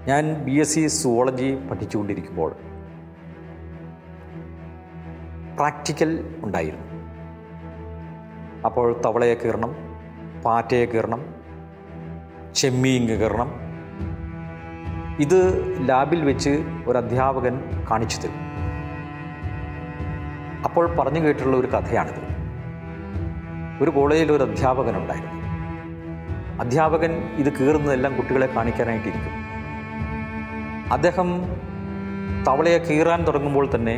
ഞാൻ B S C zoology പഠിച്ചുകൊണ്ടിരിക്കുമ്പോൾ practical ഉണ്ടായിരുന്നു അപ്പോൾ തവളയെ കീറണം പാറ്റയെ കീറണം ചെമ്മീൻ കീറണം ഇത് ലാബിൽ വെച്ച് ഒരു അധ്യാപകൻ കാണിച്ചു തരും അപ്പോൾ പറഞ്ഞു കേട്ടിട്ടുള്ള ഒരു കഥയാണിത് ഒരു കോളേജിൽ ഒരു അധ്യാപകൻ ഉണ്ടായിരുന്നു അധ്യാപകൻ ഇത് കീറുന്നതെല്ലാം കുട്ടികളെ കാണിക്കാനായിട്ടിരിക്കും അദ്ദേഹം തവളയെ കീറാൻ തുടങ്ങുമ്പോൾ തന്നെ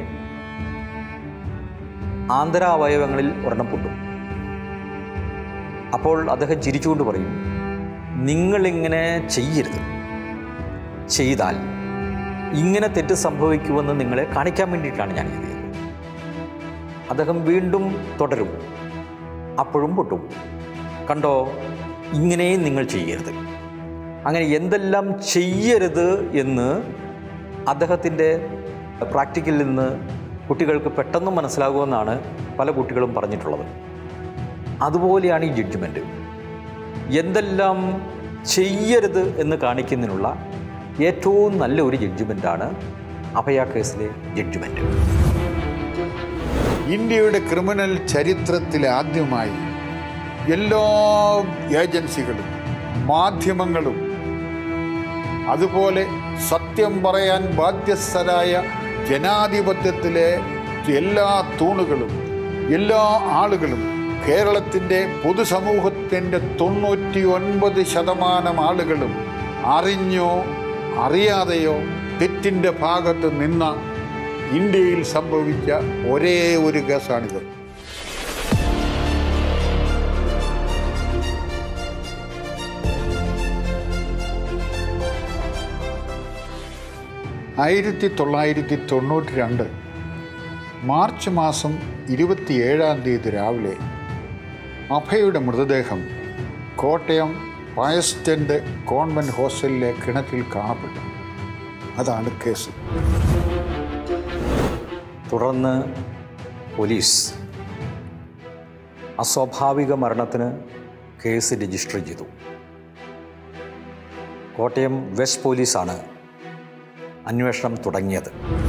ആന്തരാവയവങ്ങളിൽ ഒരെണ്ണം പൊട്ടും അപ്പോൾ അദ്ദേഹം ചിരിച്ചുകൊണ്ട് പറയും നിങ്ങളിങ്ങനെ ചെയ്യരുത് ചെയ്താൽ ഇങ്ങനെ തെറ്റ് സംഭവിക്കുമെന്ന് നിങ്ങളെ കാണിക്കാൻ വേണ്ടിയിട്ടാണ് ഞാൻ ഇത് ചെയ്തത് അദ്ദേഹം വീണ്ടും തുടരും അപ്പോഴും പൊട്ടും കണ്ടോ ഇങ്ങനെയും നിങ്ങൾ ചെയ്യരുത് അങ്ങനെ എന്തെല്ലാം ചെയ്യരുത് എന്ന് അദ്ദേഹത്തിൻ്റെ പ്രാക്ടിക്കലിൽ നിന്ന് കുട്ടികൾക്ക് പെട്ടെന്ന് മനസ്സിലാകുമെന്നാണ് പല കുട്ടികളും പറഞ്ഞിട്ടുള്ളത് അതുപോലെയാണ് ഈ ജഡ്ജ്മെൻറ്റ് എന്തെല്ലാം ചെയ്യരുത് എന്ന് കാണിക്കുന്നതിനുള്ള ഏറ്റവും നല്ല ഒരു ജഡ്ജ്മെൻറ്റാണ് അഭയ കേസിലെ ജഡ്ജ്മെൻറ്റ് ഇന്ത്യയുടെ ക്രിമിനൽ ചരിത്രത്തിൽ ആദ്യമായി എല്ലാ ഏജൻസികളും മാധ്യമങ്ങളും അതുപോലെ സത്യം പറയാൻ ബാധ്യസ്ഥരായ ജനാധിപത്യത്തിലെ എല്ലാ തൂണുകളും എല്ലാ ആളുകളും കേരളത്തിൻ്റെ പൊതുസമൂഹത്തിൻ്റെ തൊണ്ണൂറ്റി ഒൻപത് ശതമാനം ആളുകളും അറിഞ്ഞോ അറിയാതെയോ തെറ്റിൻ്റെ ഭാഗത്ത് നിന്ന ഇന്ത്യയിൽ സംഭവിച്ച ഒരേ ഒരു കേസാണിത് ആയിരത്തി തൊള്ളായിരത്തി തൊണ്ണൂറ്റി രണ്ട് മാർച്ച് മാസം ഇരുപത്തിയേഴാം തീയതി രാവിലെ അഭയുടെ മൃതദേഹം കോട്ടയം പയസ്റ്റൻ്റ് കോൺവെൻറ്റ് ഹോസ്റ്റലിലെ കിണറ്റിൽ കാണപ്പെട്ടു അതാണ് കേസ് തുടർന്ന് പോലീസ് അസ്വാഭാവിക മരണത്തിന് കേസ് രജിസ്റ്റർ ചെയ്തു കോട്ടയം വെസ്റ്റ് പോലീസാണ് അന്വേഷണം തുടങ്ങിയത്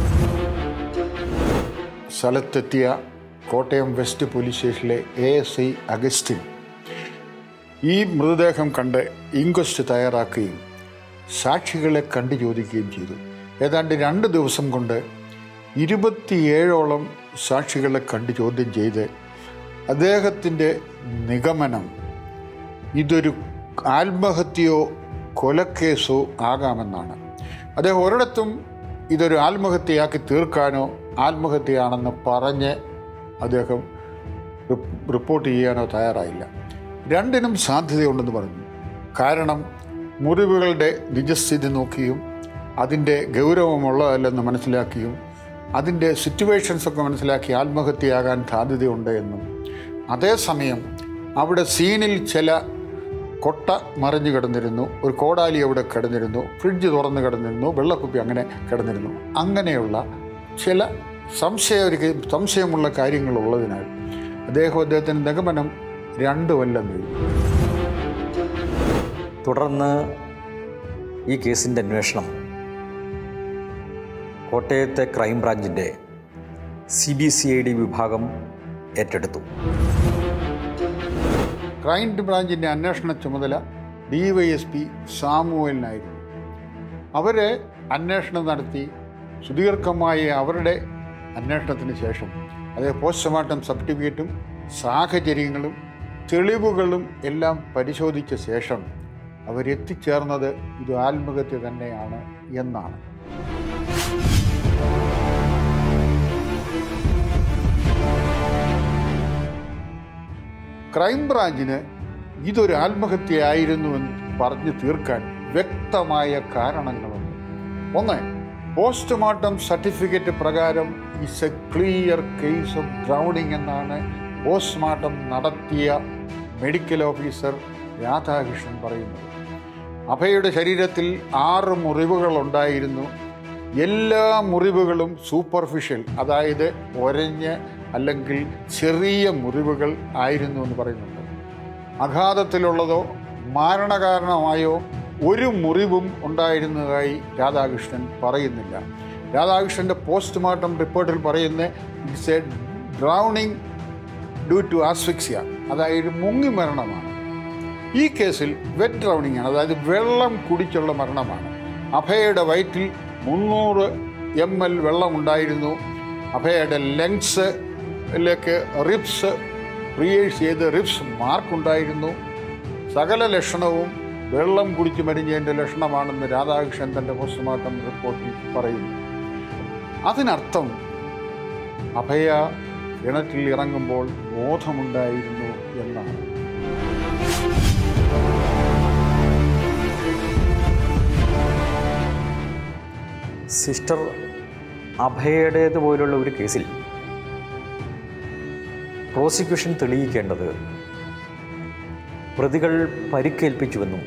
സ്ഥലത്തെത്തിയ കോട്ടയം വെസ്റ്റ് പോലീസ് സ്റ്റേഷനിലെ എ എസ് ഐ അഗസ്റ്റിൻ ഈ മൃതദേഹം കണ്ട് ഇൻക്വസ്റ്റ് തയ്യാറാക്കുകയും സാക്ഷികളെ കണ്ടു ചോദിക്കുകയും ചെയ്തു ഏതാണ്ട് രണ്ട് ദിവസം കൊണ്ട് ഇരുപത്തിയേഴോളം സാക്ഷികളെ കണ്ട് ചോദ്യം ചെയ്ത് അദ്ദേഹത്തിൻ്റെ നിഗമനം ഇതൊരു ആത്മഹത്യയോ കൊലക്കേസോ ആകാമെന്നാണ് അദ്ദേഹം ഒരിടത്തും ഇതൊരു ആത്മഹത്യയാക്കി തീർക്കാനോ ആത്മഹത്യയാണെന്ന് പറഞ്ഞ് അദ്ദേഹം റിപ്പ് റിപ്പോർട്ട് ചെയ്യാനോ തയ്യാറായില്ല രണ്ടിനും സാധ്യതയുണ്ടെന്ന് പറഞ്ഞു കാരണം മുറിവുകളുടെ നിജസ്ഥിതി നോക്കിയും അതിൻ്റെ ഗൗരവമുള്ളതല്ലെന്ന് മനസ്സിലാക്കിയും അതിൻ്റെ സിറ്റുവേഷൻസ് ഒക്കെ മനസ്സിലാക്കി ആത്മഹത്യയാകാൻ സാധ്യതയുണ്ട് എന്നും അതേസമയം അവിടെ സീനിൽ ചില കൊട്ട മറിഞ്ഞു കിടന്നിരുന്നു ഒരു കോടാലി അവിടെ കിടന്നിരുന്നു ഫ്രിഡ്ജ് തുറന്ന് കിടന്നിരുന്നു വെള്ളക്കുപ്പി അങ്ങനെ കിടന്നിരുന്നു അങ്ങനെയുള്ള ചില സംശയ സംശയമുള്ള കാര്യങ്ങളുള്ളതിനാൽ അദ്ദേഹം അദ്ദേഹത്തിൻ്റെ നിഗമനം രണ്ട് കൊല്ലം എഴുതി തുടർന്ന് ഈ കേസിൻ്റെ അന്വേഷണം കോട്ടയത്തെ ക്രൈംബ്രാഞ്ചിൻ്റെ C B C I D വിഭാഗം ഏറ്റെടുത്തു ക്രൈം ബ്രാഞ്ചിൻ്റെ അന്വേഷണ ചുമതല ഡി വൈ എസ് പി സാമുവലിനായിരുന്നു അവരെ അന്വേഷണം നടത്തി സുദീർഘമായ അവരുടെ അന്വേഷണത്തിന് ശേഷം അത് പോസ്റ്റ്മോർട്ടം സർട്ടിഫിക്കറ്റും സാഹചര്യങ്ങളും തെളിവുകളും എല്ലാം പരിശോധിച്ച ശേഷം അവരെത്തിച്ചേർന്നത് ഇത് ആത്മഹത്യ തന്നെയാണ് എന്നാണ് ക്രൈംബ്രാഞ്ചിന് ഇതൊരു ആത്മഹത്യയായിരുന്നുവെന്ന് പറഞ്ഞു തീർക്കാൻ വ്യക്തമായ കാരണങ്ങളുണ്ട് ഒന്ന് പോസ്റ്റ്മോർട്ടം സർട്ടിഫിക്കറ്റ് പ്രകാരം is a clear case of drowning എന്നാണ് പോസ്റ്റ്മോർട്ടം നടത്തിയ മെഡിക്കൽ ഓഫീസർ രാധാകൃഷ്ണൻ പറയുന്നത് അഭയുടെ ശരീരത്തിൽ ആറ് മുറിവുകൾ ഉണ്ടായിരുന്നു എല്ലാ മുറിവുകളും സൂപ്പർഫിഷ്യൽ അതായത് ഒരഞ്ഞ് അല്ലെങ്കിൽ ചെറിയ മുറിവുകൾ ആയിരുന്നു എന്ന് പറയുന്നുണ്ട് അഘാതത്തിലുള്ളതോ മരണകാരണമായോ ഒരു മുറിവും ഉണ്ടായിരുന്നതായി രാധാകൃഷ്ണൻ പറയുന്നില്ല രാധാകൃഷ്ണൻ്റെ പോസ്റ്റ്മോർട്ടം റിപ്പോർട്ടിൽ പറയുന്ന it's a drowning due to asphyxia അതായത് മുങ്ങി മരണമാണ് ഈ കേസിൽ വെറ്റ് ഡ്രൗണിംഗ് ആണ് അതായത് വെള്ളം കുടിച്ചുള്ള മരണമാണ് അഭയയുടെ വയറ്റിൽ മുന്നൂറ് എം എൽ വെള്ളം ഉണ്ടായിരുന്നു അഭയയുടെ ലങ്സിലേക്ക് റിബ്സ് റിയേഴ്സ് ചെയ്ത് റിബ്സ് മാർക്കുണ്ടായിരുന്നു സകല ലക്ഷണവും വെള്ളം കുടിച്ച് മരിഞ്ഞതിൻ്റെ ലക്ഷണമാണെന്ന് രാധാകൃഷ്ണൻ തൻ്റെ പോസ്റ്റ്മോർട്ടം റിപ്പോർട്ടിൽ പറയുന്നു അതിനർത്ഥം അഭയ കിണറ്റിൽ ഇറങ്ങുമ്പോൾ ബോധമുണ്ടായിരുന്നു എന്നാണ് സിസ്റ്റർ അഭയയുടേത് പോലുള്ള ഒരു കേസിൽ പ്രോസിക്യൂഷൻ തെളിയിക്കേണ്ടത് പ്രതികൾ പരിക്കേൽപ്പിച്ചുവെന്നും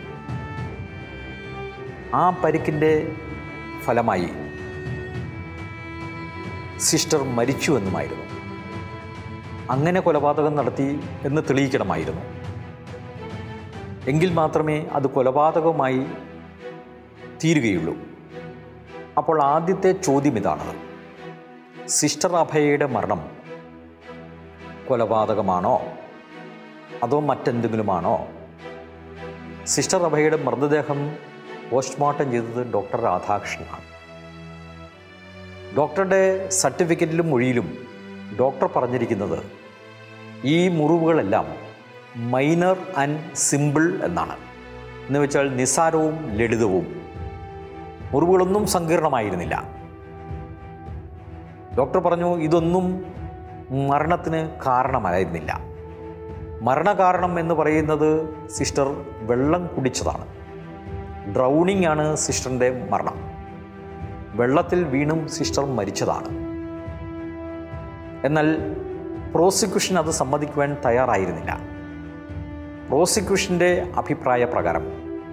ആ പരിക്കിൻ്റെ ഫലമായി സിസ്റ്റർ മരിച്ചുവെന്നുമായിരുന്നു അങ്ങനെ കൊലപാതകം നടത്തി എന്ന് തെളിയിക്കണമായിരുന്നു എങ്കിൽ മാത്രമേ അത് കൊലപാതകമായി തീരുകയുള്ളൂ അപ്പോൾ ആദ്യത്തെ ചോദ്യം ഇതാണ് സിസ്റ്റർ അഭയയുടെ മരണം കൊലപാതകമാണോ അതോ മറ്റെന്തെങ്കിലുമാണോ സിസ്റ്റർ അഭയയുടെ മൃതദേഹം പോസ്റ്റ്മോർട്ടം ചെയ്തത് ഡോക്ടർ രാധാകൃഷ്ണനാണ് ഡോക്ടറുടെ സർട്ടിഫിക്കറ്റിലും മൊഴിയിലും ഡോക്ടർ പറഞ്ഞിരിക്കുന്നത് ഈ മുറിവുകളെല്ലാം മൈനർ ആൻഡ് സിമ്പിൾ എന്നാണ് എന്ന് വെച്ചാൽ നിസ്സാരവും ലളിതവും മുറിവുകളൊന്നും സങ്കീർണമായിരുന്നില്ല ഡോക്ടർ പറഞ്ഞു ഇതൊന്നും മരണത്തിന് കാരണമായിരുന്നില്ല മരണകാരണം എന്ന് പറയുന്നത് സിസ്റ്റർ വെള്ളം കുടിച്ചതാണ് ഡ്രൗണിംഗ് ആണ് സിസ്റ്ററിൻ്റെ മരണം വെള്ളത്തിൽ വീണും സിസ്റ്റർ മരിച്ചതാണ് എന്നാൽ പ്രോസിക്യൂഷൻ അത് സമ്മതിക്കുവാൻ തയ്യാറായിരുന്നില്ല പ്രോസിക്യൂഷൻ്റെ അഭിപ്രായ പ്രകാരം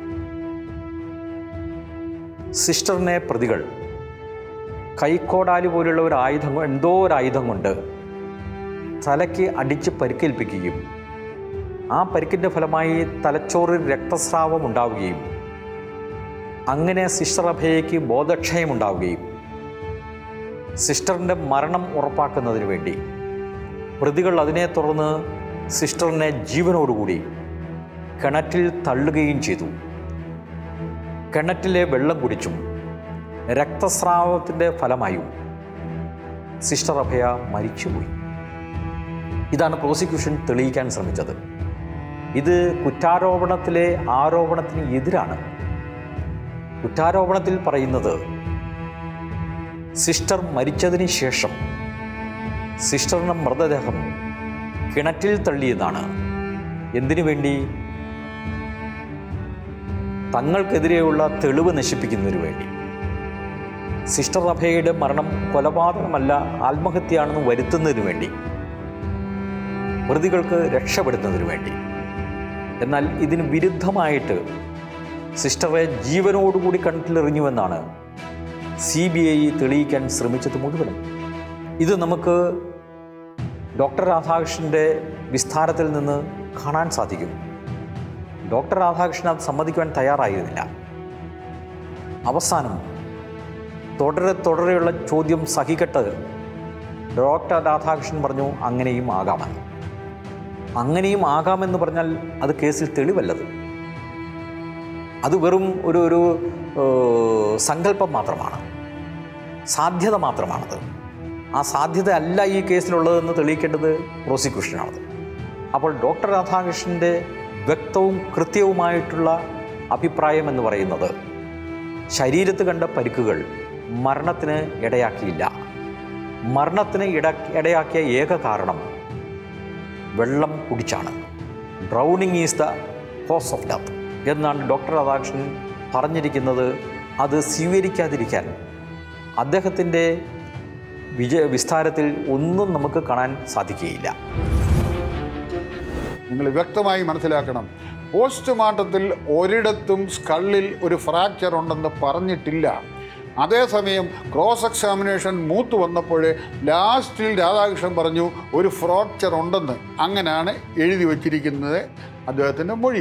സിസ്റ്ററിനെ പ്രതികൾ കൈക്കോടാലി പോലുള്ള ഒരു ആയുധം എന്തോ ഒരു ആയുധം കൊണ്ട് തലയ്ക്ക് അടിച്ച് പരിക്കേൽപ്പിക്കുകയും ആ പരിക്കിൻ്റെ ഫലമായി തലച്ചോറിൽ രക്തസ്രാവം ഉണ്ടാവുകയും അങ്ങനെ സിസ്റ്റർ അഭയയ്ക്ക് ബോധക്ഷയമുണ്ടാവുകയും സിസ്റ്ററിൻ്റെ മരണം ഉറപ്പാക്കുന്നതിന് വേണ്ടി പ്രതികൾ അതിനെ തുടർന്ന് സിസ്റ്ററിനെ ജീവനോടുകൂടി കിണറ്റിൽ തള്ളുകയും ചെയ്തു കിണറ്റിലെ വെള്ളം കുടിച്ചും രക്തസ്രാവത്തിൻ്റെ ഫലമായും സിസ്റ്റർ അഭയ മരിച്ചുപോയി ഇതാണ് പ്രോസിക്യൂഷൻ തെളിയിക്കാൻ ശ്രമിച്ചത് ഇത് കുറ്റാരോപണത്തിലെ ആരോപണത്തിന് എതിരാണ് കുറ്റാരോപണത്തിൽ പറയുന്നത് സിസ്റ്റർ മരിച്ചതിന് ശേഷം സിസ്റ്ററിൻ്റെ മൃതദേഹം കിണറ്റിൽ തള്ളിയെന്നാണ് എന്തിനു വേണ്ടി തങ്ങൾക്കെതിരെയുള്ള തെളിവ് നശിപ്പിക്കുന്നതിനു വേണ്ടി സിസ്റ്റർ അഭയയുടെ മരണം കൊലപാതകമല്ല ആത്മഹത്യയാണെന്ന് വരുത്തുന്നതിനു വേണ്ടി പ്രതികൾക്ക് രക്ഷപ്പെടുന്നതിനു വേണ്ടി എന്നാൽ ഇതിന് വിരുദ്ധമായിട്ട് സിസ്റ്ററെ ജീവനോടുകൂടി കണ്ടിലെറിഞ്ഞുവെന്നാണ് സി ബി ഐ തെളിയിക്കാൻ ശ്രമിച്ചത് മുഴുവനും ഇത് നമുക്ക് ഡോക്ടർ രാധാകൃഷ്ണൻ്റെ വിസ്താരത്തിൽ നിന്ന് കാണാൻ സാധിക്കും ഡോക്ടർ രാധാകൃഷ്ണൻ അത് സമ്മതിക്കുവാൻ തയ്യാറായിരുന്നില്ല അവസാനം തുടരെ തുടരെയുള്ള ചോദ്യം സഹിക്കട്ട് ഡോക്ടർ രാധാകൃഷ്ണൻ പറഞ്ഞു അങ്ങനെയും ആകാമെന്ന് അങ്ങനെയും ആകാമെന്ന് പറഞ്ഞാൽ അത് കേസിൽ തെളിവല്ലത് അത് വെറും ഒരു ഒരു ഏഹ്, സങ്കല്പം മാത്രമാണ് സാധ്യത മാത്രമാണത് ആ സാധ്യത അല്ല ഈ കേസിലുള്ളതെന്ന് തെളിയിക്കേണ്ടത് പ്രോസിക്യൂഷനാണത് അപ്പോൾ ഡോക്ടർ രാധാകൃഷ്ണൻ്റെ വ്യക്തവും കൃത്യവുമായിട്ടുള്ള അഭിപ്രായം എന്ന് പറയുന്നത് ശരീരത്ത് കണ്ട പരിക്കുകൾ മരണത്തിന് ഇടയാക്കിയില്ല മരണത്തിന് ഇട ഇടയാക്കിയ ഏക കാരണം വെള്ളം കുടിച്ചാണ് drowning is the cause of death എന്നാണ് ഡോക്ടർ രാധാകൃഷ്ണൻ പറഞ്ഞിരിക്കുന്നത് അത് സ്വീകരിക്കാതിരിക്കാൻ അദ്ദേഹത്തിൻ്റെ വിജയ വിസ്താരത്തിൽ ഒന്നും നമുക്ക് കാണാൻ സാധിക്കുകയില്ല നിങ്ങൾ വ്യക്തമായി മനസ്സിലാക്കണം പോസ്റ്റ്മോർട്ടത്തിൽ ഒരിടത്തും സ്കള്ളിൽ ഒരു ഫ്രാക്ചർ ഉണ്ടെന്ന് പറഞ്ഞിട്ടില്ല അതേസമയം ക്രോസ് എക്സാമിനേഷൻ മൂത്ത് വന്നപ്പോൾ ലാസ്റ്റിൽ രാധാകൃഷ്ണൻ പറഞ്ഞു ഒരു ഫ്രാക്ചർ ഉണ്ടെന്ന് അങ്ങനെയാണ് എഴുതി വച്ചിരിക്കുന്നത് അദ്ദേഹത്തിൻ്റെ മൊഴിയിൽ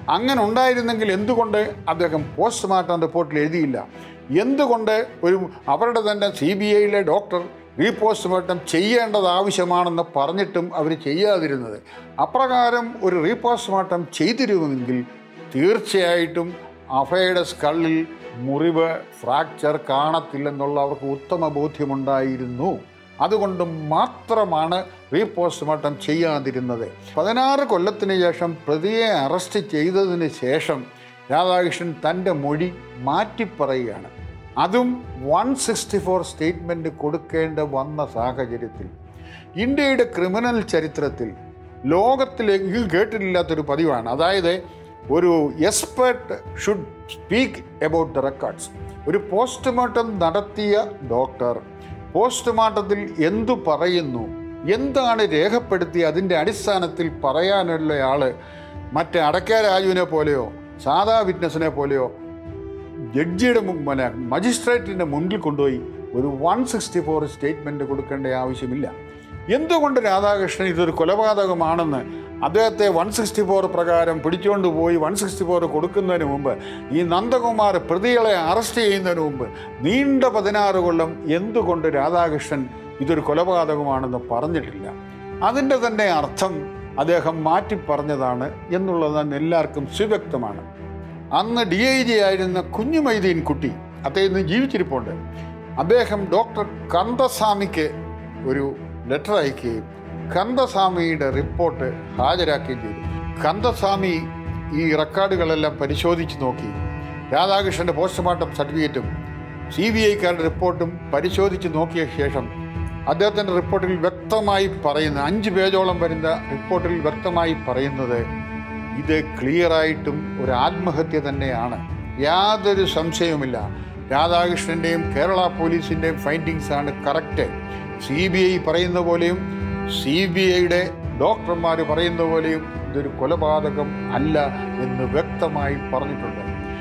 അങ്ങനെ ഉണ്ടായിരുന്നെങ്കിൽ എന്തുകൊണ്ട് അദ്ദേഹം പോസ്റ്റ്മോർട്ടം റിപ്പോർട്ടിൽ എഴുതിയില്ല എന്തുകൊണ്ട് ഒരു അവരുടെ തന്നെ സി ബി ഐയിലെ ഡോക്ടർ റീപോസ്റ്റ്മോർട്ടം ചെയ്യേണ്ടത് ആവശ്യമാണെന്ന് പറഞ്ഞിട്ടും അവർ ചെയ്യാതിരുന്നത് അപ്രകാരം ഒരു റീപോസ്റ്റ്മോർട്ടം ചെയ്തിരുമെങ്കിൽ തീർച്ചയായിട്ടും അഭയുടെ സ്കള്ളിൽ മുറിവ് ഫ്രാക്ചർ കാണത്തില്ലെന്നുള്ള അവർക്ക് ഉത്തമ ബോധ്യമുണ്ടായിരുന്നു അതുകൊണ്ട് മാത്രമാണ് റീപോസ്റ്റ്മോർട്ടം ചെയ്യാതിരുന്നത് പതിനാറ് കൊല്ലത്തിന് ശേഷം പ്രതിയെ അറസ്റ്റ് ചെയ്തതിന് ശേഷം രാധാകൃഷ്ണൻ തൻ്റെ മൊഴി മാറ്റിപ്പറയുകയാണ് അതും വൺ സിക്സ്റ്റി ഫോർ സ്റ്റേറ്റ്മെൻറ്റ് കൊടുക്കേണ്ട വന്ന സാഹചര്യത്തിൽ ഇന്ത്യയുടെ ക്രിമിനൽ ചരിത്രത്തിൽ ലോകത്തിലെങ്കിലും കേട്ടിട്ടില്ലാത്തൊരു പതിവാണ് അതായത് ഒരു expert should speak about the records ഒരു പോസ്റ്റ്മോർട്ടം നടത്തിയ ഡോക്ടർ പോസ്റ്റ്മോർട്ടത്തിൽ എന്തു പറയുന്നു എന്താണ് രേഖപ്പെടുത്തി അതിൻ്റെ അടിസ്ഥാനത്തിൽ പറയാനുള്ള ആള് മറ്റേ അടക്ക രാജുവിനെ പോലെയോ സാധാ വിറ്റ്നസിനെ പോലെയോ ജഡ്ജിയുടെ മു- പിന്നെ മജിസ്ട്രേറ്റിൻ്റെ മുന്നിൽ കൊണ്ടുപോയി ഒരു വൺ സിക്സ്റ്റി ഫോർ സ്റ്റേറ്റ്മെൻറ്റ് കൊടുക്കേണ്ട ആവശ്യമില്ല എന്തുകൊണ്ട് രാധാകൃഷ്ണൻ ഇതൊരു കൊലപാതകമാണെന്ന് അദ്ദേഹത്തെ വൺ സിക്സ്റ്റി ഫോർ പ്രകാരം പിടിച്ചുകൊണ്ട് പോയി വൺ സിക്സ്റ്റി ഫോർ കൊടുക്കുന്നതിന് മുമ്പ് ഈ നന്ദകുമാർ പ്രതികളെ അറസ്റ്റ് ചെയ്യുന്നതിന് മുമ്പ് നീണ്ട പതിനാറ് കൊല്ലം എന്തുകൊണ്ട് രാധാകൃഷ്ണൻ ഇതൊരു കൊലപാതകമാണെന്ന് പറഞ്ഞിട്ടില്ല അതിൻ്റെ തന്നെ അർത്ഥം അദ്ദേഹം മാറ്റി പറഞ്ഞതാണ് എന്നുള്ളത് തന്നെ എല്ലാവർക്കും സുവ്യക്തമാണ് അന്ന് ഡി ഐ ജി ആയിരുന്ന കുഞ്ഞുമൈദീൻ കുട്ടി അദ്ദേഹം ഇന്ന് ജീവിച്ചിരിപ്പുണ്ട് അദ്ദേഹം ഡോക്ടർ കന്ദസ്വാമിക്ക് ഒരു ലെറ്റർ അയക്കുകയും കന്ദസ്വാമിയുടെ റിപ്പോർട്ട് ഹാജരാക്കുകയും ചെയ്തു കന്ദസ്വാമി ഈ റെക്കോർഡുകളെല്ലാം പരിശോധിച്ച് നോക്കി രാധാകൃഷ്ണൻ്റെ പോസ്റ്റ്മോർട്ടം സർട്ടിഫിക്കറ്റും സി ബി ഐക്കാരുടെ റിപ്പോർട്ടും പരിശോധിച്ച് നോക്കിയ ശേഷം അദ്ദേഹത്തിൻ്റെ റിപ്പോർട്ടിൽ വ്യക്തമായി പറയുന്ന അഞ്ച് പേജോളം വരുന്ന റിപ്പോർട്ടിൽ വ്യക്തമായി പറയുന്നത് ഇത് ക്ലിയറായിട്ടും ഒരു ആത്മഹത്യ തന്നെയാണ് യാതൊരു സംശയവുമില്ല രാധാകൃഷ്ണൻ്റെയും കേരള പോലീസിൻ്റെയും ഫൈൻഡിങ്സ് ആണ് കറക്റ്റ് സി ബി ഐ പറയുന്ന പോലെയും സി ബി ഐയുടെ ഡോക്ടർമാർ പറയുന്ന പോലെയും ഇതൊരു കൊലപാതകം അല്ല എന്ന് വ്യക്തമായി പറഞ്ഞിട്ടുണ്ട്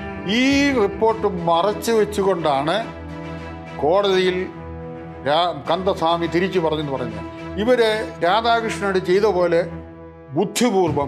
ഈ റിപ്പോർട്ട് മറച്ചു വെച്ചുകൊണ്ടാണ് കോടതിയിൽ രാ- കന്ദസ്വാമി തിരിച്ചു പറഞ്ഞെന്ന് പറഞ്ഞു ഇവര് രാധാകൃഷ്ണനോട് ചെയ്ത പോലെ ബുദ്ധിപൂർവം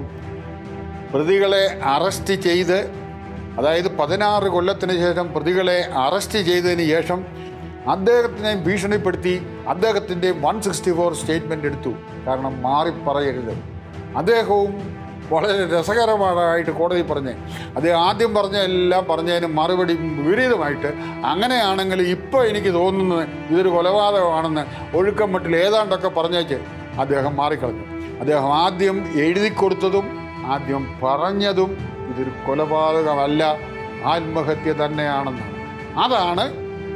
പ്രതികളെ അറസ്റ്റ് ചെയ്ത് അതായത് പതിനാറ് കൊല്ലത്തിന് ശേഷം പ്രതികളെ അറസ്റ്റ് ചെയ്തതിന് ശേഷം അദ്ദേഹത്തിനെ ഭീഷണിപ്പെടുത്തി അദ്ദേഹത്തിൻ്റെ വൺ സിക്സ്റ്റി ഫോർ സ്റ്റേറ്റ്മെൻ്റ് എടുത്തു കാരണം മാറിപ്പറയരുത് അദ്ദേഹവും വളരെ രസകരമായിട്ട് കോടതി പറഞ്ഞ് അദ്ദേഹം ആദ്യം പറഞ്ഞ എല്ലാം പറഞ്ഞതിന് മറുപടി വിപരീതമായിട്ട് അങ്ങനെയാണെങ്കിൽ ഇപ്പോൾ എനിക്ക് തോന്നുന്നത് ഇതൊരു കൊലപാതകമാണെന്ന് ഒഴുക്കം മട്ടിൽ ഏതാണ്ടൊക്കെ പറഞ്ഞേച്ച് അദ്ദേഹം മാറിക്കളഞ്ഞു അദ്ദേഹം ആദ്യം എഴുതി കൊടുത്തതും ആദ്യം പറഞ്ഞതും ഇതൊരു കൊലപാതകമല്ല ആത്മഹത്യ തന്നെയാണെന്നാണ് അതാണ്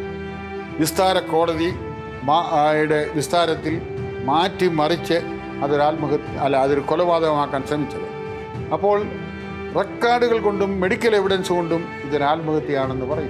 വിസ്താര കോടതി മാ- ആയുടെ വിസ്താരത്തിൽ മാറ്റിമറിച്ച് അതൊരു ആത്മഹത്യ അല്ല അതൊരു കൊലപാതകമാക്കാൻ ശ്രമിച്ചത് അപ്പോൾ റെക്കോർഡുകൾ കൊണ്ടും മെഡിക്കൽ എവിഡൻസ് കൊണ്ടും ഇതൊരു ആത്മഹത്യയാണെന്ന് പറയും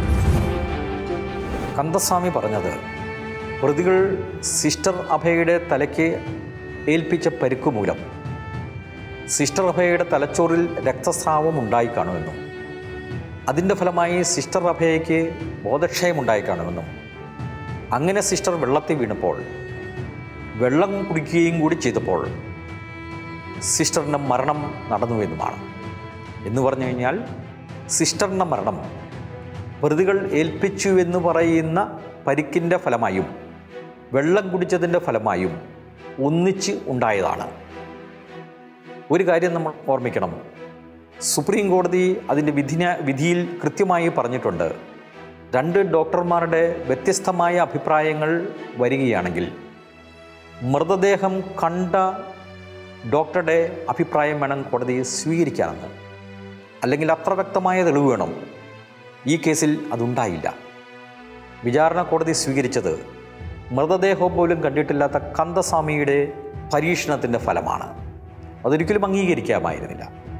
കന്ദസ്വാമി പറഞ്ഞത് പ്രതികൾ സിസ്റ്റർ അഭയയുടെ തലയ്ക്ക് ഏൽപ്പിച്ച പരിക്കു മൂലം സിസ്റ്റർ അഭയയുടെ തലച്ചോറിൽ രക്തസ്രാവം ഉണ്ടായി കാണുമെന്നും അതിൻ്റെ ഫലമായി സിസ്റ്റർ അഭയയ്ക്ക് ബോധക്ഷയം ഉണ്ടായി കാണുമെന്നും അങ്ങനെ സിസ്റ്റർ വെള്ളത്തിൽ വീണപ്പോൾ വെള്ളം കുടിക്കുകയും കൂടി ചെയ്തപ്പോൾ സിസ്റ്ററിൻ്റെ മരണം നടന്നുവെന്നുമാണ് എന്ന് പറഞ്ഞു കഴിഞ്ഞാൽ സിസ്റ്ററിൻ്റെ മരണം പ്രതികൾ ഏൽപ്പിച്ചു എന്ന് പറയുന്ന പരിക്കിൻ്റെ ഫലമായും വെള്ളം കുടിച്ചതിൻ്റെ ഫലമായും ഒന്നിച്ച് ഉണ്ടായതാണ് ഒരു കാര്യം നമ്മൾ ഓർമ്മിക്കണം സുപ്രീം കോടതി അതിൻ്റെ വിധിന വിധിയിൽ കൃത്യമായി പറഞ്ഞിട്ടുണ്ട് രണ്ട് ഡോക്ടർമാരുടെ വ്യത്യസ്തമായ അഭിപ്രായങ്ങൾ വരികയാണെങ്കിൽ മൃതദേഹം കണ്ട ഡോക്ടറുടെ അഭിപ്രായം വേണം കോടതി സ്വീകരിക്കാനെന്ന് അല്ലെങ്കിൽ അത്ര വ്യക്തമായ തെളിവ് വേണം ഈ കേസിൽ അതുണ്ടായില്ല വിചാരണ കോടതി സ്വീകരിച്ചത് മൃതദേഹം പോലും കണ്ടിട്ടില്ലാത്ത കന്ദസ്വാമിയുടെ പരീക്ഷണത്തിൻ്റെ ഫലമാണ് അതൊരിക്കലും അംഗീകരിക്കാമായിരുന്നില്ല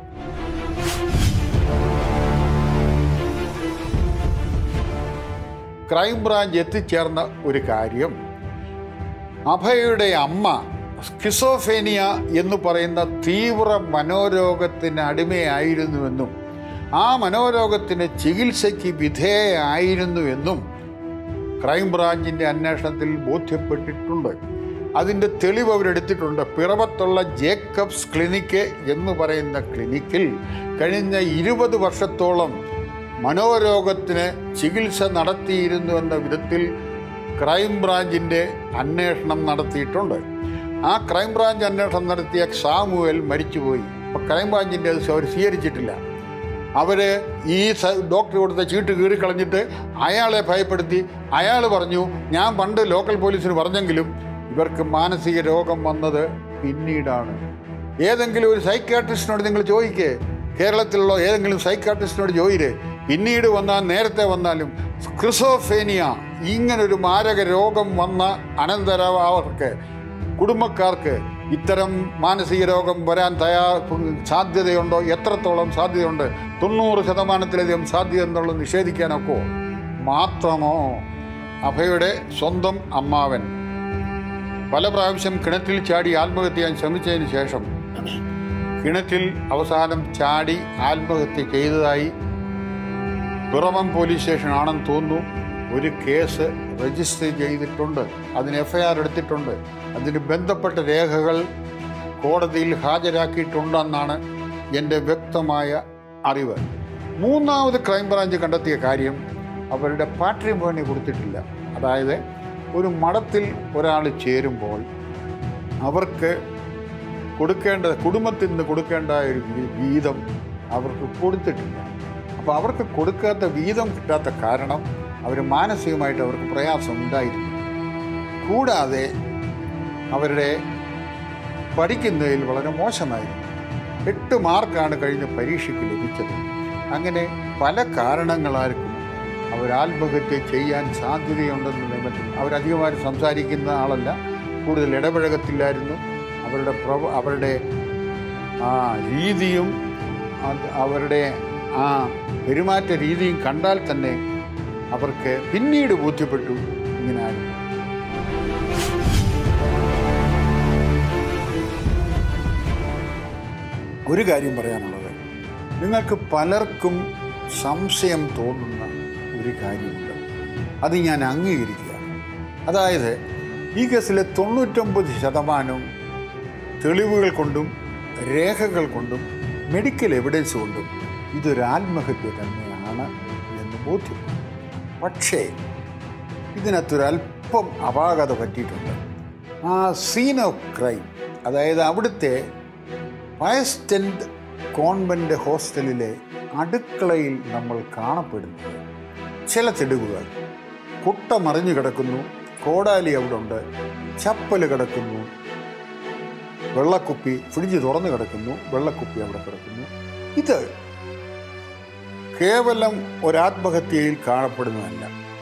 ക്രൈംബ്രാഞ്ച് എത്തിച്ചേർന്ന ഒരു കാര്യം അഭയയുടെ അമ്മ സ്കിസോഫേനിയ എന്ന് പറയുന്ന തീവ്ര മനോരോഗത്തിന് അടിമയായിരുന്നുവെന്നും ആ മനോരോഗത്തിന് ചികിത്സയ്ക്ക് വിധേയയായിരുന്നുവെന്നും ക്രൈംബ്രാഞ്ചിൻ്റെ അന്വേഷണത്തിൽ ബോധ്യപ്പെട്ടിട്ടുണ്ട് അതിൻ്റെ തെളിവ് അവരെടുത്തിട്ടുണ്ട് പിറവത്തുള്ള ജേക്കബ്സ് ക്ലിനിക്ക് എന്ന് പറയുന്ന ക്ലിനിക്കിൽ കഴിഞ്ഞ ഇരുപത് വർഷത്തോളം മനോരോഗത്തിന് ചികിത്സ നടത്തിയിരുന്നു എന്ന വിധത്തിൽ ക്രൈംബ്രാഞ്ചിൻ്റെ അന്വേഷണം നടത്തിയിട്ടുണ്ട് ആ ക്രൈംബ്രാഞ്ച് അന്വേഷണം നടത്തിയ സാമുവൽ മരിച്ചുപോയി അപ്പോൾ ക്രൈംബ്രാഞ്ചിൻ്റെ അത് അവർ സ്വീകരിച്ചിട്ടില്ല അവർ ഈ സ- ഡോക്ടർ കൊടുത്ത ചീട്ട് കീറിക്കളഞ്ഞിട്ട് അയാളെ ഭയപ്പെടുത്തി അയാൾ പറഞ്ഞു ഞാൻ പണ്ട് ലോക്കൽ പോലീസിന് പറഞ്ഞെങ്കിലും ഇവർക്ക് മാനസിക രോഗം വന്നത് പിന്നീടാണ് ഏതെങ്കിലും ഒരു സൈക്കാട്രിസ്റ്റിനോട് നിങ്ങൾ ചോദിക്കേ കേരളത്തിലുള്ള ഏതെങ്കിലും സൈക്കാട്രിസ്റ്റിനോട് ചോദിരേ പിന്നീട് വന്നാൽ നേരത്തെ വന്നാലും ക്രിസോഫേനിയ ഇങ്ങനൊരു മാരക രോഗം വന്ന അനന്തരം അവർക്ക് കുടുംബക്കാർക്ക് ഇത്തരം മാനസിക രോഗം വരാൻ തയ്യാർ സാധ്യതയുണ്ടോ എത്രത്തോളം സാധ്യതയുണ്ട് തൊണ്ണൂറ് ശതമാനത്തിലധികം സാധ്യത എന്നുള്ളത് നിഷേധിക്കാനൊക്കോ മാത്രമോ അഭയുടെ സ്വന്തം അമ്മാവൻ പല പ്രാവശ്യം കിണറ്റിൽ ചാടി ആത്മഹത്യ ചെയ്യാൻ ശ്രമിച്ചതിന് ശേഷം കിണറ്റിൽ അവസാനം ചാടി ആത്മഹത്യ ചെയ്തതായി പിറവം പോലീസ് സ്റ്റേഷൻ ആണെന്ന് തോന്നുന്നു ഒരു കേസ് രജിസ്റ്റർ ചെയ്തിട്ടുണ്ട് അതിന് എഫ്ഐആർ എടുത്തിട്ടുണ്ട് അതിന് ബന്ധപ്പെട്ട രേഖകൾ കോടതിയിൽ ഹാജരാക്കിയിട്ടുണ്ടെന്നാണ് എൻ്റെ വ്യക്തമായ അറിവ് മൂന്നാമത് ക്രൈംബ്രാഞ്ച് കണ്ടെത്തിയ കാര്യം അവരുടെ പാട്രിമോണി കൊടുത്തിട്ടില്ല അതായത് ഒരു മഠത്തിൽ ഒരാൾ ചേരുമ്പോൾ അവർക്ക് കൊടുക്കേണ്ട കുടുംബത്തിൽ നിന്ന് കൊടുക്കേണ്ട ഒരു വി- വീതം അവർക്ക് കൊടുത്തിട്ടില്ല അപ്പോൾ അവർക്ക് കൊടുക്കാത്ത വീതം കിട്ടാത്ത കാരണം അവർ മാനസികമായിട്ട് അവർക്ക് പ്രയാസം ഉണ്ടായിരുന്നു കൂടാതെ അവരുടെ പഠിക്കുന്നതിൽ വളരെ മോശമായിരുന്നു എട്ട് മാർക്കാണ് കഴിഞ്ഞ പരീക്ഷയ്ക്ക് ലഭിച്ചത് അങ്ങനെ പല കാരണങ്ങളാർക്കും അവർ ആത്മഹത്യ ചെയ്യാൻ സാധ്യതയുണ്ടെന്ന് മറ്റും അവരധികമായിട്ട് സംസാരിക്കുന്ന ആളല്ല കൂടുതൽ ഇടപഴകത്തില്ലായിരുന്നു അവരുടെ പ്രവ അവരുടെ ആ രീതിയും അത് അവരുടെ ആ പെരുമാറ്റ രീതിയും കണ്ടാൽ തന്നെ അവർക്ക് പിന്നീട് ബോധ്യപ്പെട്ടു ഇങ്ങനെ ആയിരുന്നു ഒരു കാര്യം പറയാനുള്ളത് നിങ്ങൾക്ക് പലർക്കും സംശയം തോന്നുന്ന ഒരു കാര്യമുണ്ട് അത് ഞാൻ അംഗീകരിക്കുകയാണ് അതായത് ഈ കേസിലെ തൊണ്ണൂറ്റൊമ്പത് ശതമാനവും തെളിവുകൾ കൊണ്ടും രേഖകൾ കൊണ്ടും മെഡിക്കൽ എവിഡൻസ് കൊണ്ടും ഇതൊരു ആത്മഹത്യ തന്നെയാണ് എന്ന് ബോധ്യപ്പെട്ടു പക്ഷേ ഇതിനകത്തൊരല്പം അപാകത പറ്റിയിട്ടുണ്ട് ആ സീൻ ഓഫ് ക്രൈം അതായത് അവിടുത്തെ വയസ്റ്റൻഡ് കോൺവെൻ്റ് ഹോസ്റ്റലിലെ അടുക്കളയിൽ നമ്മൾ കാണപ്പെടുന്നത് ചില തെളിവുകൾ കുട്ട മറിഞ്ഞു കിടക്കുന്നു കോടാലി അവിടെ ഉണ്ട് ചപ്പല് കിടക്കുന്നു വെള്ളക്കുപ്പി ഫ്രിഡ്ജ് തുറന്നു കിടക്കുന്നു വെള്ളക്കുപ്പി അവിടെ കിടക്കുന്നു ഇത് കേവലം ഒരാത്മഹത്യയിൽ കാണപ്പെടുന്നതല്ല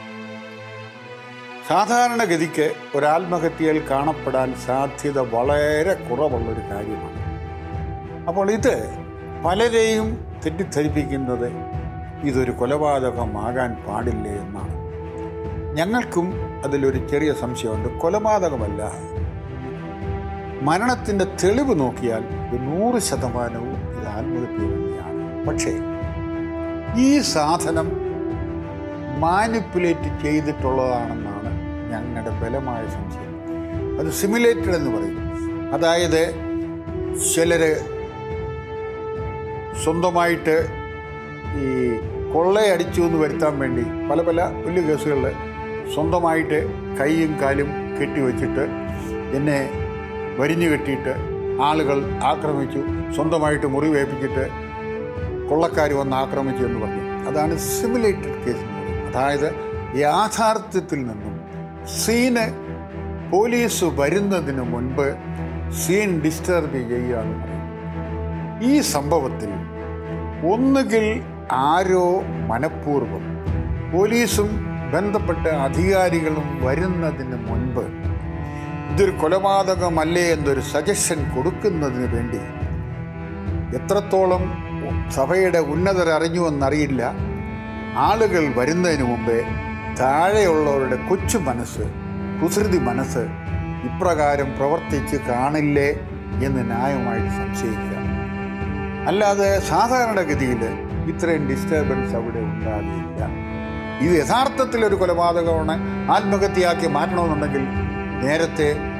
സാധാരണഗതിക്ക് ഒരാത്മഹത്യയിൽ കാണപ്പെടാൻ സാധ്യത വളരെ കുറവുള്ളൊരു കാര്യമാണ് അപ്പോൾ ഇത് പലരെയും തെറ്റിദ്ധരിപ്പിക്കുന്നത് ഇതൊരു കൊലപാതകമാകാൻ പാടില്ല എന്നാണ് ഞങ്ങൾക്കും അതിലൊരു ചെറിയ സംശയമുണ്ട് കൊലപാതകമല്ല മരണത്തിൻ്റെ തെളിവ് നോക്കിയാൽ ഇത് നൂറ് ശതമാനവും ഇത് ആത്മഹത്യ തന്നെയാണ് പക്ഷേ ഈ സാധനം മാനിപ്പുലേറ്റ് ചെയ്തിട്ടുള്ളതാണെന്നാണ് ഞങ്ങളുടെ ബലമായ സംശയം അത് സിമുലേറ്റഡ് എന്ന് പറയും അതായത് ചിലർ സ്വന്തമായിട്ട് ഈ കൊള്ളയടിച്ചു എന്ന് വരുത്താൻ വേണ്ടി പല പല വലിയ കേസുകളിൽ സ്വന്തമായിട്ട് കൈയും കാലും കെട്ടിവെച്ചിട്ട് എന്നെ വരിഞ്ഞു കെട്ടിയിട്ട് ആളുകൾ ആക്രമിച്ചു സ്വന്തമായിട്ട് മുറിവേൽപ്പിച്ചിട്ട് കൊള്ളക്കാർ വന്ന് ആക്രമിച്ചു എന്ന് പറഞ്ഞു അതാണ് സിമുലേറ്റഡ് കേസ് എന്ന് പറയുന്നത് അതായത് യാഥാർത്ഥ്യത്തിൽ നിന്നും സീന് പോലീസ് വരുന്നതിന് മുൻപ് സീൻ ഡിസ്റ്റർബ് ചെയ്യുക എന്ന് പറയും ഈ സംഭവത്തിൽ ഒന്നുകിൽ ആരോ മനഃപൂർവ്വം പോലീസും ബന്ധപ്പെട്ട അധികാരികളും വരുന്നതിന് മുൻപ് ഇതൊരു കൊലപാതകമല്ലേ എന്നൊരു സജഷൻ കൊടുക്കുന്നതിന് വേണ്ടി എത്രത്തോളം സഭയുടെ ഉന്നതർ അറിഞ്ഞു എന്നറിയില്ല ആളുകൾ വരുന്നതിന് മുമ്പേ താഴെയുള്ളവരുടെ കൊച്ചു മനസ്സ് കുസൃതി മനസ്സ് ഇപ്രകാരം പ്രവർത്തിച്ച് കാണില്ലേ എന്ന് ന്യായമായിട്ട് സംശയിക്കുക അല്ലാതെ സാധാരണഗതിയിൽ ഇത്രയും ഡിസ്റ്റർബൻസ് അവിടെ ഉണ്ടാകില്ല ഇത് യഥാർത്ഥത്തിൽ ഒരു കൊലപാതകമാണ് ആത്മഹത്യയാക്കി മാറ്റണമെന്നുണ്ടെങ്കിൽ നേരത്തെ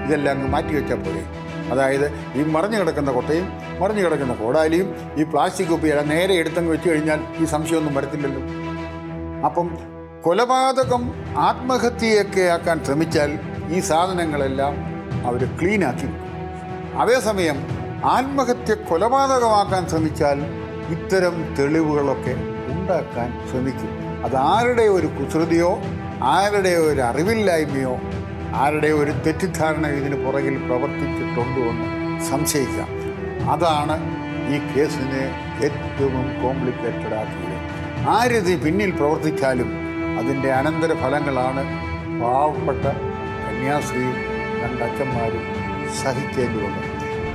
ഇതെല്ലാം അങ്ങ് മാറ്റി വെച്ചാൽ പോലെ അതായത് ഈ മറിഞ്ഞു കിടക്കുന്ന കൊട്ടയും മറിഞ്ഞു കിടക്കുന്ന കോടാലിയും ഈ പ്ലാസ്റ്റിക് കുപ്പിയെല്ലാം നേരെ എടുത്തങ്ങ് വെച്ച് കഴിഞ്ഞാൽ ഈ സംശയമൊന്നും വരത്തില്ലല്ലോ അപ്പം കൊലപാതകം ആത്മഹത്യയൊക്കെ ആക്കാൻ ശ്രമിച്ചാൽ ഈ സാധനങ്ങളെല്ലാം അവർ ക്ലീനാക്കി വെക്കും. അതേസമയം ആത്മഹത്യ കൊലപാതകമാക്കാൻ ശ്രമിച്ചാൽ ഇത്തരം തെളിവുകളൊക്കെ ഉണ്ടാക്കാൻ ശ്രമിക്കും അത് ആരുടെ ഒരു കുസൃതിയോ ആരുടെ ഒരു അറിവില്ലായ്മയോ ആരുടെ ഒരു തെറ്റിദ്ധാരണ ഇതിന് പുറകിൽ പ്രവർത്തിച്ചിട്ടുണ്ടോ എന്ന് സംശയിക്കാം അതാണ് ഈ കേസിനെ ഏറ്റവും കോംപ്ലിക്കേറ്റഡ് ആക്കിയത് ആരിത് പിന്നിൽ പ്രവർത്തിച്ചാലും അതിൻ്റെ അനന്തരഫലങ്ങളാണ് പാവപ്പെട്ട കന്യാസ്ത്രീയും രണ്ടച്ഛന്മാരും സഹിക്കേണ്ടി വന്നത്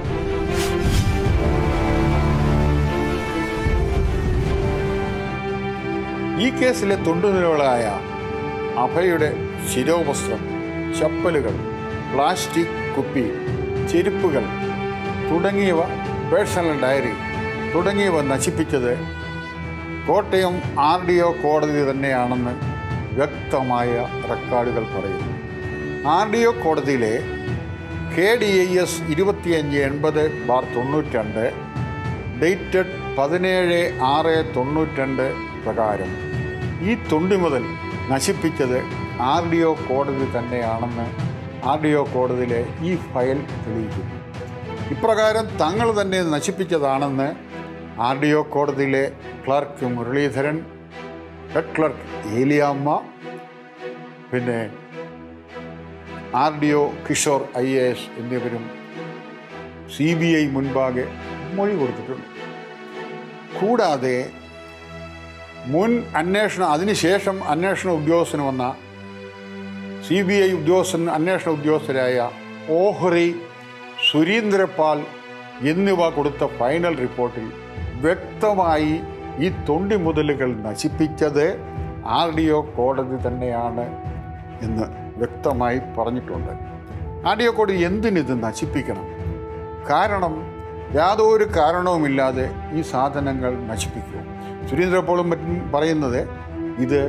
ഈ കേസിലെ തൊണ്ടുനിലകളായ അഭയുടെ ശിരോവസ്ത്രം ചപ്പലുകൾ പ്ലാസ്റ്റിക് കുപ്പി ചെരുപ്പുകൾ തുടങ്ങിയവ പേഴ്സണൽ ഡയറി തുടങ്ങിയവ നശിപ്പിച്ചത് കോട്ടയം ആർ ഡി ഒ കോടതി തന്നെയാണെന്ന് വ്യക്തമായ റെക്കോർഡുകൾ പറയുന്നു ആർ ഡി ഒ കോടതിയിലെ കെ ഡി ഐ എസ് ഇരുപത്തിയഞ്ച് എൺപത് ബാർ തൊണ്ണൂറ്റിരണ്ട് ഡേറ്റഡ് പതിനേഴ് ആറ് തൊണ്ണൂറ്റിരണ്ട് പ്രകാരം ഈ തൊണ്ടി മുതൽ നശിപ്പിച്ചത് ആർ ഡി ഒ കോടതി തന്നെയാണെന്ന് ആർ ഡി ഒ കോടതിയിലെ ഈ ഫയൽ തെളിയിക്കുന്നു ഇപ്രകാരം തങ്ങൾ തന്നെ നശിപ്പിച്ചതാണെന്ന് ആർ ഡി ഒ കോടതിയിലെ clerk Muraleedharan head clerk Eliyamma പിന്നെ R D O Kishore I A S എന്നിവരും സി ബി ഐ മുൻപാകെ മൊഴി കൊടുത്തിട്ടുണ്ട് കൂടാതെ മുൻ അന്വേഷണ അതിനുശേഷം അന്വേഷണ ഉദ്യോഗസ്ഥന് വന്ന സി ബി ഐ ഉദ്യോഗസ്ഥൻ അന്വേഷണ ഉദ്യോഗസ്ഥരായ ഓഹ്റി സുരീന്ദ്രപാൽ എന്നിവ കൊടുത്ത ഫൈനൽ റിപ്പോർട്ടിൽ വ്യക്തമായി ഈ തൊണ്ടി മുതലുകൾ നശിപ്പിച്ചത് ആർ ഡി ഒ കോടതി തന്നെയാണ് എന്ന് വ്യക്തമായി പറഞ്ഞിട്ടുണ്ട് ആർ ഡി ഒ കോടതി എന്തിനിത് നശിപ്പിക്കണം കാരണം യാതൊരു കാരണവുമില്ലാതെ ഈ സാധനങ്ങൾ നശിപ്പിക്കും സുരേന്ദ്രപോളും മറ്റും പറയുന്നത് ഇത്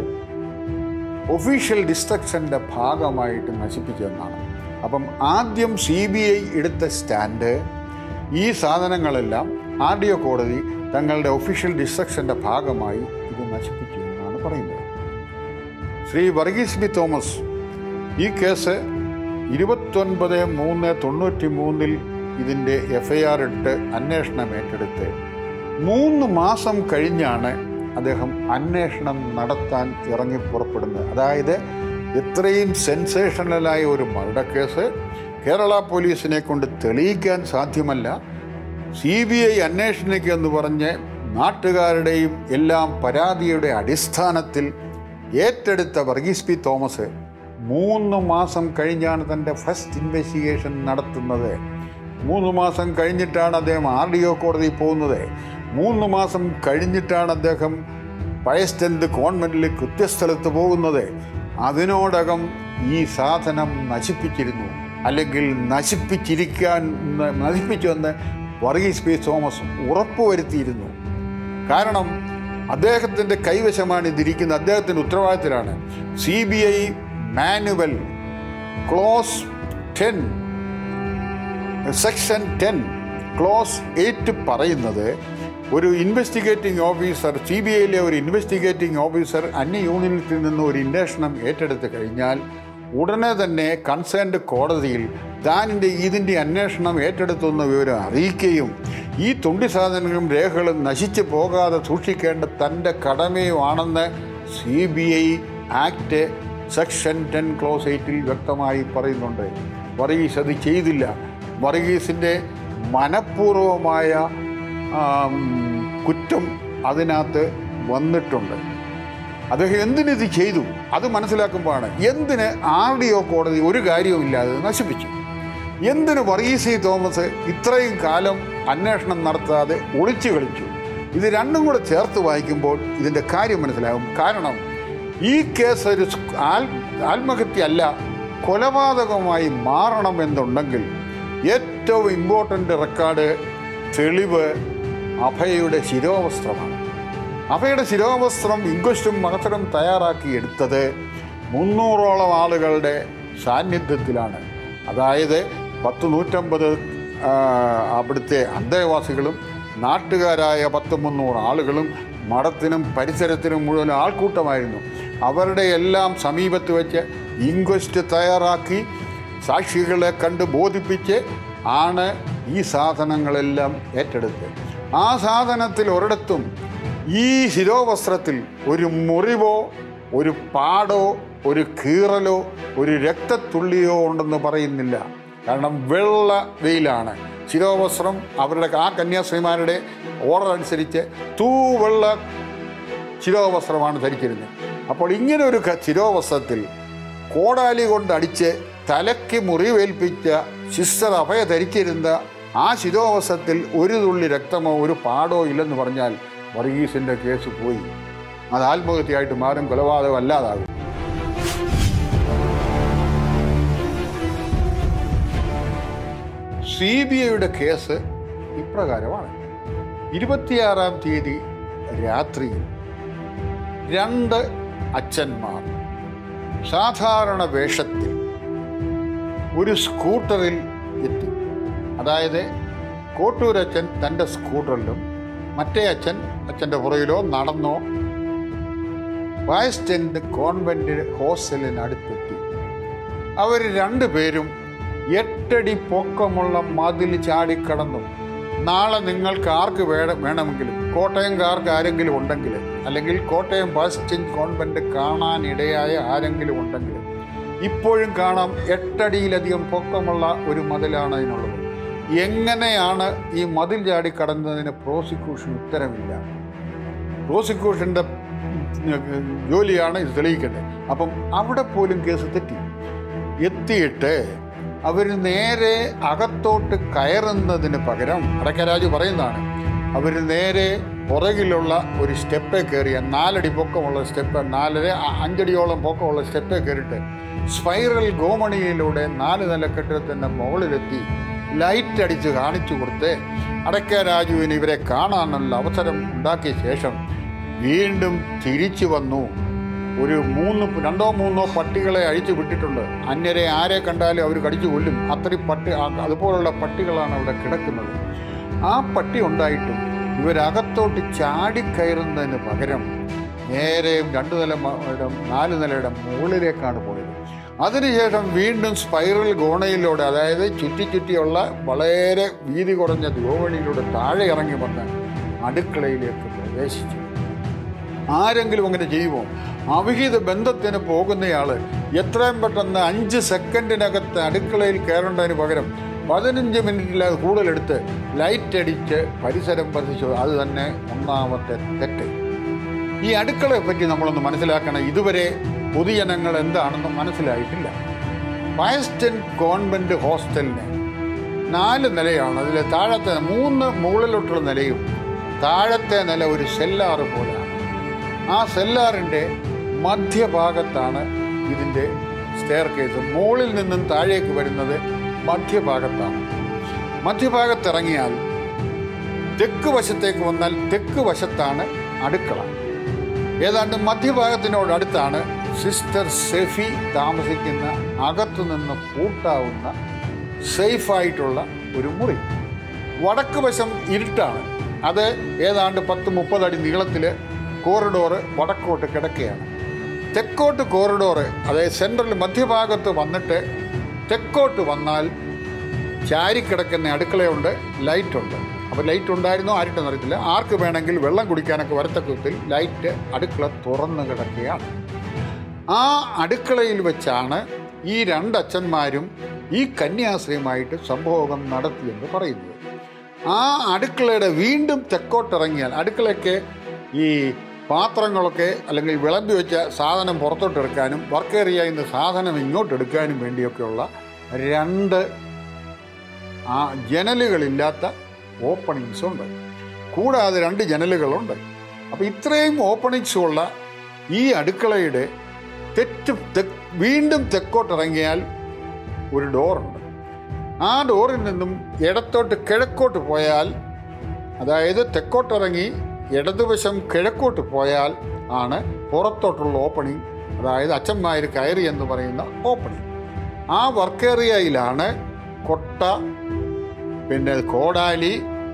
ഒഫീഷ്യൽ ഡിസ്ട്രക്ഷൻ്റെ ഭാഗമായിട്ട് നശിപ്പിച്ചതെന്നാണ് അപ്പം ആദ്യം സി ബി ഐ എടുത്ത സ്റ്റാൻഡ് ഈ സാധനങ്ങളെല്ലാം ആർ ഡി ഒ കോടതി തങ്ങളുടെ ഒഫീഷ്യൽ ഡിസ്ട്രക്ഷൻ്റെ ഭാഗമായി ഇത് നശിപ്പിച്ചു എന്നാണ് പറയുന്നത് ശ്രീ വർഗീസ് ബി തോമസ് ഈ കേസ് ഇരുപത്തൊൻപത് മൂന്ന് തൊണ്ണൂറ്റി മൂന്നിൽ ഇതിൻ്റെ എഫ് ഐ ആർ ഇട്ട് അന്വേഷണം ഏറ്റെടുത്ത് മൂന്ന് മാസം കഴിഞ്ഞാണ് അദ്ദേഹം അന്വേഷണം നടത്താൻ ഇറങ്ങി പുറപ്പെടുന്നത് അതായത് ഇത്രയും സെൻസേഷണലായ ഒരു മർഡർ കേസ് കേരള പോലീസിനെ കൊണ്ട് തെളിയിക്കാൻ സാധ്യമല്ല സി ബി ഐ അന്വേഷണിക്കെന്ന് പറഞ്ഞ് നാട്ടുകാരുടെയും എല്ലാം പരാതിയുടെ അടിസ്ഥാനത്തിൽ ഏറ്റെടുത്ത വർഗീസ് പി തോമസ് മൂന്ന് മാസം കഴിഞ്ഞാണ് തൻ്റെ ഫസ്റ്റ് ഇൻവെസ്റ്റിഗേഷൻ നടത്തുന്നത് മൂന്ന് മാസം കഴിഞ്ഞിട്ടാണ് അദ്ദേഹം ആർ ഡി ഒ കോടതിയിൽ പോകുന്നത് മൂന്ന് മാസം കഴിഞ്ഞിട്ടാണ് അദ്ദേഹം പയസ്റ്റൻഡ് കോൺവെൻറ്റിൽ കൃത്യസ്ഥലത്ത് പോകുന്നത് അതിനോടകം ഈ സാധനം നശിപ്പിച്ചിരുന്നു അല്ലെങ്കിൽ നശിപ്പിച്ചിരിക്കാൻ നശിപ്പിച്ചുവെന്ന് വർഗീസ് പി തോമസ് ഉറപ്പുവരുത്തിയിരുന്നു കാരണം അദ്ദേഹത്തിൻ്റെ കൈവശമാണ് ഇതിരിക്കുന്നത് അദ്ദേഹത്തിൻ്റെ ഉത്തരവാദിത്തത്തിലാണ് C B I manual clause ten section ten clause eight പറയുന്നത് ഒരു ഇൻവെസ്റ്റിഗേറ്റിംഗ് ഓഫീസർ സി ബി ഐയിലെ ഒരു ഇൻവെസ്റ്റിഗേറ്റിംഗ് ഓഫീസർ അന്യ യൂണിയനിൽ നിന്ന് ഒരു അന്വേഷണം ഏറ്റെടുത്ത് കഴിഞ്ഞാൽ ഉടനെ തന്നെ കൺസേൺഡ് കോടതിയിൽ താനിൻ്റെ ഇതിൻ്റെ അന്വേഷണം ഏറ്റെടുത്തുന്ന വിവരം അറിയിക്കുകയും ഈ തൊണ്ടി സാധനങ്ങളും രേഖകളും നശിച്ചു പോകാതെ സൂക്ഷിക്കേണ്ട തൻ്റെ കടമയുമാണെന്ന് C B I act section ten clause എയ്റ്റിൽ വ്യക്തമായി പറയുന്നുണ്ട് വർഗീസ് അത് ചെയ്തില്ല വർഗീസിൻ്റെ മനഃപൂർവമായ ആം, കുറ്റം അതിനകത്ത് വന്നിട്ടുണ്ട് അദ്ദേഹം എന്തിനിത് ചെയ്തു അത് മനസ്സിലാക്കുമ്പോഴാണ് എന്തിന് ആർ ഡി ഒ കോടതി ഒരു കാര്യവുമില്ലാതെ നശിപ്പിച്ചു എന്തിന് വർഗീസ് ഇ തോമസ് ഇത്രയും കാലം അന്വേഷണം നടത്താതെ ഒളിച്ചു കളിച്ചു ഇത് രണ്ടും കൂടെ ചേർത്ത് വായിക്കുമ്പോൾ ഇതിൻ്റെ കാര്യം മനസ്സിലാകും കാരണം ഈ കേസ് ഒരു സ് ആൽ ആത്മഹത്യ അല്ല കൊലപാതകമായി മാറണമെന്നുണ്ടെങ്കിൽ ഏറ്റവും ഇമ്പോർട്ടൻ്റ് റെക്കോർഡ് തെളിവ് അഭയയുടെ ശിരോവസ്ത്രമാണ് അഭയുടെ ശിരോവസ്ത്രം ഇംഗ്വസ്റ്റും മകത്തരം തയ്യാറാക്കി എടുത്തത് മുന്നൂറോളം ആളുകളുടെ സാന്നിധ്യത്തിലാണ് അതായത് പത്ത് നൂറ്റമ്പത് ആ, അവിടുത്തെ അന്തേവാസികളും നാട്ടുകാരായ പത്ത് മുന്നൂറ് ആളുകളും മഠത്തിനും പരിസരത്തിനും മുഴുവൻ ആൾക്കൂട്ടമായിരുന്നു അവരുടെ എല്ലാം സമീപത്ത് വെച്ച് ഇൻക്വസ്റ്റ് തയ്യാറാക്കി സാക്ഷികളെ കണ്ട് ബോധിപ്പിച്ച് ആണ് ഈ സാധനങ്ങളെല്ലാം ഏറ്റെടുത്തത് ആ സാധനത്തിൽ ഒരിടത്തും ഈ ശിരോവസ്ത്രത്തിൽ ഒരു മുറിവോ ഒരു പാടോ ഒരു കീറലോ ഒരു രക്തത്തുള്ളിയോ ഉണ്ടെന്ന് പറയുന്നില്ല കാരണം വെള്ള വെയിലാണ് ശിരോവസ്ത്രം അവരുടെ ആ കന്യാസ്ത്രീമാരുടെ ഓർഡർ അനുസരിച്ച് തൂവെള്ള ശിരോവസ്ത്രമാണ് ധരിച്ചിരുന്നത് അപ്പോൾ ഇങ്ങനെ ഒരു ക- ശിരോവസ്ത്രത്തിൽ കോടാലി കൊണ്ട് അടിച്ച് തലയ്ക്ക് മുറിവേൽപ്പിച്ച സിസ്റ്റർ അഭയ ധരിച്ചിരുന്ന ആ ശിരോവസ്ത്രത്തിൽ ഒരു തുള്ളി രക്തമോ ഒരു പാടോ ഇല്ലെന്ന് പറഞ്ഞാൽ വർഗീസിന്റെ കേസ് പോയി അത് ആത്മഹത്യയായിട്ട് മാറും കൊലപാതകം അല്ലാതാകും സി ബി ഐയുടെ കേസ് ഇപ്രകാരമാണ് ഇരുപത്തിയാറാം തീയതി രാത്രിയിൽ രണ്ട് അച്ഛന്മാർ സാധാരണ വേഷത്തിൽ ഒരു സ്കൂട്ടറിൽ എത്തി അതായത് കോട്ടൂരച്ഛൻ തൻ്റെ സ്കൂട്ടറിലും മറ്റേ അച്ഛൻ അച്ഛൻ്റെ പുറകിലോ നടന്നോ വയസ്റ്റെൻഡ് കോൺവെന്റ് ഹോസ്റ്റലിനടുത്തെത്തി അവർ രണ്ടുപേരും എട്ടടി പൊക്കമുള്ള മതിൽ ചാടിക്കടന്നു നാളെ നിങ്ങൾക്ക് ആർക്ക് വേണം വേണമെങ്കിലും കോട്ടയംകാർക്ക് ആരെങ്കിലും ഉണ്ടെങ്കിൽ അല്ലെങ്കിൽ കോട്ടയം ബസ്റ്റൻ കോൺവെന്റ് കാണാനിടയായ ആരെങ്കിലും ഉണ്ടെങ്കിൽ ഇപ്പോഴും കാണാം എട്ടടിയിലധികം പൊക്കമുള്ള ഒരു മതിലാണ് അതിനുള്ളത് എങ്ങനെയാണ് ഈ മതിൽ ചാടി കടന്നതിന് പ്രോസിക്യൂഷൻ ഉത്തരമില്ല പ്രോസിക്യൂഷൻ്റെ ജോലിയാണ് ഇത് തെളിയിക്കേണ്ടത് അപ്പം അവിടെ പോലും കേസ് തെറ്റി എത്തിയിട്ട് അവർ നേരെ അകത്തോട്ട് കയറുന്നതിന് പകരം അടക്കരാജു പറയുന്നതാണ് അവർ നേരെ പുറകിലുള്ള ഒരു സ്റ്റെപ്പേ കയറിയ നാലടി പൊക്കമുള്ള സ്റ്റെപ്പ് നാലര അ- അഞ്ചടിയോളം പൊക്കമുള്ള സ്റ്റെപ്പേ കയറിയിട്ട് സ്പൈറൽ ഗോമണിയിലൂടെ നാല് നില കെട്ടിടത്തിൻ്റെ മുകളിലെത്തി ലൈറ്റ് അടിച്ച് കാണിച്ചു കൊടുത്ത് അടക്ക രാജുവിന് ഇവരെ കാണാനുള്ള അവസരം ഉണ്ടാക്കിയ ശേഷം വീണ്ടും തിരിച്ചു വന്നു ഒരു മൂന്ന് രണ്ടോ മൂന്നോ പട്ടികളെ അഴിച്ചു വിട്ടിട്ടുണ്ട് അന്യരെ ആരെ കണ്ടാലും അവർ കടിച്ചു കൊല്ലും അത്രയും പട്ടി ആ- അതുപോലുള്ള പട്ടികളാണ് അവിടെ കിടക്കുന്നത് ആ പട്ടി ഉണ്ടായിട്ടും ഇവരകത്തോട്ട് ചാടിക്കയറുന്നതിന് പകരം നേരെ രണ്ട് നില മ- യുടെ നാല് നിലയുടെ മുകളിലേക്കാണ് പോയത് അതിനുശേഷം വീണ്ടും സ്പൈറൽ ഗോണയിലൂടെ അതായത് ചുറ്റി ചുറ്റിയുള്ള വളരെ വീതി കുറഞ്ഞ ഗോവണിയിലൂടെ താഴെ ഇറങ്ങി വന്ന് അടുക്കളയിലേക്ക് പ്രവേശിച്ചു ആരെങ്കിലും അങ്ങനെ ചെയ്യുമോ അവിഹിത ബന്ധത്തിന് പോകുന്നയാള് എത്രയും പെട്ടെന്ന് അഞ്ച് സെക്കൻഡിനകത്ത് അടുക്കളയിൽ കയറേണ്ടതിന് പകരം പതിനഞ്ച് മിനിറ്റിൽ അത് കൂടുതലെടുത്ത് ലൈറ്റ് അടിച്ച് പരിസരം പതിച്ചു അത് തന്നെ ഒന്നാമത്തെ തെറ്റ് ഈ അടുക്കളയെ പറ്റി നമ്മളൊന്ന് മനസ്സിലാക്കണം ഇതുവരെ പൊതുജനങ്ങൾ എന്താണെന്ന് മനസ്സിലായിട്ടില്ല വയസ്റ്റൻ കോൺവെന്റ് ഹോസ്റ്റലിന് നാല് നിലയാണ് അതിൽ താഴത്തെ മൂന്ന് മുകളിലോട്ടുള്ള നിലയും താഴത്തെ നില ഒരു സെല്ലാറ് പോലെയാണ് ആ സെല്ലാറിൻ്റെ മധ്യഭാഗത്താണ് ഇതിൻ്റെ സ്റ്റെയർ കേസ് മുകളിൽ നിന്നും താഴേക്ക് വരുന്നത് മധ്യഭാഗത്താണ് മധ്യഭാഗത്തിറങ്ങിയാൽ തെക്ക് വശത്തേക്ക് വന്നാൽ തെക്ക് വശത്താണ് അടുക്കള ഏതാണ്ട് മധ്യഭാഗത്തിനോട് അടുത്താണ് സിസ്റ്റർ സെഫി താമസിക്കുന്ന അകത്തു നിന്ന് പൂട്ടാവുന്ന സേഫായിട്ടുള്ള ഒരു മുറി വടക്ക് വശം ഇരുട്ടാണ് അത് ഏതാണ്ട് പത്ത് മുപ്പതടി നീളത്തിൽ കോറിഡോറ് വടക്കോട്ട് കിടക്കുകയാണ് തെക്കോട്ട് കോറിഡോറ് അതായത് സെൻട്രൽ മധ്യഭാഗത്ത് വന്നിട്ട് തെക്കോട്ട് വന്നാൽ ചാരിക്കിടക്കുന്ന അടുക്കളയുണ്ട് ലൈറ്റുണ്ട് അപ്പോൾ ലൈറ്റ് ഉണ്ടായിരുന്നോ ആരുടെന്ന് അറിയത്തില്ല ആർക്ക് വേണമെങ്കിൽ വെള്ളം കുടിക്കാനൊക്കെ വരത്തക്കത്തിൽ ലൈറ്റ് അടുക്കള തുറന്നു കിടക്കുകയാണ് ആ അടുക്കളയിൽ വെച്ചാണ് ഈ രണ്ടച്ഛന്മാരും ഈ കന്യാസ്ത്രീയുമായിട്ട് സംഭോഗം നടത്തിയെന്ന് പറയുന്നത് ആ അടുക്കളയുടെ വീണ്ടും തെക്കോട്ടിറങ്ങിയാൽ അടുക്കളയ്ക്ക് ഈ പാത്രങ്ങളൊക്കെ അല്ലെങ്കിൽ വിളമ്പി വെച്ച സാധനം പുറത്തോട്ടെടുക്കാനും വർക്ക് ഏരിയയിൽ നിന്ന് സാധനം ഇങ്ങോട്ട് എടുക്കാനും വേണ്ടിയൊക്കെയുള്ള രണ്ട് ആ ജനലുകളില്ലാത്ത ഓപ്പണിങ്സ് ഉണ്ട് കൂടാതെ രണ്ട് ജനലുകളുണ്ട് അപ്പോൾ ഇത്രയും ഓപ്പണിങ്സ് ഉള്ള ഈ അടുക്കളയുടെ തെറ്റ് തെ- വീണ്ടും തെക്കോട്ടിറങ്ങിയാൽ ഒരു ഡോറുണ്ട് ആ ഡോറിൽ നിന്നും ഇടത്തോട്ട് കിഴക്കോട്ട് പോയാൽ അതായത് തെക്കോട്ടിറങ്ങി ഇടതുവശം കിഴക്കോട്ട് പോയാൽ ആണ് പുറത്തോട്ടുള്ള ഓപ്പണിംഗ് അതായത് അച്ഛന്മാർ കയറി എന്ന് പറയുന്ന ഓപ്പണിംഗ് ആ വർക്ക് ഏരിയയിലാണ് കൊട്ട പിന്നെ കോടാലി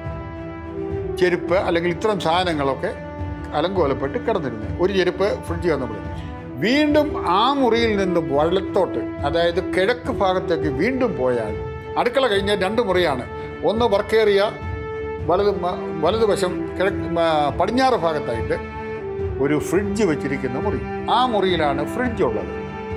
ചെരുപ്പ് അല്ലെങ്കിൽ ഇത്തരം സാധനങ്ങളൊക്കെ അലങ്കോലപ്പെട്ട് കിടന്നിരുന്നത് ഒരു ചെരുപ്പ് ഫ്രിഡ്ജ് വന്നപ്പോൾ വീണ്ടും ആ മുറിയിൽ നിന്ന് വലത്തോട്ട് അതായത് കിഴക്ക് ഭാഗത്തേക്ക് വീണ്ടും പോയാൽ അടുക്കള കഴിഞ്ഞ രണ്ട് മുറിയാണ് ഒന്ന് വർക്ക് ഏരിയ വലത് മ- വലതുവശം കിഴക്ക് മ- പടിഞ്ഞാറ് ഭാഗത്തായിട്ട് ഒരു ഫ്രിഡ്ജ് വെച്ചിരിക്കുന്ന മുറി ആ മുറിയിലാണ് ഫ്രിഡ്ജ് ഉള്ളത്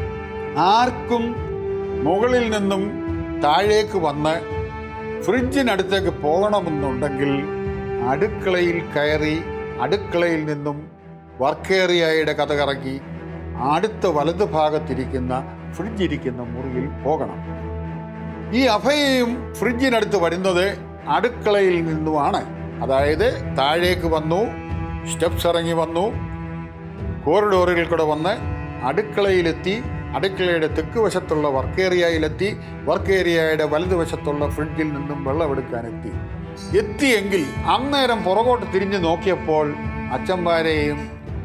ആർക്കും മുകളിൽ നിന്നും താഴേക്ക് വന്ന് ഫ്രിഡ്ജിനടുത്തേക്ക് പോകണമെന്നുണ്ടെങ്കിൽ അടുക്കളയിൽ കയറി അടുക്കളയിൽ നിന്നും വർക്ക് ഏരിയയുടെ കഥ കറക്കി അടുത്ത വലതു ഭാഗത്തിരിക്കുന്ന ഫ്രിഡ്ജ് ഇരിക്കുന്ന മുറിയിൽ പോകണം ഈ അഭയയും ഫ്രിഡ്ജിനടുത്ത് വരുന്നത് അടുക്കളയിൽ നിന്നുമാണ് അതായത് താഴേക്ക് വന്നു സ്റ്റെപ്സ് ഇറങ്ങി വന്നു കോറിഡോറുകളിൽ കൂടെ വന്ന് അടുക്കളയിലെത്തി അടുക്കളയുടെ തെക്ക് വശത്തുള്ള വർക്ക് ഏരിയയിലെത്തി വർക്ക് ഏരിയയുടെ വലതുവശത്തുള്ള ഫ്രിഡ്ജിൽ നിന്നും വെള്ളമെടുക്കാനെത്തി എത്തിയെങ്കിൽ അന്നേരം പുറകോട്ട് തിരിഞ്ഞു നോക്കിയപ്പോൾ അച്ചന്മാരെയും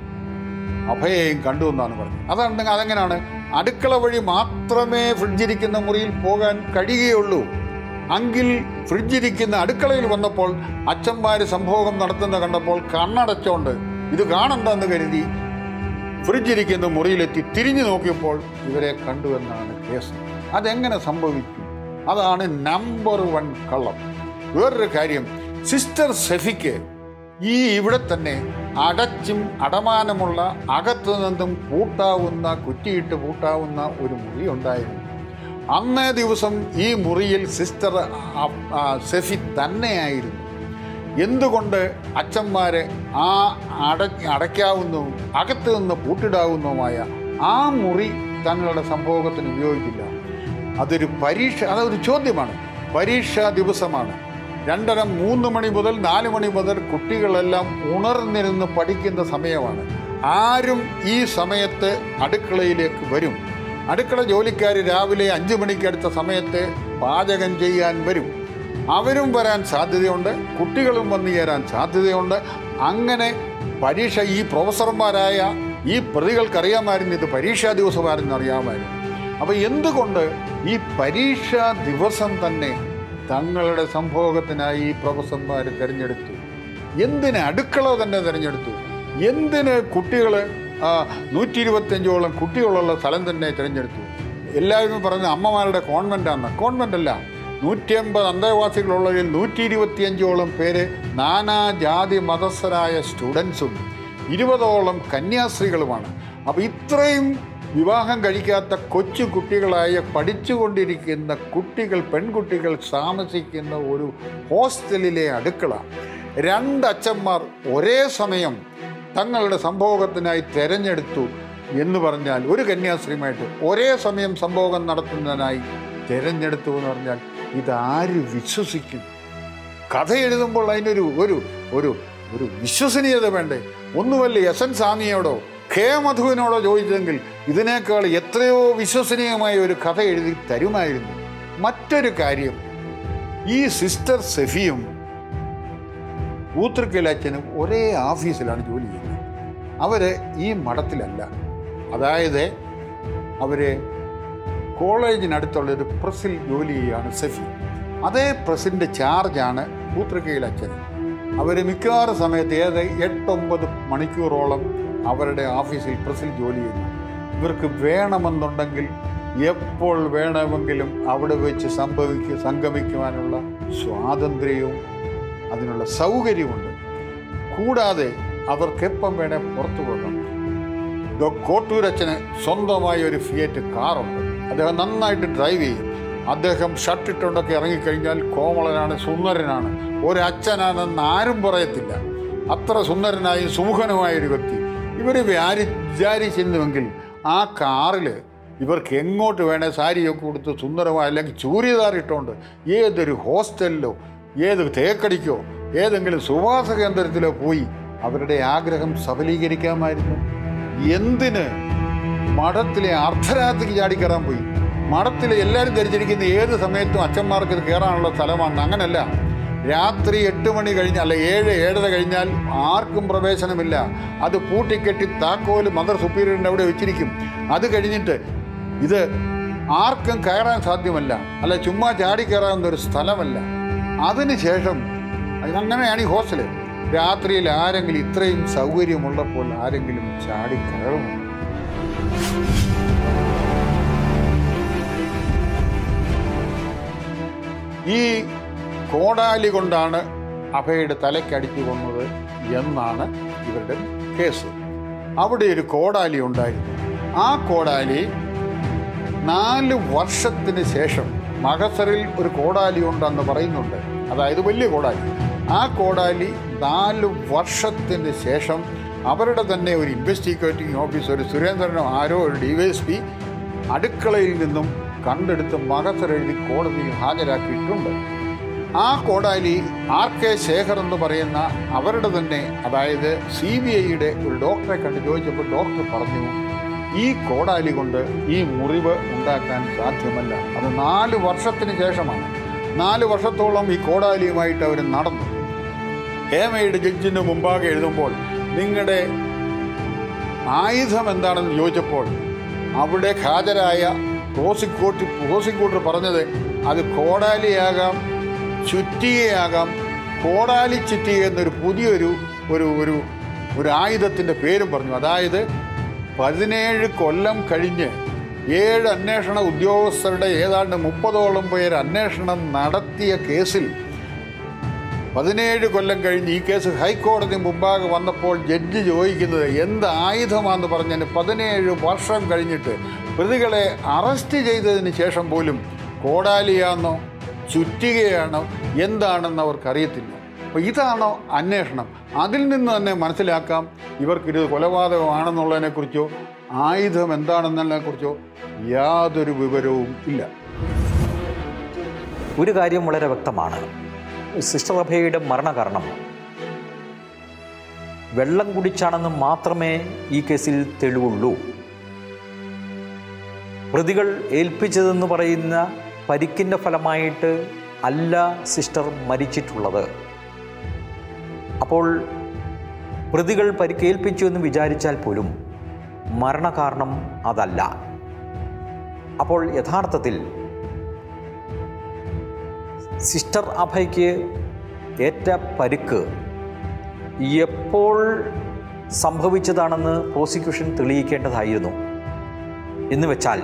അഭയെയും കണ്ടു എന്നാണ് പറഞ്ഞത് അതാണ് അതെങ്ങനെയാണ് അടുക്കള വഴി മാത്രമേ ഫ്രിഡ്ജിരിക്കുന്ന മുറിയിൽ പോകാൻ കഴിയുകയുള്ളൂ അങ്കിൽ ഫ്രിഡ്ജിരിക്കുന്ന അടുക്കളയിൽ വന്നപ്പോൾ അച്ഛന്മാര് സംഭോഗം നടത്തുന്ന കണ്ടപ്പോൾ കണ്ണടച്ചോണ്ട് ഇത് കാണണ്ടെന്ന് കരുതി ഫ്രിഡ്ജിരിക്കുന്ന മുറിയിലെത്തി തിരിഞ്ഞു നോക്കിയപ്പോൾ ഇവരെ കണ്ടു എന്നാണ് കേസ് അതെങ്ങനെ സംഭവിച്ചു അതാണ് നമ്പർ വൺ കള്ളം വേറൊരു കാര്യം സിസ്റ്റർ സെഫിക്ക് ഈ ഇവിടെ തന്നെ അടച്ചും അടമാനമുള്ള അകത്തു നിന്നും പൂട്ടാവുന്ന കുറ്റിയിട്ട് പൂട്ടാവുന്ന ഒരു മുറി ഉണ്ടായിരുന്നു അന്നേ ദിവസം ഈ മുറിയിൽ സിസ്റ്റർ അ- ആ സെഫി തന്നെയായിരുന്നു എന്തുകൊണ്ട് അച്ഛന്മാരെ ആ അട അടയ്ക്കാവുന്നതും അകത്ത് നിന്ന് പൂട്ടിടാവുന്നതുമായ ആ മുറി തങ്ങളുടെ സംഭോഗത്തിന് ഉപയോഗിക്കില്ല അതൊരു പരീക്ഷ അതൊരു ചോദ്യമാണ് പരീക്ഷാ ദിവസമാണ് രണ്ടര മൂന്ന് മണി മുതൽ നാല് മണി മുതൽ കുട്ടികളെല്ലാം ഉണർന്നിരുന്ന് പഠിക്കുന്ന സമയമാണ് ആരും ഈ സമയത്ത് അടുക്കളയിലേക്ക് വരും അടുക്കള ജോലിക്കാർ രാവിലെ അഞ്ച് മണിക്കടുത്ത സമയത്ത് പാചകം ചെയ്യാൻ വരും അവരും വരാൻ സാധ്യതയുണ്ട് കുട്ടികളും വന്നു ചേരാൻ സാധ്യതയുണ്ട് അങ്ങനെ പരീക്ഷ ഈ പ്രൊഫസർമാരായ ഈ പ്രതികൾക്കറിയാമായിരുന്നു ഇത് പരീക്ഷാ ദിവസമായിരുന്നു അറിയാമായിരുന്നു അപ്പോൾ എന്തുകൊണ്ട് ഈ പരീക്ഷാ ദിവസം തന്നെ തങ്ങളുടെ സംഭോഗത്തിനായി ഈ പ്രൊഫസർമാർ തിരഞ്ഞെടുത്തു എന്തിന് അടുക്കള തന്നെ തിരഞ്ഞെടുത്തു എന്തിന് കുട്ടികൾ നൂറ്റി ഇരുപത്തഞ്ചോളം കുട്ടികളുള്ള സ്ഥലം തന്നെ തിരഞ്ഞെടുത്തു എല്ലാവരും പറഞ്ഞ അമ്മമാരുടെ കോൺവെൻ്റാണ് കോൺവെൻ്റ് അല്ല നൂറ്റി അമ്പത് അന്തേവാസികളുള്ളതിൽ നൂറ്റി ഇരുപത്തിയഞ്ചോളം പേര് നാനാജാതി മതസ്ഥരായ സ്റ്റുഡൻസും ഇരുപതോളം കന്യാസ്ത്രീകളുമാണ് അപ്പോൾ ഇത്രയും വിവാഹം കഴിക്കാത്ത കൊച്ചു കുട്ടികളായ പഠിച്ചുകൊണ്ടിരിക്കുന്ന കുട്ടികൾ പെൺകുട്ടികൾ താമസിക്കുന്ന ഒരു ഹോസ്റ്റലിലെ അടുക്കള രണ്ടച്ഛന്മാർ ഒരേ സമയം തങ്ങളുടെ സംഭോഗത്തിനായി തെരഞ്ഞെടുത്തു എന്ന് പറഞ്ഞാൽ ഒരു കന്യാസ്ത്രീയുമായിട്ട് ഒരേ സമയം സംഭോഗം നടത്തുന്നതിനായി തെരഞ്ഞെടുത്തു എന്ന് പറഞ്ഞാൽ ഇതാര് വിശ്വസിക്കും കഥ എഴുതുമ്പോൾ അതിനൊരു ഒരു ഒരു ഒരു വിശ്വസനീയത വേണ്ടേ ഒന്നുമല്ല എസ് എൻ സ്വാമിയോടോ കെ മധുവിനോടോ ചോദിച്ചെങ്കിൽ ഇതിനേക്കാൾ എത്രയോ വിശ്വസനീയമായ ഒരു കഥ എഴുതി തരുമായിരുന്നു മറ്റൊരു കാര്യം ഈ സിസ്റ്റർ സെഫിയും ഊത്രക്കലച്ചനും ഒരേ ഓഫീസിലാണ് ജോലി ചെയ്യുന്നത് അവര് ഈ മഠത്തിലല്ല അതായത് അവര് കോളേജിനടുത്തുള്ള ഒരു പ്രസ്സിൽ ജോലി ചെയ്യുകയാണ് സെഫി അതേ പ്രസിൻ്റെ ചാർജാണ് പൂത്രക്കയിൽ അച്ഛൻ അവർ മിക്കവാറും സമയത്ത് ഏത് എട്ടൊമ്പത് മണിക്കൂറോളം അവരുടെ ഓഫീസിൽ പ്രസ്സിൽ ജോലി ചെയ്യുന്നു ഇവർക്ക് വേണമെന്നുണ്ടെങ്കിൽ എപ്പോൾ വേണമെങ്കിലും അവിടെ വെച്ച് സംഭവിക്കുക സംഗമിക്കുവാനുള്ള സ്വാതന്ത്ര്യവും അതിനുള്ള സൗകര്യമുണ്ട് കൂടാതെ അവർക്ക് എപ്പം വേണേൽ പുറത്തു പോകാം ഡോ കോട്ടൂരച്ചന് സ്വന്തമായ ഒരു ഫിയറ്റ് കാറുണ്ട് അദ്ദേഹം നന്നായിട്ട് ഡ്രൈവ് ചെയ്യും അദ്ദേഹം ഷർട്ട് ഇട്ടുകൊണ്ടൊക്കെ ഇറങ്ങിക്കഴിഞ്ഞാൽ കോമളനാണ് സുന്ദരനാണ് ഒരച്ഛനാണെന്ന് ആരും പറയത്തില്ല അത്ര സുന്ദരനായും സുമുഖനുമായ ഒരു വ്യക്തി ഇവർ വ്യാരി വിചാരിച്ചിരുന്നുവെങ്കിൽ ആ കാറിൽ ഇവർക്ക് എങ്ങോട്ട് വേണേ സാരിയൊക്കെ കൊടുത്ത് സുന്ദരമായ അല്ലെങ്കിൽ ചൂരിദാർ ഇട്ടുകൊണ്ട് ഏതൊരു ഹോസ്റ്റലിലോ ഏത് തേക്കടിക്കോ ഏതെങ്കിലും സുവാസ കേന്ദ്രത്തിലോ പോയി അവരുടെ ആഗ്രഹം സഫലീകരിക്കാമായിരുന്നു എന്തിന് മഠത്തിലെ അർദ്ധരാത്രിക്ക് ചാടിക്കയറാൻ പോയി മഠത്തിലെ എല്ലാവരും ധരിച്ചിരിക്കുന്ന ഏത് സമയത്തും അച്ഛന്മാർക്ക് ഇത് കയറാനുള്ള സ്ഥലമാണ് അങ്ങനല്ല രാത്രി എട്ട് മണി കഴിഞ്ഞ് അല്ല ഏഴ് ഏഴര കഴിഞ്ഞാൽ ആർക്കും പ്രവേശനമില്ല അത് പൂട്ടിക്കെട്ടി താക്കോല് മദർ സുപ്പീരിയറിൻ്റെ അവിടെ വെച്ചിരിക്കും അത് കഴിഞ്ഞിട്ട് ഇത് ആർക്കും കയറാൻ സാധ്യമല്ല അല്ല ചുമ്മാ ചാടി കയറാവുന്ന ഒരു സ്ഥലമല്ല അതിനുശേഷം അങ്ങനെയാണ് ഈ ഹോസ്റ്റല് രാത്രിയിൽ ആരെങ്കിലും ഇത്രയും സൗകര്യമുള്ളപ്പോൾ ആരെങ്കിലും ചാടി കയറുമോ ഈ കോടാലി കൊണ്ടാണ് അഭയുടെ തലയ്ക്കടിച്ചു കൊന്നത് എന്നാണ് ഇവരുടെ കേസ് അവിടെ ഒരു കോടാലി ഉണ്ടായിരുന്നു ആ കോടാലി നാല് വർഷത്തിന് ശേഷം മഹസറിൽ ഒരു കോടാലി ഉണ്ടെന്ന് പറയുന്നുണ്ട് അതായത് വലിയ കോടാലി ആ കോടാലി നാല് വർഷത്തിന് ശേഷം അവരുടെ തന്നെ ഒരു ഇൻവെസ്റ്റിഗേറ്റിംഗ് ഓഫീസർ ഒരു സുരേന്ദ്രനോ ആരോ ഒരു ഡിവൈഎസ്പി അടുക്കളയിൽ നിന്നും കണ്ടെടുത്ത് മഹസർ എഴുതി കോടതിയിൽ ഹാജരാക്കിയിട്ടുണ്ട് ആ കോടാലി ആർ കെ ശേഖർ എന്ന് പറയുന്ന അവരുടെ തന്നെ അതായത് സി ബി ഐയുടെ ഒരു ഡോക്ടറെ കണ്ട് ചോദിച്ചപ്പോൾ ഡോക്ടർ പറഞ്ഞു ഈ കോടാലി കൊണ്ട് ഈ മുറിവ് ഉണ്ടാക്കാൻ സാധ്യമല്ല അത് നാല് വർഷത്തിന് ശേഷമാണ് നാല് വർഷത്തോളം ഈ കോടാലിയുമായിട്ട് അവർ നടന്നു ഹേമയുടെ ജഡ്ജിന് മുമ്പാകെ എഴുതുമ്പോൾ നിങ്ങളുടെ ആയുധം എന്താണെന്ന് ചോദിച്ചപ്പോൾ അവിടെ ഹാജരായ പ്രോസിക്യൂട്ടർ പ്രോസിക്യൂട്ടർ പറഞ്ഞത് അത് കോടാലിയാകാം ചുറ്റികയാകാം കോടാലി ചുറ്റിക എന്നൊരു പുതിയൊരു ഒരു ഒരു ഒരു ആയുധത്തിൻ്റെ പേരും പറഞ്ഞു അതായത് പതിനേഴ് കൊല്ലം കഴിഞ്ഞ് ഏഴ് അന്വേഷണ ഉദ്യോഗസ്ഥരുടെ ഏതാണ്ട് മുപ്പതോളം പേർ അന്വേഷണം നടത്തിയ കേസിൽ പതിനേഴ് കൊല്ലം കഴിഞ്ഞ് ഈ കേസ് ഹൈക്കോടതി മുമ്പാകെ വന്നപ്പോൾ ജഡ്ജി ചോദിക്കുന്നത് എന്ത് ആയുധമാണെന്ന് പറഞ്ഞതിന് പതിനേഴ് വർഷം കഴിഞ്ഞിട്ട് പ്രതികളെ അറസ്റ്റ് ചെയ്തതിന് ശേഷം പോലും കോടാലിയാണോ ചുറ്റികയാണോ എന്താണെന്ന് അവർക്കറിയത്തില്ല അപ്പോൾ ഇതാണോ അന്വേഷണം അതിൽ നിന്ന് തന്നെ മനസ്സിലാക്കാം ഇവർക്കിത് കൊലപാതകമാണെന്നുള്ളതിനെക്കുറിച്ചോ ആയുധം എന്താണെന്നതിനെക്കുറിച്ചോ യാതൊരു വിവരവും ഇല്ല ഒരു കാര്യം വളരെ വ്യക്തമാണ് സിസ്റ്റർ അഭയയുടെ മരണകാരണം വെള്ളം കുടിച്ചാണെന്ന് മാത്രമേ ഈ കേസിൽ തെളിവുള്ളൂ പ്രതികൾ ഏൽപ്പിച്ചതെന്ന് പറയുന്ന പരിക്കിൻ്റെ ഫലമായിട്ട് അല്ല സിസ്റ്റർ മരിച്ചിട്ടുള്ളത് അപ്പോൾ പ്രതികൾ പരിക്കേൽപ്പിച്ചു എന്ന് വിചാരിച്ചാൽ പോലും മരണകാരണം അതല്ല അപ്പോൾ യഥാർത്ഥത്തിൽ സിസ്റ്റർ അഭയ്ക്ക് ഏറ്റ പരിക്ക് എപ്പോൾ സംഭവിച്ചതാണെന്ന് പ്രോസിക്യൂഷൻ തെളിയിക്കേണ്ടതായിരുന്നു എന്ന് വെച്ചാൽ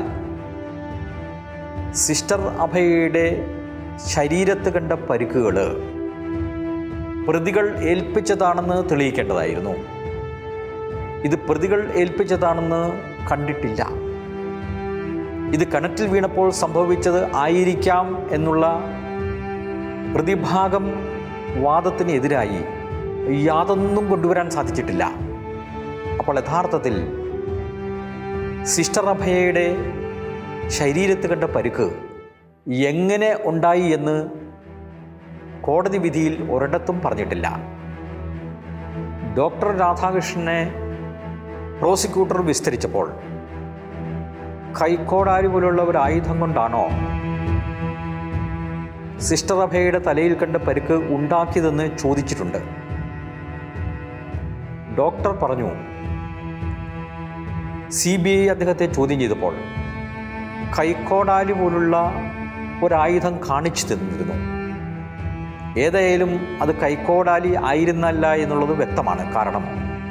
സിസ്റ്റർ അഭയയുടെ ശരീരത്ത് കണ്ട പരിക്കുകൾ പ്രതികൾ ഏൽപ്പിച്ചതാണെന്ന് തെളിയിക്കേണ്ടതായിരുന്നു ഇത് പ്രതികൾ ഏൽപ്പിച്ചതാണെന്ന് കണ്ടിട്ടില്ല ഇത് കിണറ്റിൽ വീണപ്പോൾ സംഭവിച്ചത് ആയിരിക്കാം എന്നുള്ള പ്രതിഭാഗം വാദത്തിന് എതിരായി യാതൊന്നും കൊണ്ടുവരാൻ സാധിച്ചിട്ടില്ല അപ്പോൾ യഥാർത്ഥത്തിൽ സിസ്റ്റർ അഭയയുടെ ശരീരത്ത് കണ്ട പരുക്ക് എങ്ങനെ ഉണ്ടായി എന്ന് കോടതി വിധിയിൽ ഒരിടത്തും പറഞ്ഞിട്ടില്ല ഡോക്ടർ രാധാകൃഷ്ണനെ പ്രോസിക്യൂട്ടർ വിസ്തരിച്ചപ്പോൾ കൈക്കോടാരി പോലുള്ള ഒരു ആയുധം കൊണ്ടാണോ സിസ്റ്റർ അഭയയുടെ തലയിൽ കണ്ട പരുക്ക് ഉണ്ടാക്കിയതെന്ന് ചോദിച്ചിട്ടുണ്ട് ഡോക്ടർ പറഞ്ഞു സി ബി ഐ അദ്ദേഹത്തെ ചോദ്യം ചെയ്തപ്പോൾ കൈക്കോടാലി പോലുള്ള ഒരായുധം കാണിച്ചു തന്നിരുന്നു ഏതായാലും അത് കൈക്കോടാലി ആയിരുന്നല്ല എന്നുള്ളത് വ്യക്തമാണ് കാരണം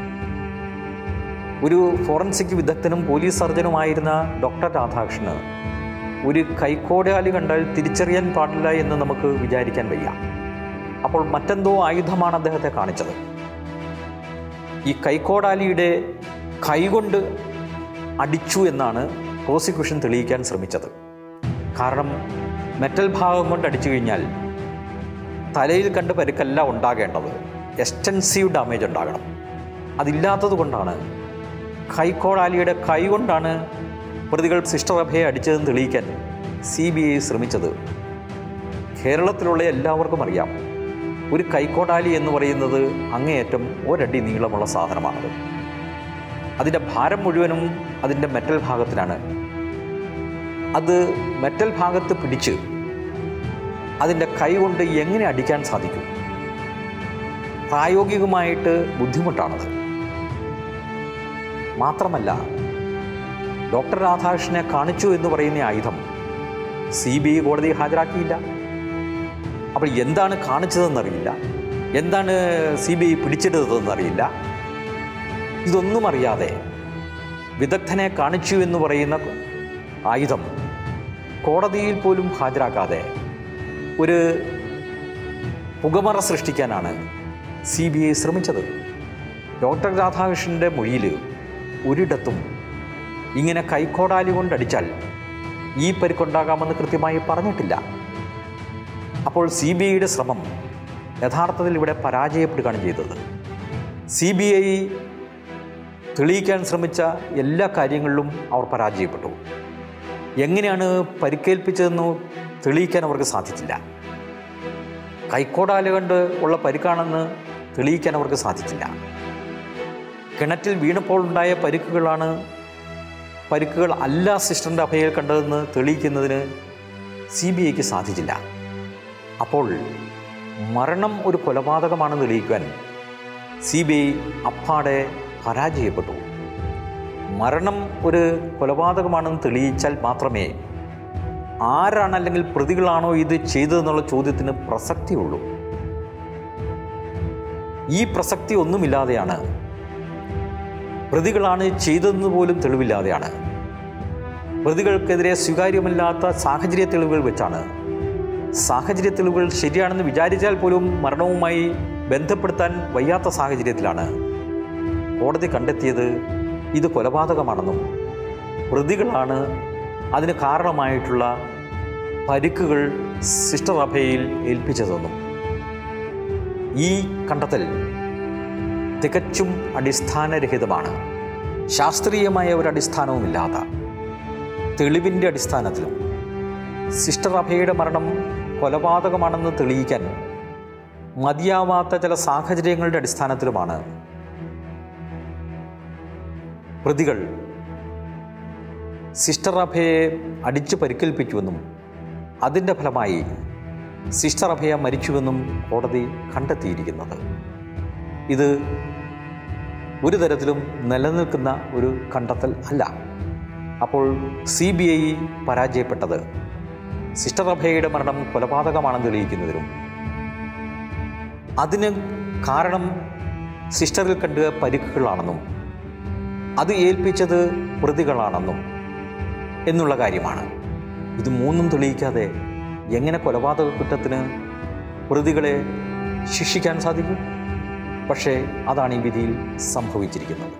ഒരു ഫോറൻസിക് വിദഗ്ധനും പോലീസ് സർജനുമായിരുന്ന ഡോക്ടർ രാധാകൃഷ്ണന് ഒരു കൈക്കോടാലി കണ്ടാൽ തിരിച്ചറിയാൻ പാടില്ല എന്ന് നമുക്ക് വിചാരിക്കാൻ വയ്യ അപ്പോൾ മറ്റെന്തോ ആയുധമാണ് അദ്ദേഹത്തെ കാണിച്ചത് ഈ കൈക്കോടാലിയുടെ കൈകൊണ്ട് അടിച്ചു എന്നാണ് പ്രോസിക്യൂഷൻ തെളിയിക്കാൻ ശ്രമിച്ചത് കാരണം മെറ്റൽ ഭാഗം കൊണ്ട് അടിച്ചു കഴിഞ്ഞാൽ തലയിൽ കണ്ട് പരുക്കല്ല ഉണ്ടാകേണ്ടത് എക്സ്റ്റൻസീവ് ഡാമേജ് ഉണ്ടാകണം അതില്ലാത്തത് കൊണ്ടാണ് കൈക്കോടാലിയുടെ കൈ കൊണ്ടാണ് പ്രതികൾ സിസ്റ്റർ അഭയെ അടിച്ചതെന്ന് തെളിയിക്കാൻ സി ബി ഐ ശ്രമിച്ചത് കേരളത്തിലുള്ള എല്ലാവർക്കും അറിയാം ഒരു കൈക്കോടാലി എന്ന് പറയുന്നത് അങ്ങേയറ്റം ഒരടി നീളമുള്ള സാധനമാണത് അതിൻ്റെ ഭാരം മുഴുവനും അതിൻ്റെ മെറ്റൽ ഭാഗത്തിലാണ് അത് മെറ്റൽ ഭാഗത്ത് പിടിച്ച് അതിൻ്റെ കൈ കൊണ്ട് എങ്ങനെ അടിക്കാൻ സാധിക്കും പ്രായോഗികമായിട്ട് ബുദ്ധിമുട്ടാണത് മാത്രമല്ല ഡോക്ടർ രാധാകൃഷ്ണനെ കാണിച്ചു എന്ന് പറയുന്ന ആയുധം സി ബി ഐ കോടതി ഹാജരാക്കിയില്ല അപ്പോൾ എന്താണ് കാണിച്ചതെന്നറിയില്ല എന്താണ് സി ബി ഐ പിടിച്ചെടുത്തതെന്നറിയില്ല ഇതൊന്നും അറിയാതെ വിദഗ്ധനെ കാണിച്ചു എന്ന് പറയുന്ന ആയുധം കോടതിയിൽ പോലും ഹാജരാക്കാതെ ഒരു പുകമറ സൃഷ്ടിക്കാനാണ് സി ബി ഐ ശ്രമിച്ചത് ഡോക്ടർ രാധാകൃഷ്ണൻ്റെ മൊഴിയിൽ ഒരിടത്തും ഇങ്ങനെ കൈക്കോടാലി കൊണ്ടടിച്ചാൽ ഈ പരിക്കുണ്ടാകാമെന്ന് കൃത്യമായി പറഞ്ഞിട്ടില്ല അപ്പോൾ സി ബി ഐയുടെ ശ്രമം യഥാർത്ഥത്തിൽ ഇവിടെ പരാജയപ്പെടുകയാണ് ചെയ്തത് സി ബി ഐ തെളിയിക്കാൻ ശ്രമിച്ച എല്ലാ കാര്യങ്ങളിലും അവർ പരാജയപ്പെട്ടു എങ്ങനെയാണ് പരിക്കേൽപ്പിച്ചതെന്ന് തെളിയിക്കാൻ അവർക്ക് സാധിച്ചില്ല കൈക്കോടാല കൊണ്ട് ഉള്ള പരിക്കാണെന്ന് തെളിയിക്കാൻ അവർക്ക് സാധിച്ചില്ല കിണറ്റിൽ വീണപ്പോൾ ഉണ്ടായ പരിക്കുകളാണ് പരിക്കുകൾ അല്ല സിസ്റ്ററിൻ്റെ അഭയയിൽ കണ്ടതെന്ന് തെളിയിക്കുന്നതിന് സി ബി ഐക്ക് സാധിച്ചില്ല അപ്പോൾ മരണം ഒരു കൊലപാതകമാണെന്ന് തെളിയിക്കുവാൻ സി ബി ഐ അപ്പാടെ പരാജയപ്പെട്ടു മരണം ഒരു കൊലപാതകമാണെന്ന് തെളിയിച്ചാൽ മാത്രമേ ആരാണ് അല്ലെങ്കിൽ പ്രതികളാണോ ഇത് ചെയ്തതെന്നുള്ള ചോദ്യത്തിന് പ്രസക്തിയുള്ളൂ ഈ പ്രസക്തി ഒന്നുമില്ലാതെയാണ് പ്രതികളാണ് ചെയ്തതെന്ന് പോലും തെളിവില്ലാതെയാണ് പ്രതികൾക്കെതിരെ സ്വീകാര്യമല്ലാത്ത സാഹചര്യ തെളിവുകൾ വെച്ചാണ് സാഹചര്യ തെളിവുകൾ ശരിയാണെന്ന് വിചാരിച്ചാൽ പോലും മരണവുമായി ബന്ധപ്പെടുത്താൻ വയ്യാത്ത സാഹചര്യത്തിലാണ് കോടതി കണ്ടെത്തിയത് ഇത് കൊലപാതകമാണെന്നും പ്രതികളാണ് അതിന് കാരണമായിട്ടുള്ള പരിക്കുകൾ സിസ്റ്റർ അഭയയിൽ ഏൽപ്പിച്ചതെന്നും ഈ കണ്ടെത്തൽ തികച്ചും അടിസ്ഥാനരഹിതമാണ് ശാസ്ത്രീയമായ ഒരു അടിസ്ഥാനവുമില്ലാത്ത തെളിവിൻ്റെ അടിസ്ഥാനത്തിലും സിസ്റ്റർ അഭയയുടെ മരണം കൊലപാതകമാണെന്ന് തെളിയിക്കാൻ മതിയാവാത്ത ചില സാഹചര്യങ്ങളുടെ അടിസ്ഥാനത്തിലുമാണ് പ്രതികൾ സിസ്റ്റർ അഭയെ അടിച്ചു പരിക്കേൽപ്പിച്ചുവെന്നും അതിൻ്റെ ഫലമായി സിസ്റ്റർ അഭയ മരിച്ചുവെന്നും കോടതി കണ്ടെത്തിയിരിക്കുന്നത് ഇത് ഒരു തരത്തിലും നിലനിൽക്കുന്ന ഒരു കണ്ടെത്തൽ അല്ല അപ്പോൾ സി ബി ഐ പരാജയപ്പെട്ടത് സിസ്റ്റർ അഭയയുടെ മരണം കൊലപാതകമാണെന്ന് തെളിയിക്കുന്നതിനും അതിന് കാരണം സിസ്റ്ററിൽ കണ്ട പരിക്കുകളാണെന്നും അത് ഏൽപ്പിച്ചത് പ്രതികളാണെന്നും എന്നുള്ള കാര്യമാണ് ഇത് മൂന്നും തെളിയിക്കാതെ എങ്ങനെ കൊലപാതക കുറ്റത്തിന് പ്രതികളെ ശിക്ഷിക്കാൻ സാധിക്കും പക്ഷേ അതാണ് ഈ വിധിയിൽ സംഭവിച്ചിരിക്കുന്നത്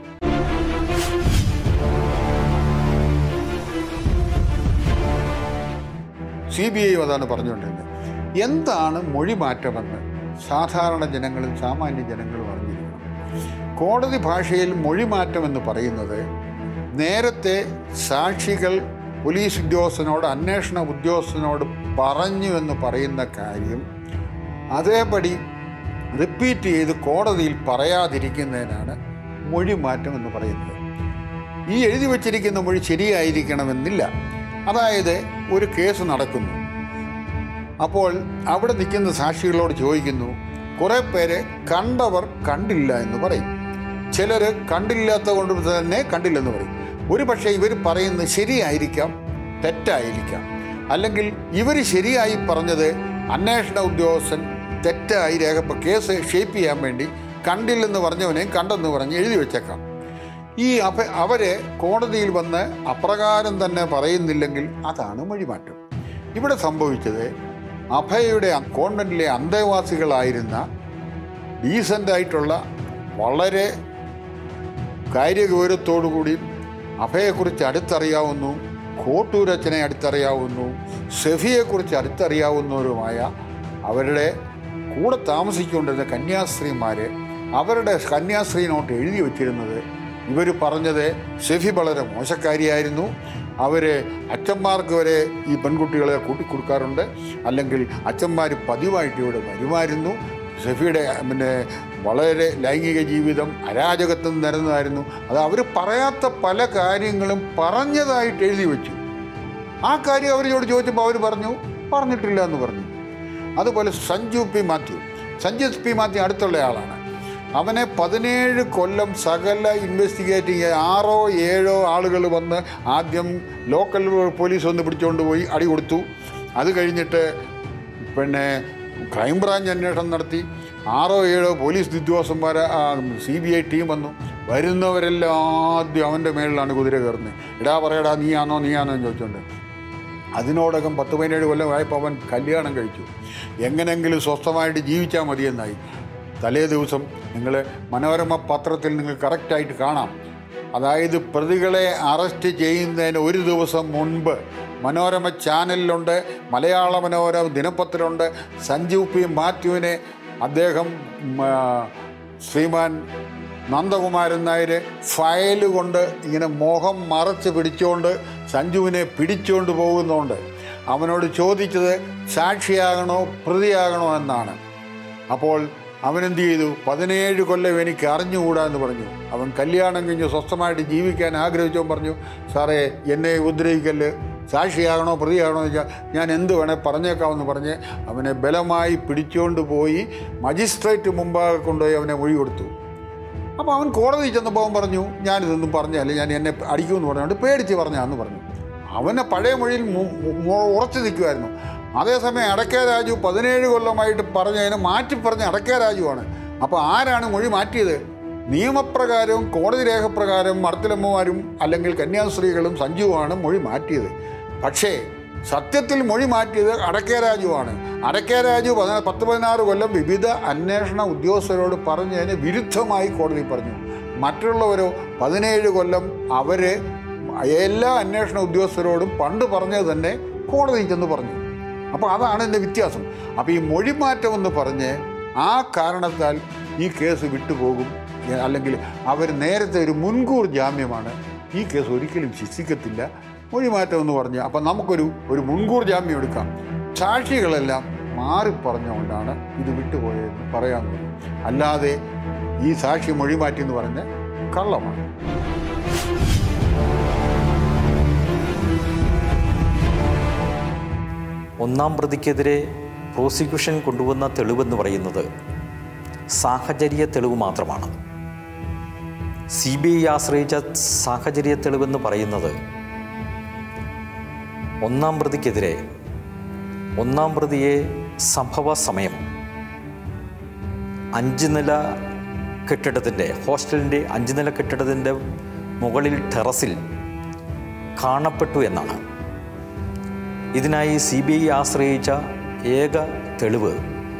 സി ബി ഐ അതാണ് പറഞ്ഞുകൊണ്ടിരുന്നത് എന്താണ് മൊഴി മാറ്റമെന്ന് സാധാരണ ജനങ്ങളും സാമാന്യ ജനങ്ങളും അറിഞ്ഞിരിക്കണം കോടതി ഭാഷയിൽ മൊഴി മാറ്റം എന്ന് പറയുന്നത് നേരത്തെ സാക്ഷികൾ പോലീസ് ഉദ്യോഗസ്ഥനോട് അന്വേഷണ ഉദ്യോഗസ്ഥനോട് പറഞ്ഞു എന്ന് പറയുന്ന കാര്യം അതേപടി റിപ്പീറ്റ് ചെയ്ത് കോടതിയിൽ പറയാതിരിക്കുന്നതിനാണ് മൊഴി മാറ്റം എന്ന് പറയുന്നത് ഈ എഴുതി വച്ചിരിക്കുന്ന മൊഴി ശരിയായിരിക്കണമെന്നില്ല അതായത് ഒരു കേസ് നടക്കുന്നു അപ്പോൾ അവിടെ നിൽക്കുന്ന സാക്ഷികളോട് ചോദിക്കുന്നു കുറേ പേര് കണ്ടവർ കണ്ടില്ല എന്ന് പറയും ചിലർ കണ്ടില്ലാത്ത കൊണ്ട് തന്നെ കണ്ടില്ലെന്ന് പറയും ഒരു പക്ഷേ ഇവർ പറയുന്നത് ശരിയായിരിക്കാം തെറ്റായിരിക്കാം അല്ലെങ്കിൽ ഇവർ ശരിയായി പറഞ്ഞത് അന്വേഷണ ഉദ്യോഗസ്ഥൻ തെറ്റായി രേഖപ്പ കേസ് ഷേപ്പ് ചെയ്യാൻ വേണ്ടി കണ്ടില്ലെന്ന് പറഞ്ഞവനെയും കണ്ടെന്ന് പറഞ്ഞ് എഴുതി വെച്ചേക്കാം ഈ അഭ അവരെ കോടതിയിൽ വന്ന് അപ്രകാരം തന്നെ പറയുന്നില്ലെങ്കിൽ അതാണ് മൊഴിമാറ്റം ഇവിടെ സംഭവിച്ചത് അഭയയുടെ കോൺവെൻറ്റിലെ അന്തേവാസികളായിരുന്ന ഡീസൻ്റ് ആയിട്ടുള്ള വളരെ കാര്യഗൗരവത്തോടുകൂടി അഭയെക്കുറിച്ച് അടുത്തറിയാവുന്നു കോട്ടൂരച്ചനെ അടുത്തറിയാവുന്നു ഷെഫിയെക്കുറിച്ച് അടുത്തറിയാവുന്നവരുമായ അവരുടെ കൂടെ താമസിച്ചുകൊണ്ടിരുന്ന കന്യാസ്ത്രീമാർ അവരുടെ കന്യാസ്ത്രീ നോട്ട് എഴുതി വച്ചിരുന്നത് ഇവർ പറഞ്ഞത് ഷെഫി വളരെ മോശക്കാരിയായിരുന്നു അവർ അച്ഛന്മാർക്ക് വരെ ഈ പെൺകുട്ടികളെ കൂട്ടിക്കൊടുക്കാറുണ്ട് അല്ലെങ്കിൽ അച്ഛന്മാർ പതിവായിട്ട് ഇവിടെ വരുമായിരുന്നു ഷെഫിയുടെ പിന്നെ വളരെ ലൈംഗിക ജീവിതം അരാജകത്വം നിരന്നതായിരുന്നു അത് അവർ പറയാത്ത പല കാര്യങ്ങളും പറഞ്ഞതായിട്ട് എഴുതി വെച്ചു ആ കാര്യം അവരോട് ചോദിച്ചപ്പോൾ അവർ പറഞ്ഞു പറഞ്ഞിട്ടില്ല എന്ന് പറഞ്ഞു അതുപോലെ സഞ്ജു പി മാത്യു സഞ്ജു പി മാത്യു അടുത്തുള്ള ആളാണ് അവനെ പതിനേഴ് കൊല്ലം സകല ഇൻവെസ്റ്റിഗേറ്റ് ചെയ്യാൻ ആറോ ഏഴോ ആളുകൾ വന്ന് ആദ്യം ലോക്കൽ പോലീസ് വന്ന് പിടിച്ചുകൊണ്ട് പോയി അടി കൊടുത്തു അത് കഴിഞ്ഞിട്ട് പിന്നെ ക്രൈംബ്രാഞ്ച് അന്വേഷണം നടത്തി ആറോ ഏഴോ പോലീസ് ഉദ്യോഗസ്ഥന്മാർ സി ബി ഐ ടീം വന്നു വരുന്നവരെല്ലാം ആദ്യം അവൻ്റെ മേളിലാണ് കുതിര കയറുന്നത് എടാ പറയടാ നീയാണോ നീയാണോ എന്ന് ചോദിച്ചുകൊണ്ട് അതിനോടകം പത്ത് പതിനേഴ് കൊല്ലമായപ്പോൾ അവൻ കല്യാണം കഴിച്ചു എങ്ങനെങ്കിലും സ്വസ്ഥമായിട്ട് ജീവിച്ചാൽ മതിയെന്നായി തലേ ദിവസം നിങ്ങൾ മനോരമ പത്രത്തിൽ നിങ്ങൾ കറക്റ്റായിട്ട് കാണാം അതായത് പ്രതികളെ അറസ്റ്റ് ചെയ്യുന്നതിന് ഒരു ദിവസം മുൻപ് മനോരമ ചാനലിലുണ്ട് മലയാള മനോരമ ദിനപത്രമുണ്ട് സഞ്ജീവ് പി മാത്യുവിനെ അദ്ദേഹം ഉം, ആ, ശ്രീമാൻ നന്ദകുമാരൻ നായർ ഫയൽ കൊണ്ട് ഇങ്ങനെ മുഖം മറച്ച് പിടിച്ചുകൊണ്ട് സഞ്ജുവിനെ പിടിച്ചുകൊണ്ട് പോകുന്നുണ്ട് അവനോട് ചോദിച്ചത് സാക്ഷിയാകണോ പ്രതിയാകണോ എന്നാണ് അപ്പോൾ അവനെന്ത് ചെയ്തു പതിനേഴ് കൊല്ലം എനിക്ക് അറിഞ്ഞുകൂടാ എന്ന് പറഞ്ഞു അവൻ കല്യാണം കഴിഞ്ഞ് സ്വസ്ഥമായിട്ട് ജീവിക്കാൻ ആഗ്രഹിച്ചവൻ പറഞ്ഞു സാറേ എന്നെ ഉപദ്രവിക്കല്ല് സാക്ഷിയാകണോ പ്രതിയാകണോ എന്ന് വെച്ചാൽ ഞാൻ എന്ത് വേണേ പറഞ്ഞേക്കാമെന്ന് പറഞ്ഞ് അവനെ ബലമായി പിടിച്ചുകൊണ്ട് പോയി മജിസ്ട്രേറ്റ് മുമ്പാകെ കൊണ്ടുപോയി അവനെ മൊഴി കൊടുത്തു അപ്പോൾ അവൻ കോടതി ചെന്നപ്പോൾ അവൻ പറഞ്ഞു ഞാനിതൊന്നും പറഞ്ഞല്ല ഞാൻ എന്നെ അടിക്കുമെന്ന് പറഞ്ഞുകൊണ്ട് പേടിച്ച് പറഞ്ഞാന്ന് പറഞ്ഞു അവനെ പഴയ മൊഴിയിൽ മു- മു- ഉറച്ചു നിൽക്കുമായിരുന്നു അതേസമയം അടക്കേ രാജു പതിനേഴ് കൊല്ലമായിട്ട് പറഞ്ഞതിനെ മാറ്റി പറഞ്ഞ അടക്കേ രാജുവാണ് അപ്പോൾ ആരാണ് മൊഴി മാറ്റിയത് നിയമപ്രകാരവും കോടതി രേഖപ്രകാരം മർത്തലമ്മമാരും അല്ലെങ്കിൽ കന്യാസ്ത്രീകളും സഞ്ജുവാണ് മൊഴി മാറ്റിയത് പക്ഷേ സത്യത്തിൽ മൊഴി മാറ്റിയത് അടക്കേ രാജുവാണ് അടക്കേ രാജു പതിനാ- പത്ത് പതിനാറ് കൊല്ലം വിവിധ അന്വേഷണ ഉദ്യോഗസ്ഥരോട് പറഞ്ഞതിന് വിരുദ്ധമായി കോടതി പറഞ്ഞു മറ്റുള്ളവരോ പതിനേഴ് കൊല്ലം അവർ എല്ലാ അന്വേഷണ ഉദ്യോഗസ്ഥരോടും പണ്ട് പറഞ്ഞത് തന്നെ കോടതി ചെന്ന് പറഞ്ഞു അപ്പോൾ അതാണ് എൻ്റെ വ്യത്യാസം അപ്പോൾ ഈ മൊഴിമാറ്റം എന്ന് പറഞ്ഞ് ആ കാരണത്താൽ ഈ കേസ് വിട്ടുപോകും എ- അല്ലെങ്കിൽ അവർ നേരത്തെ ഒരു മുൻകൂർ ജാമ്യമാണ് ഈ കേസ് ഒരിക്കലും ശിക്ഷിക്കത്തില്ല മൊഴിമാറ്റം എന്ന് പറഞ്ഞ് അപ്പം നമുക്കൊരു ഒരു മുൻകൂർ ജാമ്യം എടുക്കാം സാക്ഷികളെല്ലാം മാറി പറഞ്ഞുകൊണ്ടാണ് ഇത് വിട്ടുപോയതെന്ന് പറയാൻ തോന്നുന്നു അല്ലാതെ ഈ സാക്ഷി മൊഴിമാറ്റി എന്ന് പറഞ്ഞ കള്ളമാണ് ഒന്നാം പ്രതിക്കെതിരെ പ്രോസിക്യൂഷൻ കൊണ്ടുവന്ന തെളിവെന്ന് പറയുന്നത് സാഹചര്യ തെളിവ് മാത്രമാണ് സി ബി ഐ ആശ്രയിച്ച സാഹചര്യ തെളിവെന്ന് പറയുന്നത് ഒന്നാം പ്രതിക്കെതിരെ ഒന്നാം പ്രതിയെ സംഭവ സമയം അഞ്ച് നില കെട്ടിടത്തിൻ്റെ ഹോസ്റ്റലിൻ്റെ അഞ്ച് നില കെട്ടിടത്തിൻ്റെ മുകളിൽ ടെറസിൽ കാണപ്പെട്ടു എന്നാണ് ഇതിനായി സി ബി ഐ ആശ്രയിച്ച ഏക തെളിവ്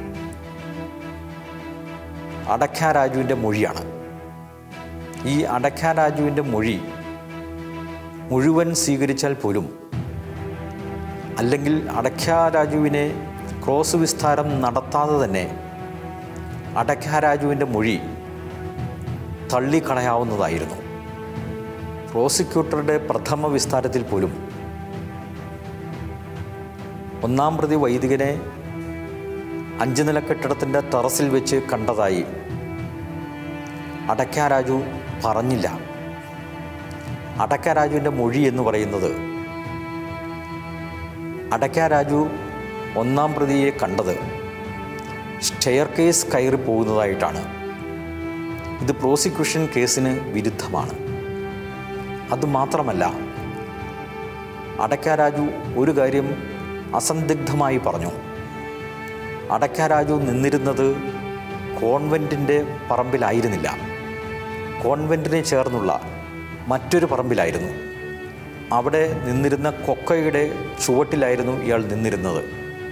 അടക്ക രാജുവിൻ്റെ മൊഴിയാണ് ഈ അടക്ക രാജുവിൻ്റെ മൊഴി മുഴുവൻ സ്വീകരിച്ചാൽ പോലും അല്ലെങ്കിൽ അടക്ക രാജുവിനെ ക്രോസ് വിസ്താരം നടത്താതെ തന്നെ അടക്ക രാജുവിൻ്റെ മൊഴി തള്ളിക്കളയാവുന്നതായിരുന്നു പ്രോസിക്യൂട്ടറുടെ പ്രഥമ വിസ്താരത്തിൽ പോലും ഒന്നാം പ്രതി വൈദികനെ അഞ്ച് നില കെട്ടിടത്തിൻ്റെ ടെറസിൽ വെച്ച് കണ്ടതായി അടക്ക രാജു പറഞ്ഞില്ല അടക്ക രാജുവിൻ്റെ മൊഴി എന്ന് പറയുന്നത് അടക്ക രാജു ഒന്നാം പ്രതിയെ കണ്ടത് സ്റ്റെയർ കേസ് കയറി പോകുന്നതായിട്ടാണ് ഇത് പ്രോസിക്യൂഷൻ കേസിന് വിരുദ്ധമാണ് അതുമാത്രമല്ല അടക്ക രാജു ഒരു കാര്യം അസന്ദിഗ്ധമായി പറഞ്ഞു അടക്ക രാജു നിന്നിരുന്നത് കോൺവെൻറ്റിൻ്റെ പറമ്പിലായിരുന്നില്ല കോൺവെൻറ്റിനെ ചേർന്നുള്ള മറ്റൊരു പറമ്പിലായിരുന്നു അവിടെ നിന്നിരുന്ന കൊക്കയുടെ ചുവട്ടിലായിരുന്നു ഇയാൾ നിന്നിരുന്നത്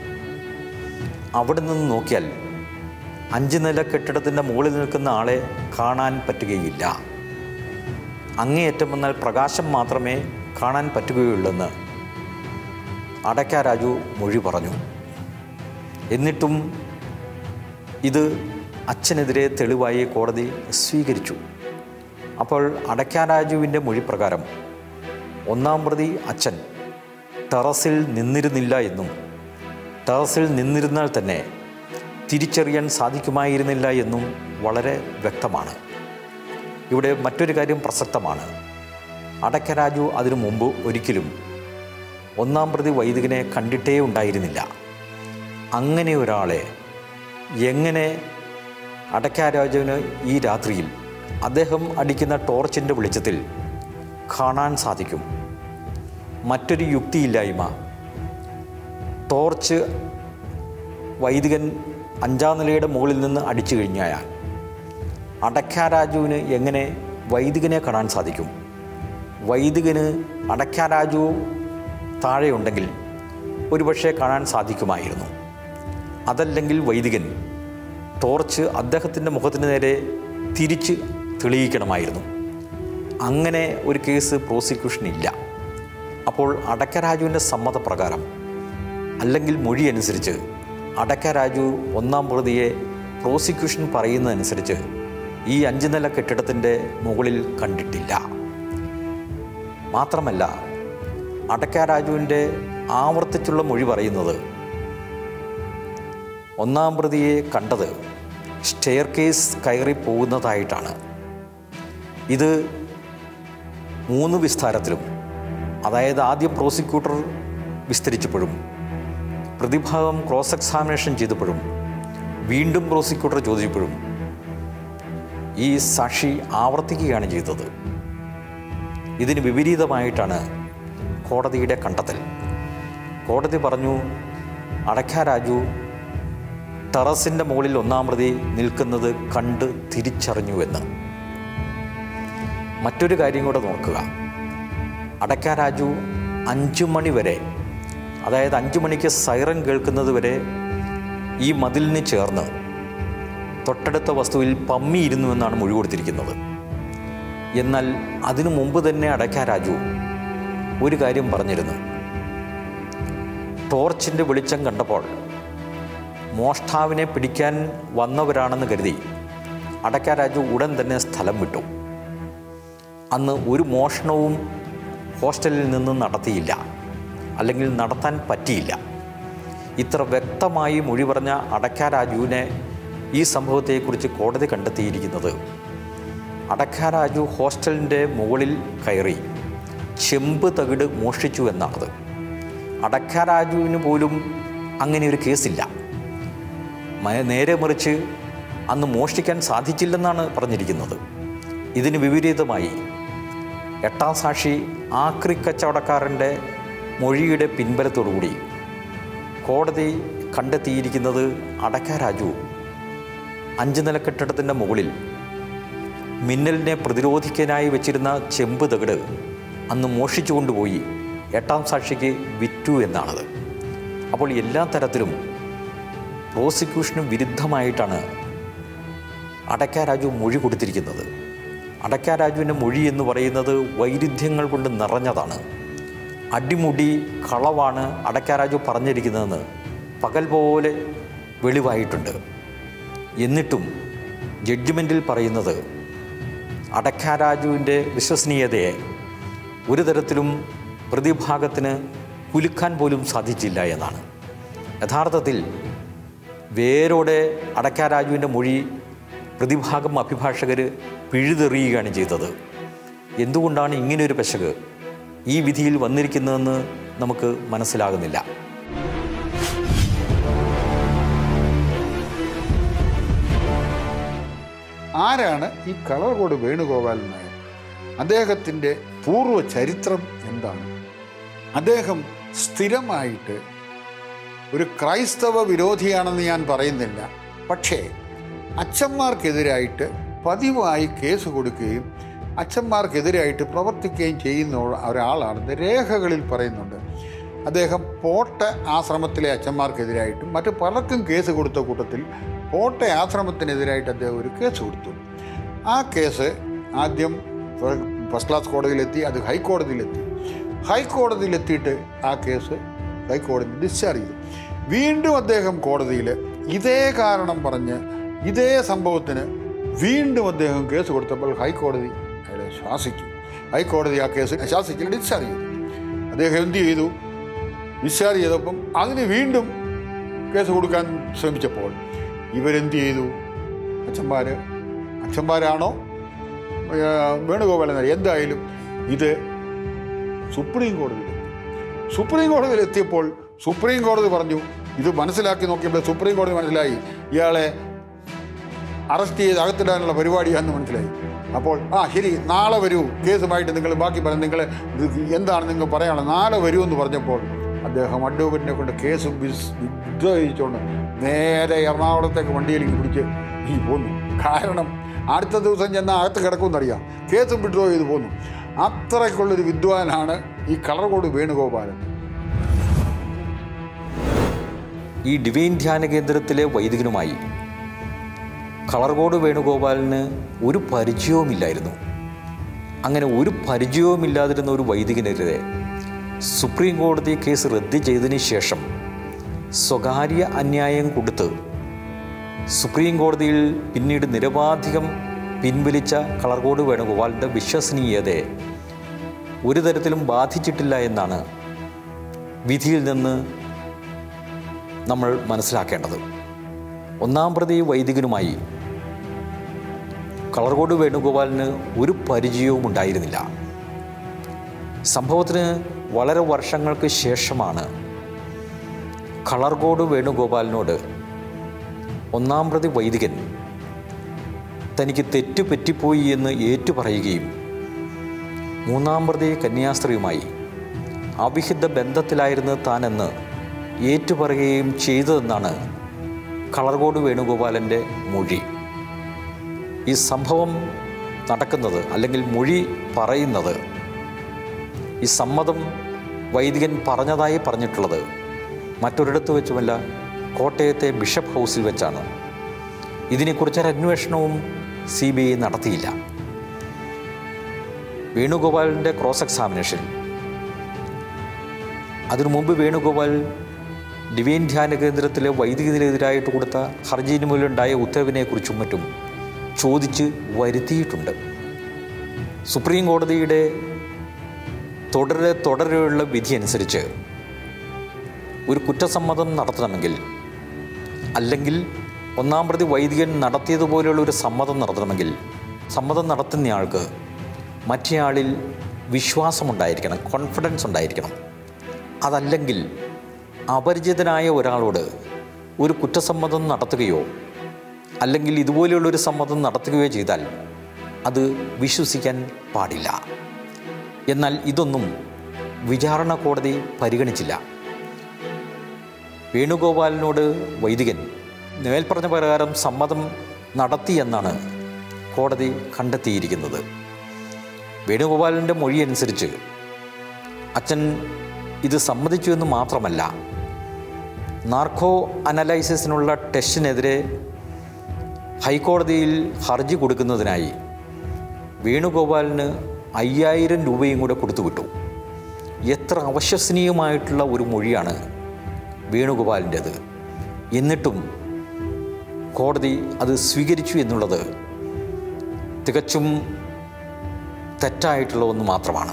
അവിടെ നിന്ന് നോക്കിയാൽ അഞ്ച് നില കെട്ടിടത്തിൻ്റെ മുകളിൽ നിൽക്കുന്ന ആളെ കാണാൻ പറ്റുകയില്ല അങ്ങേയറ്റം വന്നാൽ പ്രകാശം മാത്രമേ കാണാൻ പറ്റുകയുള്ളെന്ന് അടക്ക രാജു മൊഴി പറഞ്ഞു എന്നിട്ടും ഇത് അച്ഛനെതിരെ തെളിവായി കോടതി സ്വീകരിച്ചു അപ്പോൾ അടക്ക രാജുവിൻ്റെ മൊഴി പ്രകാരം ഒന്നാം പ്രതി അച്ഛൻ ടെറസിൽ നിന്നിരുന്നില്ല എന്നും ടെറസിൽ നിന്നിരുന്നാൽ തന്നെ തിരിച്ചറിയാൻ സാധിക്കുമായിരുന്നില്ല എന്നും വളരെ വ്യക്തമാണ് ഇവിടെ മറ്റൊരു കാര്യം പ്രസക്തമാണ് അടക്ക രാജു അതിനു മുമ്പ് ഒരിക്കലും ഒന്നാം പ്രതി വൈദികനെ കണ്ടിട്ടേ ഉണ്ടായിരുന്നില്ല അങ്ങനെ ഒരാളെ എങ്ങനെ അടയ്ക്കാരാജുവിന് ഈ രാത്രിയിൽ അദ്ദേഹം അടിക്കുന്ന ടോർച്ചിൻ്റെ വെളിച്ചത്തിൽ കാണാൻ സാധിക്കും മറ്റൊരു യുക്തിയില്ലായ്മ ടോർച്ച് വൈദികൻ അഞ്ചാം നിലയുടെ മുകളിൽ നിന്ന് അടിച്ചു കഴിഞ്ഞാൽ അടയ്ക്കാരാജുവിന് എങ്ങനെ വൈദികനെ കാണാൻ സാധിക്കും വൈദികന് അടയ്ക്കാരാജു താഴെയുണ്ടെങ്കിൽ ഒരുപക്ഷെ കാണാൻ സാധിക്കുമായിരുന്നു അതല്ലെങ്കിൽ വൈദികൻ ടോർച്ച് അദ്ദേഹത്തിൻ്റെ മുഖത്തിന് നേരെ തിരിച്ച് തെളിയിക്കണമായിരുന്നു അങ്ങനെ ഒരു കേസ് പ്രോസിക്യൂഷൻ ഇല്ല അപ്പോൾ അടക്കരാജുവിൻ്റെ സമ്മതപ്രകാരം അല്ലെങ്കിൽ മൊഴി അനുസരിച്ച് അടക്കരാജു ഒന്നാം പ്രതിയെ പ്രോസിക്യൂഷൻ പറയുന്നതനുസരിച്ച് ഈ അഞ്ച് നില കെട്ടിടത്തിൻ്റെ മുകളിൽ കണ്ടിട്ടില്ല മാത്രമല്ല അടക്കാരാജുവിൻ്റെ ആവർത്തിച്ചുള്ള മൊഴി പറയുന്നത് ഒന്നാം പ്രതിയെ കണ്ടത് സ്റ്റെയർ കേസ് കയറി പോകുന്നതായിട്ടാണ് ഇത് മൂന്ന് വിസ്താരത്തിലും അതായത് ആദ്യം പ്രോസിക്യൂട്ടർ വിസ്തരിച്ചപ്പോഴും പ്രതിഭാഗം ക്രോസ് എക്സാമിനേഷൻ ചെയ്തപ്പോഴും വീണ്ടും പ്രോസിക്യൂട്ടർ ചോദിച്ചപ്പോഴും ഈ സാക്ഷി ആവർത്തിക്കുകയാണ് ചെയ്തത് ഇതിന് വിപരീതമായിട്ടാണ് കോടതിയുടെ കണ്ടെത്തൽ കോടതി പറഞ്ഞു അടയ്ക്ക രാജു ടെറസിൻ്റെ മുകളിൽ ഒന്നാം പ്രതി നിൽക്കുന്നത് കണ്ട് തിരിച്ചറിഞ്ഞുവെന്ന് മറ്റൊരു കാര്യം കൂടെ നോക്കുക അടയ്ക്ക രാജു അഞ്ചു മണി വരെ അതായത് അഞ്ചു മണിക്ക് സൈറൻ കേൾക്കുന്നത് വരെ ഈ മതിലിന് ചേർന്ന് തൊട്ടടുത്ത വസ്തുവിൽ പമ്മിയിരുന്നു എന്നാണ് മൊഴി കൊടുത്തിരിക്കുന്നത് എന്നാൽ അതിനു മുമ്പ് തന്നെ അടയ്ക്ക രാജു ഒരു കാര്യം പറഞ്ഞിരുന്നു ടോർച്ചിൻ്റെ വെളിച്ചം കണ്ടപ്പോൾ മോഷ്ടാവിനെ പിടിക്കാൻ വന്നവരാണെന്ന് കരുതി അടയ്ക്ക രാജു ഉടൻ തന്നെ സ്ഥലം വിട്ടു അന്ന് ഒരു മോഷണവും ഹോസ്റ്റലിൽ നിന്ന് നടത്തിയില്ല അല്ലെങ്കിൽ നടത്താൻ പറ്റിയില്ല ഇത്ര വ്യക്തമായി മൊഴി പറഞ്ഞ അടയ്ക്ക രാജുവിനെ ഈ സംഭവത്തെക്കുറിച്ച് കോടതി കണ്ടെത്തിയിരിക്കുന്നത് അടക്ക രാജു ഹോസ്റ്റലിൻ്റെ മുകളിൽ കയറി ചെമ്പ് തകിട് മോഷ്ടിച്ചു എന്നാണത് അടക്ക രാജുവിന് പോലും അങ്ങനെ ഒരു കേസില്ല മ- നേരെ മറിച്ച് അന്ന് മോഷ്ടിക്കാൻ സാധിച്ചില്ലെന്നാണ് പറഞ്ഞിരിക്കുന്നത് ഇതിന് വിപരീതമായി എട്ടാം സാക്ഷി ആക്രി കച്ചവടക്കാരൻ്റെ മൊഴിയുടെ പിൻബലത്തോടുകൂടി കോടതി കണ്ടെത്തിയിരിക്കുന്നത് അടക്ക രാജു അഞ്ച് നില കെട്ടിടത്തിൻ്റെ മുകളിൽ മിന്നലിനെ പ്രതിരോധിക്കാനായി വെച്ചിരുന്ന ചെമ്പ് തകിട് അന്ന് മോഷിച്ചു കൊണ്ടുപോയി എട്ടാം സാക്ഷിക്ക് വിറ്റു എന്നാണത് അപ്പോൾ എല്ലാ തരത്തിലും പ്രോസിക്യൂഷന് വിരുദ്ധമായിട്ടാണ് അടക്ക രാജു മൊഴി കൊടുത്തിരിക്കുന്നത് അടക്ക രാജുവിൻ്റെ മൊഴി എന്ന് പറയുന്നത് വൈരുദ്ധ്യങ്ങൾ കൊണ്ട് നിറഞ്ഞതാണ് അടിമുടി കളവാണ് അടക്ക രാജു പറഞ്ഞിരിക്കുന്നതെന്ന് പകൽ പോലെ വെളിവായിട്ടുണ്ട് എന്നിട്ടും ജഡ്ജ്മെൻറ്റിൽ പറയുന്നത് അടക്ക രാജുവിൻ്റെ വിശ്വസനീയതയെ ഒരു തരത്തിലും പ്രതിഭാഗത്തിന് കുലുക്കാൻ പോലും സാധിച്ചില്ല എന്നാണ് യഥാർത്ഥത്തിൽ വേരോടെ അടക്ക രാജുവിൻ്റെ മൊഴി പ്രതിഭാഗം അഭിഭാഷകർ പിഴുതെറിയുകയാണ് ചെയ്തത് എന്തുകൊണ്ടാണ് ഇങ്ങനെയൊരു പെശക് ഈ വിധിയിൽ വന്നിരിക്കുന്നതെന്ന് നമുക്ക് മനസ്സിലാകുന്നില്ല ആരാണ് ഈ കളർകോട് വേണുഗോപാൽ നായർ അദ്ദേഹത്തിൻ്റെ പൂർവ്വ ചരിത്രം എന്താണ് അദ്ദേഹം സ്ഥിരമായിട്ട് ഒരു ക്രൈസ്തവ വിരോധിയാണെന്ന് ഞാൻ പറയുന്നില്ല പക്ഷേ അച്ഛന്മാർക്കെതിരായിട്ട് പതിവായി കേസ് കൊടുക്കുകയും അച്ഛന്മാർക്കെതിരായിട്ട് പ്രവർത്തിക്കുകയും ചെയ്യുന്ന ഒരാളാണെന്ന് രേഖകളിൽ പറയുന്നുണ്ട് അദ്ദേഹം പോട്ട ആശ്രമത്തിലെ അച്ഛന്മാർക്കെതിരായിട്ടും മറ്റു പലർക്കും കേസ് കൊടുത്ത കൂട്ടത്തിൽ പോട്ട ആശ്രമത്തിനെതിരായിട്ട് അദ്ദേഹം ഒരു കേസ് കൊടുത്തു ആ കേസ് ആദ്യം ഫസ്റ്റ് ക്ലാസ് കോടതിയിലെത്തി അത് ഹൈക്കോടതിയിലെത്തി ഹൈക്കോടതിയിലെത്തിയിട്ട് ആ കേസ് ഹൈക്കോടതി ഡിസ്ചാർജ് ചെയ്തു വീണ്ടും അദ്ദേഹം കോടതിയിൽ ഇതേ കാരണം പറഞ്ഞ് ഇതേ സംഭവത്തിന് വീണ്ടും അദ്ദേഹം കേസ് കൊടുത്തപ്പോൾ ഹൈക്കോടതി അയാളെ ശാസിച്ചു ഹൈക്കോടതി ആ കേസ് ശാസിച്ചിട്ട് ഡിസ്ചാർജ് ചെയ്തു അദ്ദേഹം എന്ത് ചെയ്തു ഡിസ്ചാർജ് ചെയ്തപ്പം അതിന് വീണ്ടും കേസ് കൊടുക്കാൻ ശ്രമിച്ചപ്പോൾ ഇവരെന്ത് ചെയ്തു അച്ഛന്മാർ അച്ഛന്മാരാണോ ഏർ, വേണുഗോപാലൻ എന്തായാലും ഇത് സുപ്രീം കോടതിയിൽ സുപ്രീം കോടതിയിൽ എത്തിയപ്പോൾ സുപ്രീം കോടതി പറഞ്ഞു ഇത് മനസ്സിലാക്കി നോക്കിയപ്പോൾ സുപ്രീം കോടതി മനസ്സിലായി ഇയാളെ അറസ്റ്റ് ചെയ്ത് അകത്തിടാനുള്ള പരിപാടിയാണെന്ന് മനസ്സിലായി അപ്പോൾ ആ ശരി നാളെ വരൂ കേസുമായിട്ട് നിങ്ങൾ ബാക്കി പറയാം നിങ്ങൾ ഇത് എന്താണ് നിങ്ങൾ പറയാനുള്ളത് നാളെ വരൂ എന്ന് പറഞ്ഞപ്പോൾ അദ്ദേഹം അഡ്വക്കേറ്റിനെ കൊണ്ട് കേസ് വിഡ്രോ ചെയ്യിച്ചുകൊണ്ട് നേരെ എറണാകുളത്തേക്ക് വണ്ടിയിലേക്ക് പിടിച്ച് ഈ പോന്നു കാരണം അടുത്ത ദിവസം ചെന്നാൽ അകത്ത് കിടക്കുമെന്നറിയാം കേസും വിഡ്രോ ചെയ്ത് പോന്നു അത്രയ്ക്കുള്ളൊരു വിദ്വാനാണ് ഈ കളർകോട് വേണുഗോപാലൻ ഈ ഡിവൈൻ ധ്യാന കേന്ദ്രത്തിലെ വൈദികനുമായി കളർകോട് വേണുഗോപാലിന് ഒരു പരിചയവുമില്ലായിരുന്നു അങ്ങനെ ഒരു പരിചയവുമില്ലാതിരുന്ന ഒരു വൈദികനെതിരെ സുപ്രീം കോടതി കേസ് റദ്ദ് ചെയ്തതിന് ശേഷം സ്വകാര്യ അന്യായം കൊടുത്ത് സുപ്രീം കോടതിയിൽ പിന്നീട് നിരവാധികം പിൻവലിച്ച കളർകോട് വേണുഗോപാലിൻ്റെ വിശ്വസനീയതയെ ഒരു തരത്തിലും ബാധിച്ചിട്ടില്ല എന്നാണ് വിധിയിൽ നിന്ന് നമ്മൾ മനസ്സിലാക്കേണ്ടത് ഒന്നാം പ്രതി വൈദികനുമായി കളർകോട് വേണുഗോപാലിന് ഒരു പരിചയവും ഉണ്ടായിരുന്നില്ല സംഭവത്തിന് വളരെ വർഷങ്ങൾക്ക് ശേഷമാണ് കളർകോട് വേണുഗോപാലിനോട് ഒന്നാം പ്രതി വൈദികൻ തനിക്ക് തെറ്റ് പറ്റിപ്പോയി എന്ന് ഏറ്റുപറയുകയും മൂന്നാം പ്രതി കന്യാസ്ത്രീയുമായി അവിഹിത ബന്ധത്തിലായിരുന്നു താനെന്ന് ഏറ്റുപറയുകയും ചെയ്തതെന്നാണ് കളർകോട് വേണുഗോപാലൻ്റെ മൊഴി ഈ സംഭവം നടക്കുന്നത് അല്ലെങ്കിൽ മൊഴി പറയുന്നത് ഈ സമ്മതം വൈദികൻ പറഞ്ഞതായി പറഞ്ഞിട്ടുള്ളത് മറ്റൊരിടത്ത് വെച്ചുമല്ല കോട്ടയത്തെ ബിഷപ്പ് ഹൗസിൽ വെച്ചാണ് ഇതിനെക്കുറിച്ചൊരു അന്വേഷണവും സി ബി ഐ നടത്തിയില്ല വേണുഗോപാലിൻ്റെ ക്രോസ് എക്സാമിനേഷൻ അതിനു മുമ്പ് വേണുഗോപാൽ ഡിവൈൻ ധ്യാന കേന്ദ്രത്തിലെ വൈദികനെതിരായിട്ട് കൊടുത്ത ഹർജിന് മുതലുണ്ടായ ഉത്തരവിനെക്കുറിച്ചും മറ്റും ചോദിച്ച് വരുത്തിയിട്ടുണ്ട് സുപ്രീം കോടതിയുടെ തുടരെ തുടരെയുള്ള വിധി അനുസരിച്ച് ഒരു കുറ്റസമ്മതം നടത്തണമെങ്കിൽ അല്ലെങ്കിൽ ഒന്നാം പ്രതി വൈദികൻ നടത്തിയതുപോലെയുള്ള ഒരു സമ്മതം നടത്തണമെങ്കിൽ സമ്മതം നടത്തുന്നയാൾക്ക് മറ്റേയാളിൽ വിശ്വാസമുണ്ടായിരിക്കണം കോൺഫിഡൻസ് ഉണ്ടായിരിക്കണം അതല്ലെങ്കിൽ അപരിചിതനായ ഒരാളോട് ഒരു കുറ്റസമ്മതം നടത്തുകയോ അല്ലെങ്കിൽ ഇതുപോലെയുള്ളൊരു സമ്മതം നടത്തുകയോ ചെയ്താൽ അത് വിശ്വസിക്കാൻ പാടില്ല എന്നാൽ ഇതൊന്നും വിചാരണ കോടതി പരിഗണിച്ചില്ല വേണുഗോപാലിനോട് വൈദികൻ മേൽപ്പറഞ്ഞ പ്രകാരം സമ്മതം നടത്തിയെന്നാണ് കോടതി കണ്ടെത്തിയിരിക്കുന്നത് വേണുഗോപാലിൻ്റെ മൊഴി അനുസരിച്ച് അച്ഛൻ ഇത് സമ്മതിച്ചു എന്ന് മാത്രമല്ല നാർക്കോ അനലൈസിസിനുള്ള ടെസ്റ്റിനെതിരെ ഹൈക്കോടതിയിൽ ഹർജി കൊടുക്കുന്നതിനായി വേണുഗോപാലിന് അയ്യായിരം രൂപയും കൂടെ കൊടുത്തുവിട്ടു എത്ര അവിശ്വസനീയമായിട്ടുള്ള ഒരു മൊഴിയാണ് വേണുഗോപാലിൻ്റേത് എന്നിട്ടും കോടതി അത് സ്വീകരിച്ചു എന്നുള്ളത് തികച്ചും തെറ്റായിട്ടുള്ള ഒന്ന് മാത്രമാണ്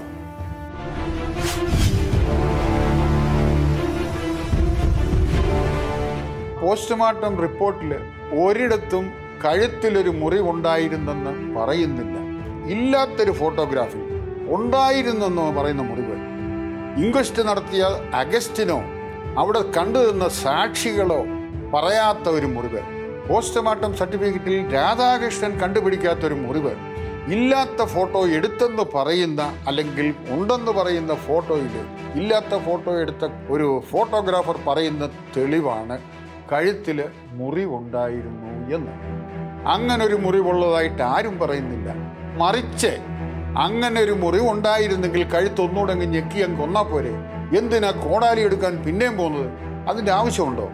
പോസ്റ്റ്മോർട്ടം റിപ്പോർട്ടിൽ ഒരിടത്തും കഴുത്തിലൊരു മുറിവുണ്ടായിരുന്നെന്ന് പറയുന്നില്ല ഇല്ലാത്തൊരു ഫോട്ടോഗ്രാഫി ഉണ്ടായിരുന്നെന്ന് പറയുന്ന മുറിവ് ഇൻക്വസ്റ്റ് നടത്തിയ അഗസ്റ്റിനോ അവിടെ കണ്ടുനിന്ന സാക്ഷികളോ പറയാത്ത ഒരു മുറിവ് പോസ്റ്റ്മോർട്ടം സർട്ടിഫിക്കറ്റിൽ രാധാകൃഷ്ണൻ കണ്ടുപിടിക്കാത്ത ഒരു മുറിവ് ഇല്ലാത്ത ഫോട്ടോ എടുത്തെന്ന് പറയുന്ന അല്ലെങ്കിൽ ഉണ്ടെന്ന് പറയുന്ന ഫോട്ടോയിൽ ഇല്ലാത്ത ഫോട്ടോ എടുത്ത ഒരു ഫോട്ടോഗ്രാഫർ പറയുന്ന തെളിവാണ് കഴുത്തിൽ മുറിവുണ്ടായിരുന്നു എന്ന് അങ്ങനെ ഒരു മുറിവുള്ളതായിട്ട് ആരും പറയുന്നില്ല മറിച്ച് അങ്ങനെ ഒരു മുറിവുണ്ടായിരുന്നെങ്കിൽ കഴുത്തൊന്നുകൂടെ അങ്ങ് ഞെക്കി അങ്ങ് കൊന്നാ പോരെ എന്തിനാ കോടാലി എടുക്കാൻ പിന്നെയും പോകുന്നത് അതിൻ്റെ ആവശ്യമുണ്ടോ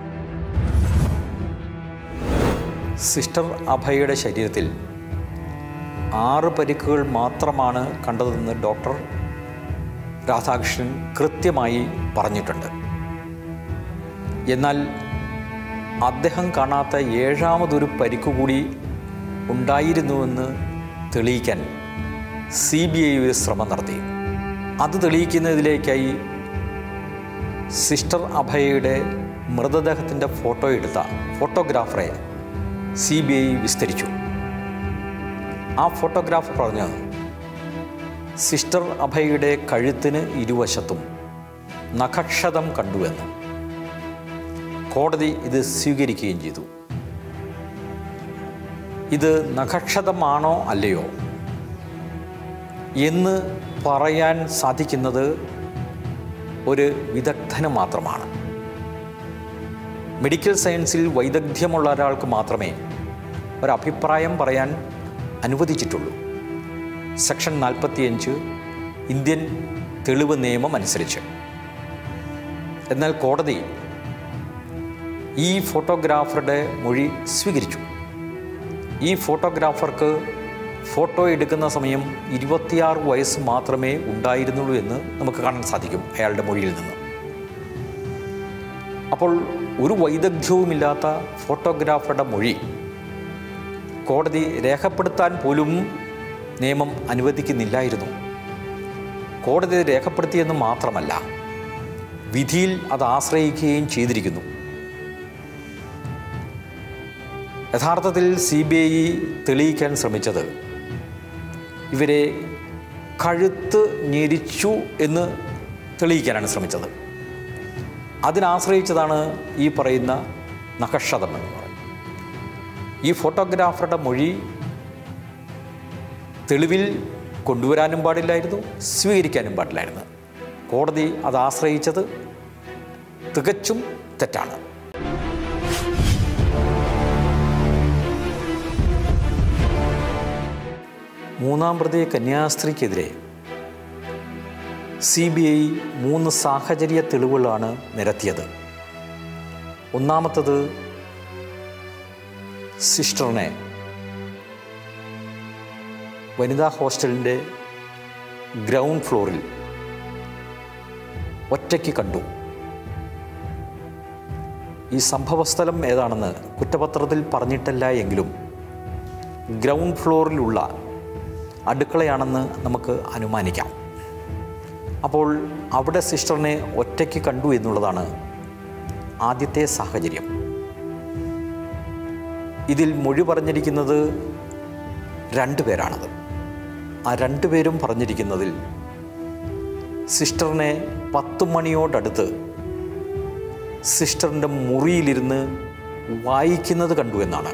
സിസ്റ്റർ അഭയയുടെ ശരീരത്തിൽ ആറ് പരിക്കുകൾ മാത്രമാണ് കണ്ടതെന്ന് ഡോക്ടർ രാധാകൃഷ്ണൻ കൃത്യമായി പറഞ്ഞിട്ടുണ്ട് എന്നാൽ അദ്ദേഹം കാണാത്ത ഏഴാമതൊരു പരിക്കു കൂടി ഉണ്ടായിരുന്നുവെന്ന് തെളിയിക്കാൻ സി ബി ഐ ഒരു ശ്രമം നടത്തി അത് തെളിയിക്കുന്നതിലേക്കായി സിസ്റ്റർ അഭയയുടെ മൃതദേഹത്തിൻ്റെ ഫോട്ടോ എടുത്ത ഫോട്ടോഗ്രാഫറെ സി ബി ഐ വിസ്തരിച്ചു ആ ഫോട്ടോഗ്രാഫർ പറഞ്ഞു സിസ്റ്റർ അഭയയുടെ കഴുത്തിന് ഇരുവശത്തും നഖക്ഷതം കണ്ടുവെന്ന് കോടതി ഇത് സ്വീകരിക്കുകയും ചെയ്തു ഇത് നഖക്ഷതമാണോ അല്ലയോ എന്ന് പറയാൻ സാധിക്കുന്നത് ഒരു വിദഗ്ധന് മാത്രമാണ് മെഡിക്കൽ സയൻസിൽ വൈദഗ്ധ്യമുള്ള ഒരാൾക്ക് മാത്രമേ ഒരഭിപ്രായം പറയാൻ അനുവദിച്ചിട്ടുള്ളൂ സെക്ഷൻ നാൽപ്പത്തിയഞ്ച് ഇന്ത്യൻ തെളിവ് നിയമം അനുസരിച്ച് എന്നാൽ കോടതി ഈ ഫോട്ടോഗ്രാഫറുടെ മൊഴി സ്വീകരിച്ചു ഈ ഫോട്ടോഗ്രാഫർക്ക് ഫോട്ടോ എടുക്കുന്ന സമയം ഇരുപത്തിയാറ് വയസ്സ് മാത്രമേ ഉണ്ടായിരുന്നുള്ളൂ എന്ന് നമുക്ക് കാണാൻ സാധിക്കും അയാളുടെ മൊഴിയിൽ നിന്ന് അപ്പോൾ ഒരു വൈദഗ്ധ്യവുമില്ലാത്ത ഫോട്ടോഗ്രാഫറുടെ മൊഴി കോടതി രേഖപ്പെടുത്താൻ പോലും നിയമം അനുവദിക്കുന്നില്ലായിരുന്നു കോടതി ഇത് രേഖപ്പെടുത്തിയെന്ന് മാത്രമല്ല വിധിയിൽ അത് ആശ്രയിക്കുകയും ചെയ്തിരിക്കുന്നു യഥാർത്ഥത്തിൽ സി ബി ഐ തെളിയിക്കാൻ ശ്രമിച്ചത് ഇവരെ കഴുത്ത് ഞെരിച്ചു എന്ന് തെളിയിക്കാനാണ് ശ്രമിച്ചത് അതിനാശ്രയിച്ചതാണ് ഈ പറയുന്ന നഖക്ഷതം എന്ന് പറയുന്നത് ഈ ഫോട്ടോഗ്രാഫറുടെ മൊഴി തെളിവിൽ കൊണ്ടുവരാനും പാടില്ലായിരുന്നു സ്വീകരിക്കാനും പാടില്ലായിരുന്നു കോടതി അത് ആശ്രയിച്ചത് തികച്ചും തെറ്റാണ് മൂന്നാം പ്രതി കന്യാസ്ത്രീക്കെതിരെ സി ബി ഐ മൂന്ന് സാഹചര്യ തെളിവുകളാണ് നിരത്തിയത് ഒന്നാമത്തത് സിസ്റ്ററിനെ വനിതാ ഹോസ്റ്റലിൻ്റെ ഗ്രൗണ്ട് ഫ്ലോറിൽ ഒറ്റയ്ക്ക് കണ്ടു ഈ സംഭവസ്ഥലം ഏതാണെന്ന് കുറ്റപത്രത്തിൽ പറഞ്ഞിട്ടല്ല എങ്കിലും ഗ്രൗണ്ട് ഫ്ലോറിലുള്ള അടുക്കളയാണെന്ന് നമുക്ക് അനുമാനിക്കാം അപ്പോൾ അവിടെ സിസ്റ്ററിനെ ഒറ്റയ്ക്ക് കണ്ടു എന്നുള്ളതാണ് ആദ്യത്തെ സാഹചര്യം ഇതിൽ മൊഴി പറഞ്ഞിരിക്കുന്നത് രണ്ട് പേരാണത് ആ രണ്ടു പേരും പറഞ്ഞിരിക്കുന്നതിൽ സിസ്റ്ററിനെ പത്ത് മണിയോടടുത്ത് സിസ്റ്ററിൻ്റെ മുറിയിലിരുന്ന് വായിക്കുന്നത് കണ്ടു എന്നാണ്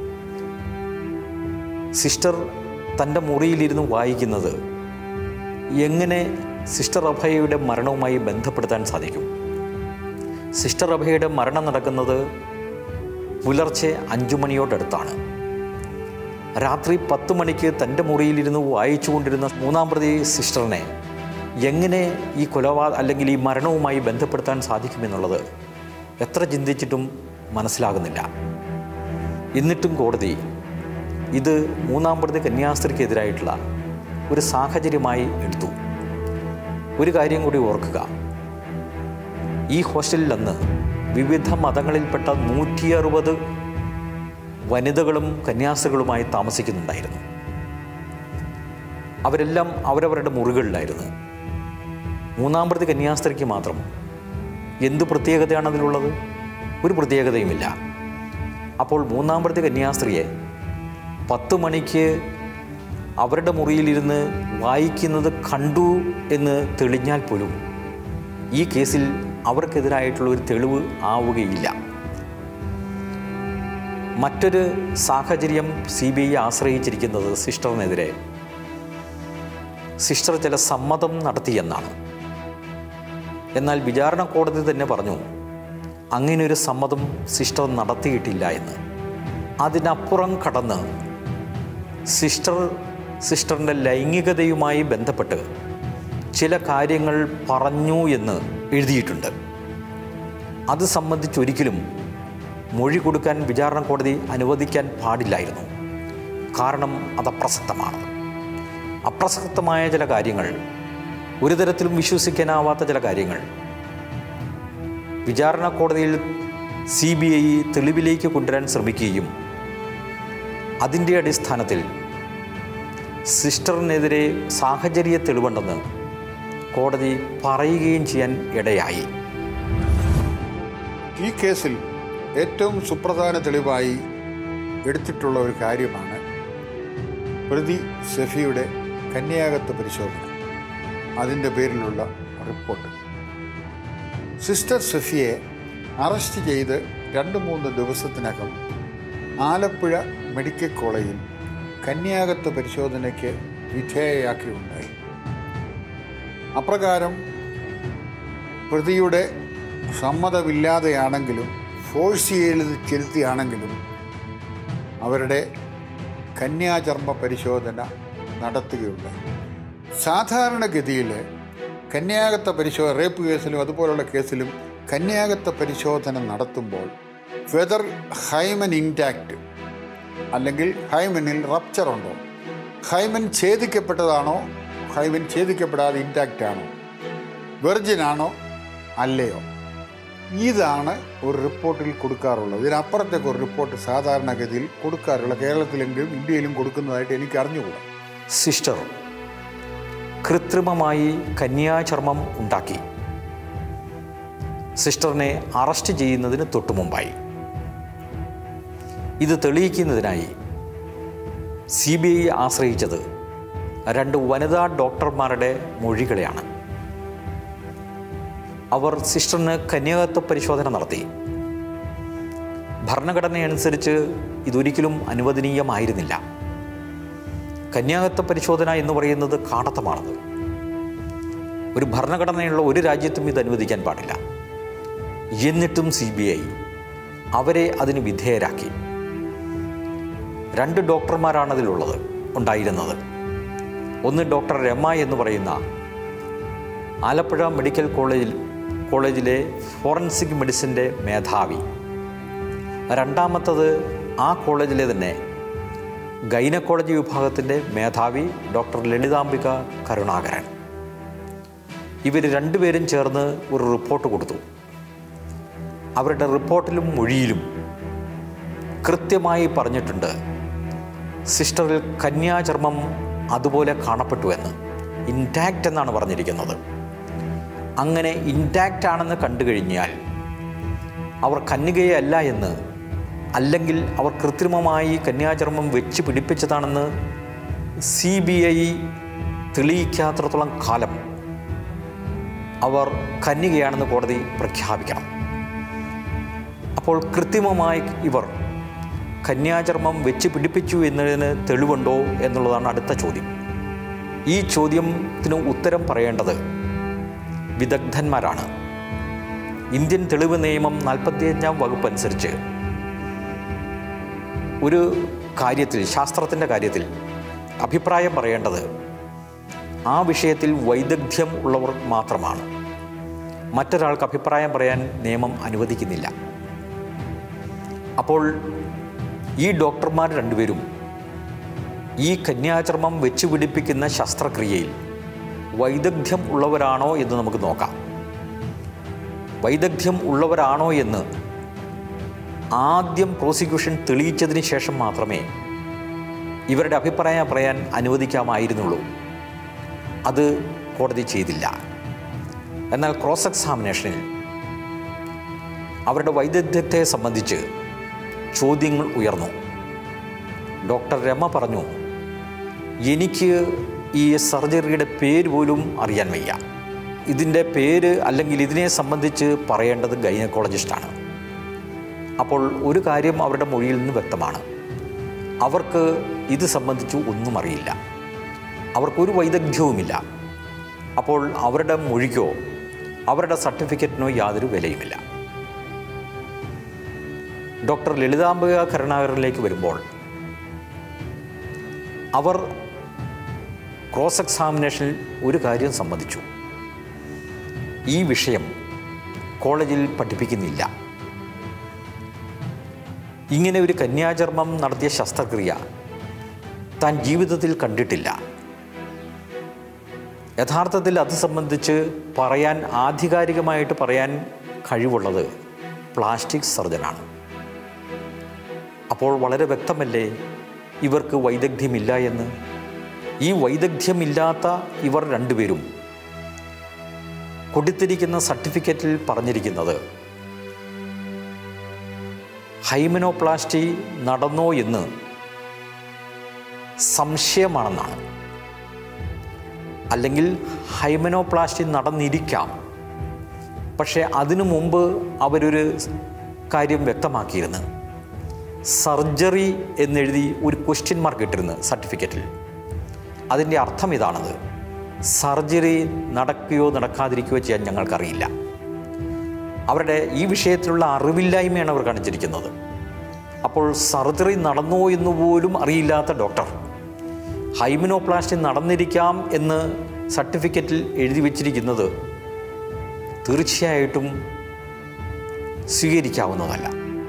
സിസ്റ്റർ തൻ്റെ മുറിയിലിരുന്ന് വായിക്കുന്നത് എങ്ങനെ സിസ്റ്റർ അഭയയുടെ മരണവുമായി ബന്ധപ്പെടുത്താൻ സാധിക്കും സിസ്റ്റർ അഭയയുടെ മരണം നടക്കുന്നത് പുലർച്ചെ അഞ്ചു മണിയോടടുത്താണ് രാത്രി പത്ത് മണിക്ക് തൻ്റെ മുറിയിലിരുന്ന് വായിച്ചുകൊണ്ടിരുന്ന മൂന്നാം പ്രതി സിസ്റ്ററിനെ എങ്ങനെ ഈ കൊലപാ അല്ലെങ്കിൽ ഈ മരണവുമായി ബന്ധപ്പെടുത്താൻ സാധിക്കുമെന്നുള്ളത് എത്ര ചിന്തിച്ചിട്ടും മനസ്സിലാകുന്നില്ല എന്നിട്ടും കോടതി ഇത് മൂന്നാം പ്രതി കന്യാസ്ത്രീക്കെതിരായിട്ടുള്ള ഒരു സാഹചര്യമായി എടുത്തു ഒരു കാര്യം കൂടി ഓർക്കുക ഈ ഹോസ്റ്റലിൽ അന്ന് വിവിധ മതങ്ങളിൽപ്പെട്ട നൂറ്റി അറുപത് വനിതകളും കന്യാസ്ത്രീകളുമായി താമസിക്കുന്നുണ്ടായിരുന്നു അവരെല്ലാം അവരവരുടെ മുറികളിലായിരുന്നു മൂന്നാം പ്രതി കന്യാസ്ത്രീക്ക് മാത്രം എന്ത് പ്രത്യേകതയാണ് അതിലുള്ളത് ഒരു പ്രത്യേകതയുമില്ല അപ്പോൾ മൂന്നാം പ്രതി കന്യാസ്ത്രീയെ പത്ത് മണിക്ക് അവരുടെ മുറിയിലിരുന്ന് വായിക്കുന്നത് കണ്ടു എന്ന് തെളിഞ്ഞാൽ പോലും ഈ കേസിൽ അവർക്കെതിരായിട്ടുള്ള ഒരു തെളിവ് ആവുകയില്ല മറ്റൊരു സാഹചര്യം സി ബി ഐ ആശ്രയിച്ചിരിക്കുന്നത് സിസ്റ്ററിനെതിരെ സിസ്റ്റർ ചില സമ്മതം നടത്തിയെന്നാണ് എന്നാൽ വിചാരണ കോടതി തന്നെ പറഞ്ഞു അങ്ങനെയൊരു സമ്മതം സിസ്റ്റർ നടത്തിയിട്ടില്ല എന്ന് അതിനപ്പുറം കടന്ന് സിസ്റ്റർ സിസ്റ്ററിൻ്റെ ലൈംഗികതയുമായി ബന്ധപ്പെട്ട് ചില കാര്യങ്ങൾ പറഞ്ഞു എന്ന് എഴുതിയിട്ടുണ്ട് അത് സംബന്ധിച്ചൊരിക്കലും മൊഴി കൊടുക്കാൻ വിചാരണ കോടതി അനുവദിക്കാൻ പാടില്ലായിരുന്നു കാരണം അത് അപ്രസക്തമാണ് അപ്രസക്തമായ ചില കാര്യങ്ങൾ ഒരു തരത്തിലും വിശ്വസിക്കാനാവാത്ത ചില കാര്യങ്ങൾ വിചാരണ കോടതിയിൽ സി ബി ഐ തെളിവിലേക്ക് കൊണ്ടുവരാൻ ശ്രമിക്കുകയും അതിൻ്റെ അടിസ്ഥാനത്തിൽ സിസ്റ്ററിനെതിരെ സാഹചര്യ തെളിവുണ്ടെന്ന് കോടതി പറയുകയും ചെയ്യാൻ ഇടയായി ഈ കേസിൽ ഏറ്റവും സുപ്രധാന തെളിവായി എടുത്തിട്ടുള്ള ഒരു കാര്യമാണ് പ്രതി സെഫിയുടെ കന്യാകത്വ പരിശോധന അതിൻ്റെ പേരിലുള്ള റിപ്പോർട്ട് സിസ്റ്റർ സെഫിയെ അറസ്റ്റ് ചെയ്ത് രണ്ട് മൂന്ന് ദിവസത്തിനകം ആലപ്പുഴ മെഡിക്കൽ കോളേജിൽ കന്യാകത്വ പരിശോധനയ്ക്ക് വിധേയയാക്കിയുണ്ടായി അപ്രകാരം പ്രതിയുടെ സമ്മതമില്ലാതെയാണെങ്കിലും ഫോഴ്സ് ചെയ്ത് ചെലുത്തിയാണെങ്കിലും അവരുടെ കന്യാചർമ്മ പരിശോധന നടത്തുകയുണ്ടായി സാധാരണഗതിയിൽ കന്യാകത്വ പരിശോധന റേപ്പ് കേസിലും അതുപോലുള്ള കേസിലും കന്യാകത്വ പരിശോധന നടത്തുമ്പോൾ വെദർ ഹൈമൻ ഇൻടാക്റ്റ് അല്ലെങ്കിൽ ഹൈമനിൽ റപ്ചർ ഉണ്ടോ ഹൈമൻ ഛേദിക്കപ്പെട്ടതാണോ ഹൈമൻ ഛേദിക്കപ്പെടാതെ ഇൻടാക്റ്റ് ആണോ വെർജിൻ ആണോ അല്ലയോ ഇതാണ് ഒരു റിപ്പോർട്ടിൽ കൊടുക്കാറുള്ളത് ഇതിനപ്പുറത്തേക്ക് ഒരു റിപ്പോർട്ട് സാധാരണഗതിയിൽ കൊടുക്കാറുള്ള കേരളത്തിലെങ്കിലും ഇന്ത്യയിലും കൊടുക്കുന്നതായിട്ട് എനിക്ക് അറിഞ്ഞുകൂടാ സിസ്റ്റർ കൃത്രിമമായി കന്യാചർമ്മം ഉണ്ടാക്കി സിസ്റ്ററിനെ അറസ്റ്റ് ചെയ്യുന്നതിന് തൊട്ടു മുമ്പായി ഇത് തെളിയിക്കുന്നതിനായി സി ബി ഐ ആശ്രയിച്ചത് രണ്ട് വനിതാ ഡോക്ടർമാരുടെ മൊഴികളെയാണ് അവർ സിസ്റ്ററിന് കന്യാകത്വ പരിശോധന നടത്തി ഭരണഘടനയനുസരിച്ച് ഇതൊരിക്കലും അനുവദനീയമായിരുന്നില്ല കന്യാകത്വ പരിശോധന എന്ന് പറയുന്നത് കാടത്തമാണത് ഒരു ഭരണഘടനയുള്ള ഒരു രാജ്യത്തും ഇത് അനുവദിക്കാൻ പാടില്ല എന്നിട്ടും സി ബി ഐ അവരെ അതിന് വിധേയരാക്കി രണ്ട് ഡോക്ടർമാരാണ് അതിലുള്ളത് ഉണ്ടായിരുന്നത് ഒന്ന് ഡോക്ടർ രമ എന്ന് പറയുന്ന ആലപ്പുഴ മെഡിക്കൽ കോളേജിൽ കോളേജിലെ ഫോറൻസിക് മെഡിസിൻ്റെ മേധാവി രണ്ടാമത്തത് ആ കോളേജിലെ തന്നെ ഗൈനക്കോളജി വിഭാഗത്തിൻ്റെ മേധാവി ഡോക്ടർ ലളിതാംബിക കരുണാകരൻ ഇവർ രണ്ടുപേരും ചേർന്ന് ഒരു റിപ്പോർട്ട് കൊടുത്തു അവരുടെ റിപ്പോർട്ടിലും മൊഴിയിലും കൃത്യമായി പറഞ്ഞിട്ടുണ്ട് സിസ്റ്ററിൽ കന്യാചർമ്മം അതുപോലെ കാണപ്പെട്ടു എന്ന് ഇൻടാക്റ്റ് എന്നാണ് പറഞ്ഞിരിക്കുന്നത് അങ്ങനെ ഇൻടാക്റ്റ് ആണെന്ന് കണ്ടു കഴിഞ്ഞാൽ അവർ കന്യകയെ അല്ല എന്ന് അല്ലെങ്കിൽ അവർ കൃത്രിമമായി കന്യാചർമ്മം വെച്ച് പിടിപ്പിച്ചതാണെന്ന് സി ബി ഐ തെളിയിക്കാത്രത്തോളം കാലം അവർ കന്യകയാണെന്ന് കോടതി പ്രഖ്യാപിക്കണം അപ്പോൾ കൃത്രിമമായി ഇവർ കന്യാചർമ്മം വെച്ച് പിടിപ്പിച്ചു എന്നതിന് തെളിവുണ്ടോ എന്നുള്ളതാണ് അടുത്ത ചോദ്യം ഈ ചോദ്യത്തിന് ഉത്തരം പറയേണ്ടത് വിദഗ്ധന്മാരാണ് ഇന്ത്യൻ തെളിവ് നിയമം നാൽപ്പത്തിയഞ്ചാം വകുപ്പ് അനുസരിച്ച് ഒരു കാര്യത്തിൽ ശാസ്ത്രത്തിൻ്റെ കാര്യത്തിൽ അഭിപ്രായം പറയേണ്ടത് ആ വിഷയത്തിൽ വൈദഗ്ധ്യം ഉള്ളവർ മാത്രമാണ് മറ്റൊരാൾക്ക് അഭിപ്രായം പറയാൻ നിയമം അനുവദിക്കുന്നില്ല അപ്പോൾ ഈ ഡോക്ടർമാർ രണ്ടുപേരും ഈ കന്യാചർമ്മം വെച്ച് പിടിപ്പിക്കുന്ന ശസ്ത്രക്രിയയിൽ വൈദഗ്ധ്യം ഉള്ളവരാണോ എന്ന് നമുക്ക് നോക്കാം വൈദഗ്ധ്യം ഉള്ളവരാണോ എന്ന് ആദ്യം പ്രോസിക്യൂഷൻ തെളിയിച്ചതിന് ശേഷം മാത്രമേ ഇവരുടെ അഭിപ്രായം പറയാൻ അനുവദിക്കാമായിരുന്നുള്ളൂ അത് കോടതി ചെയ്തില്ല എന്നാൽ ക്രോസ് എക്സാമിനേഷനിൽ അവരുടെ വൈദഗ്ധ്യത്തെ സംബന്ധിച്ച് ചോദ്യങ്ങൾ ഉയർന്നു ഡോക്ടർ രമ പറഞ്ഞു എനിക്ക് ഈ സർജറിയുടെ പേര് പോലും അറിയാൻ വയ്യ ഇതിൻ്റെ പേര് അല്ലെങ്കിൽ ഇതിനെ സംബന്ധിച്ച് പറയേണ്ടത് ഗൈനക്കോളജിസ്റ്റാണ് അപ്പോൾ ഒരു കാര്യം അവരുടെ മൊഴിയിൽ നിന്ന് വ്യക്തമാണ് അവർക്ക് ഇത് സംബന്ധിച്ച് ഒന്നും അറിയില്ല അവർക്കൊരു വൈദഗ്ധ്യവുമില്ല അപ്പോൾ അവരുടെ മൊഴിക്കോ അവരുടെ സർട്ടിഫിക്കറ്റിനോ യാതൊരു വിലയുമില്ല ഡോക്ടർ ലളിതാംബിക കരുണാകരനിലേക്ക് വരുമ്പോൾ അവർ ക്രോസ് എക്സാമിനേഷനിൽ ഒരു കാര്യം സംബന്ധിച്ചു ഈ വിഷയം കോളേജിൽ പഠിപ്പിക്കുന്നില്ല ഇങ്ങനെ ഒരു കന്യാചർമ്മം നടത്തിയ ശസ്ത്രക്രിയ താൻ ജീവിതത്തിൽ കണ്ടിട്ടില്ല യഥാർത്ഥത്തിൽ അത് സംബന്ധിച്ച് പറയാൻ ആധികാരികമായിട്ട് പറയാൻ കഴിവുള്ളത് പ്ലാസ്റ്റിക് സർജനാണ് അപ്പോൾ വളരെ വ്യക്തമല്ലേ ഇവർക്ക് വൈദഗ്ധ്യമില്ല എന്ന് ഈ വൈദഗ്ധ്യമില്ലാത്ത ഇവർ രണ്ടുപേരും കൊടുത്തിരിക്കുന്ന സർട്ടിഫിക്കറ്റിൽ പറഞ്ഞിരിക്കുന്നത് ഹൈമനോപ്ലാസ്റ്റി നടന്നോ എന്ന് സംശയമാണെന്നാണ് അല്ലെങ്കിൽ ഹൈമനോപ്ലാസ്റ്റി നടന്നിരിക്കാം പക്ഷേ അതിനു മുമ്പ് അവരൊരു കാര്യം വ്യക്തമാക്കിയിരുന്നു സർജറി എന്നെഴുതി ഒരു ക്വസ്റ്റ്യൻ മാർക്ക് ഇട്ടിരുന്നു സർട്ടിഫിക്കറ്റിൽ അതിൻ്റെ അർത്ഥം ഇതാണത് സർജറി നടക്കുകയോ നടക്കാതിരിക്കുകയോ ചെയ്യാൻ ഞങ്ങൾക്കറിയില്ല അവരുടെ ഈ വിഷയത്തിലുള്ള അറിവില്ലായ്മയാണ് അവർ കാണിച്ചിരിക്കുന്നത് അപ്പോൾ സർജറി നടന്നോ എന്ന് പോലും അറിയില്ലാത്ത ഡോക്ടർ ഹൈമിനോപ്ലാസ്റ്റി നടന്നിരിക്കാം എന്ന് സർട്ടിഫിക്കറ്റിൽ എഴുതി വച്ചിരിക്കുന്നത് തീർച്ചയായിട്ടും സ്വീകരിക്കാവുന്നതല്ല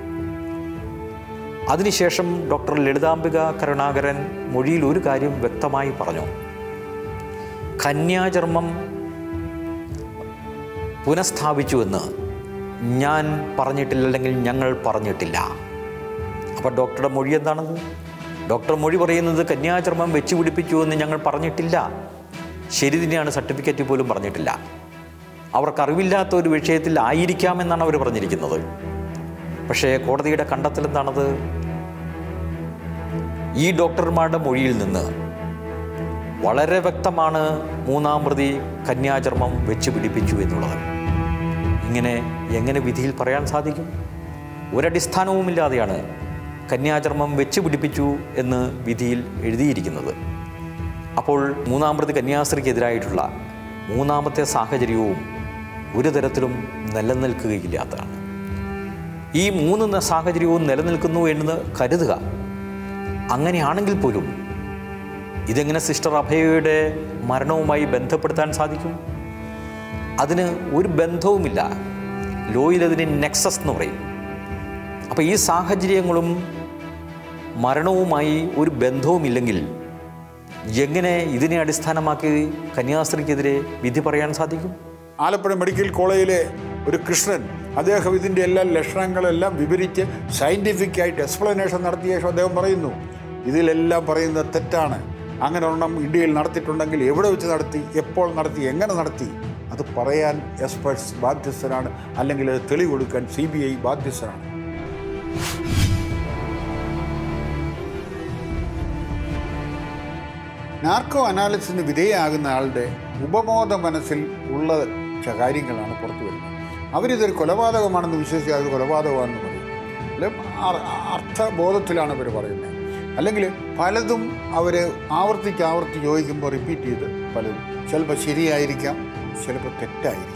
അതിനുശേഷം ഡോക്ടർ ലളിതാംബിക കരുണാകരൻ മൊഴിയിൽ ഒരു കാര്യം വ്യക്തമായി പറഞ്ഞു കന്യാചർമ്മം പുനഃസ്ഥാപിച്ചുവെന്ന് ഞാൻ പറഞ്ഞിട്ടില്ല അല്ലെങ്കിൽ ഞങ്ങൾ പറഞ്ഞിട്ടില്ല അപ്പോൾ ഡോക്ടറുടെ മൊഴി എന്താണത് ഡോക്ടർ മൊഴി പറയുന്നത് കന്യാചർമ്മം വെച്ച് പിടിപ്പിച്ചു എന്ന് ഞങ്ങൾ പറഞ്ഞിട്ടില്ല ശരി തന്നെയാണ് സർട്ടിഫിക്കറ്റ് പോലും പറഞ്ഞിട്ടില്ല അവർക്ക് അറിവില്ലാത്ത ഒരു വിഷയത്തിൽ ആയിരിക്കാമെന്നാണ് അവർ പറഞ്ഞിരിക്കുന്നത് പക്ഷേ കോടതിയുടെ കണ്ടെത്തൽ എന്താണത് ഈ ഡോക്ടർമാരുടെ മൊഴിയിൽ നിന്ന് വളരെ വ്യക്തമാണ് മൂന്നാം പ്രതി കന്യാചർമ്മം വെച്ച് പിടിപ്പിച്ചു എന്നുള്ളത് ഇങ്ങനെ എങ്ങനെ വിധിയിൽ പറയാൻ സാധിക്കും ഒരടിസ്ഥാനവുമില്ലാതെയാണ് കന്യാചർമ്മം വെച്ച് പിടിപ്പിച്ചു എന്ന് വിധിയിൽ എഴുതിയിരിക്കുന്നത് അപ്പോൾ മൂന്നാം പ്രതി കന്യാസ്ത്രീക്കെതിരായിട്ടുള്ള മൂന്നാമത്തെ സാഹചര്യവും ഒരു തരത്തിലും നിലനിൽക്കുകയില്ലാത്തതാണ് ഈ മൂന്ന് ന- സാഹചര്യവും നിലനിൽക്കുന്നു എന്ന് കരുതുക അങ്ങനെയാണെങ്കിൽ പോലും ഇതെങ്ങനെ സിസ്റ്റർ അഭയയുടെ മരണവുമായി ബന്ധപ്പെടുത്താൻ സാധിക്കും അതിന് ഒരു ബന്ധവുമില്ല ലോയിൽ അതിന് നെക്സസ് എന്ന് പറയും അപ്പോൾ ഈ സാഹചര്യങ്ങളും മരണവുമായി ഒരു ബന്ധവുമില്ലെങ്കിൽ എങ്ങനെ ഇതിനെ അടിസ്ഥാനമാക്കി കന്യാസ്ത്രീക്കെതിരെ വിധി പറയാൻ സാധിക്കും ആലപ്പുഴ മെഡിക്കൽ കോളേജിലെ ഒരു കൃഷ്ണൻ അദ്ദേഹം ഇതിൻ്റെ എല്ലാ ലക്ഷണങ്ങളെല്ലാം വിവരിച്ച് സയൻറ്റിഫിക് ആയിട്ട് എക്സ്പ്ലനേഷൻ നടത്തിയ ശേഷം അദ്ദേഹം പറയുന്നു ഇതിലെല്ലാം പറയുന്നത് തെറ്റാണ് അങ്ങനെ ഒരെണ്ണം ഇന്ത്യയിൽ നടത്തിയിട്ടുണ്ടെങ്കിൽ എവിടെ വെച്ച് നടത്തി എപ്പോൾ നടത്തി എങ്ങനെ നടത്തി അത് പറയാൻ എക്സ്പേർട്സ് ബാധ്യസ്ഥരാണ് അല്ലെങ്കിൽ അത് തെളിവ് കൊടുക്കാൻ സി ബി ഐ ബാധ്യസ്ഥരാണ് നാർക്കോ അനാലിസിന് വിധേയമാകുന്ന ആളുടെ ഉപബോധ മനസ്സിൽ ഉള്ള ച കാര്യങ്ങളാണ് പുറത്തു വരുന്നത് അവരിതൊരു കൊലപാതകമാണെന്ന് വിശ്വസിച്ച് അത് കൊലപാതകമാണെന്ന് പറയും അല്ലെ അർ- അർത്ഥബോധത്തിലാണ് അവർ പറയുന്നത് അല്ലെങ്കിൽ പലതും അവർ ആവർത്തിച്ച് ആവർത്തിച്ച് ചോദിക്കുമ്പോൾ റിപ്പീറ്റ് ചെയ്ത് പലതും ചിലപ്പോൾ ശരിയായിരിക്കാം ചിലപ്പോൾ തെറ്റായിരിക്കാം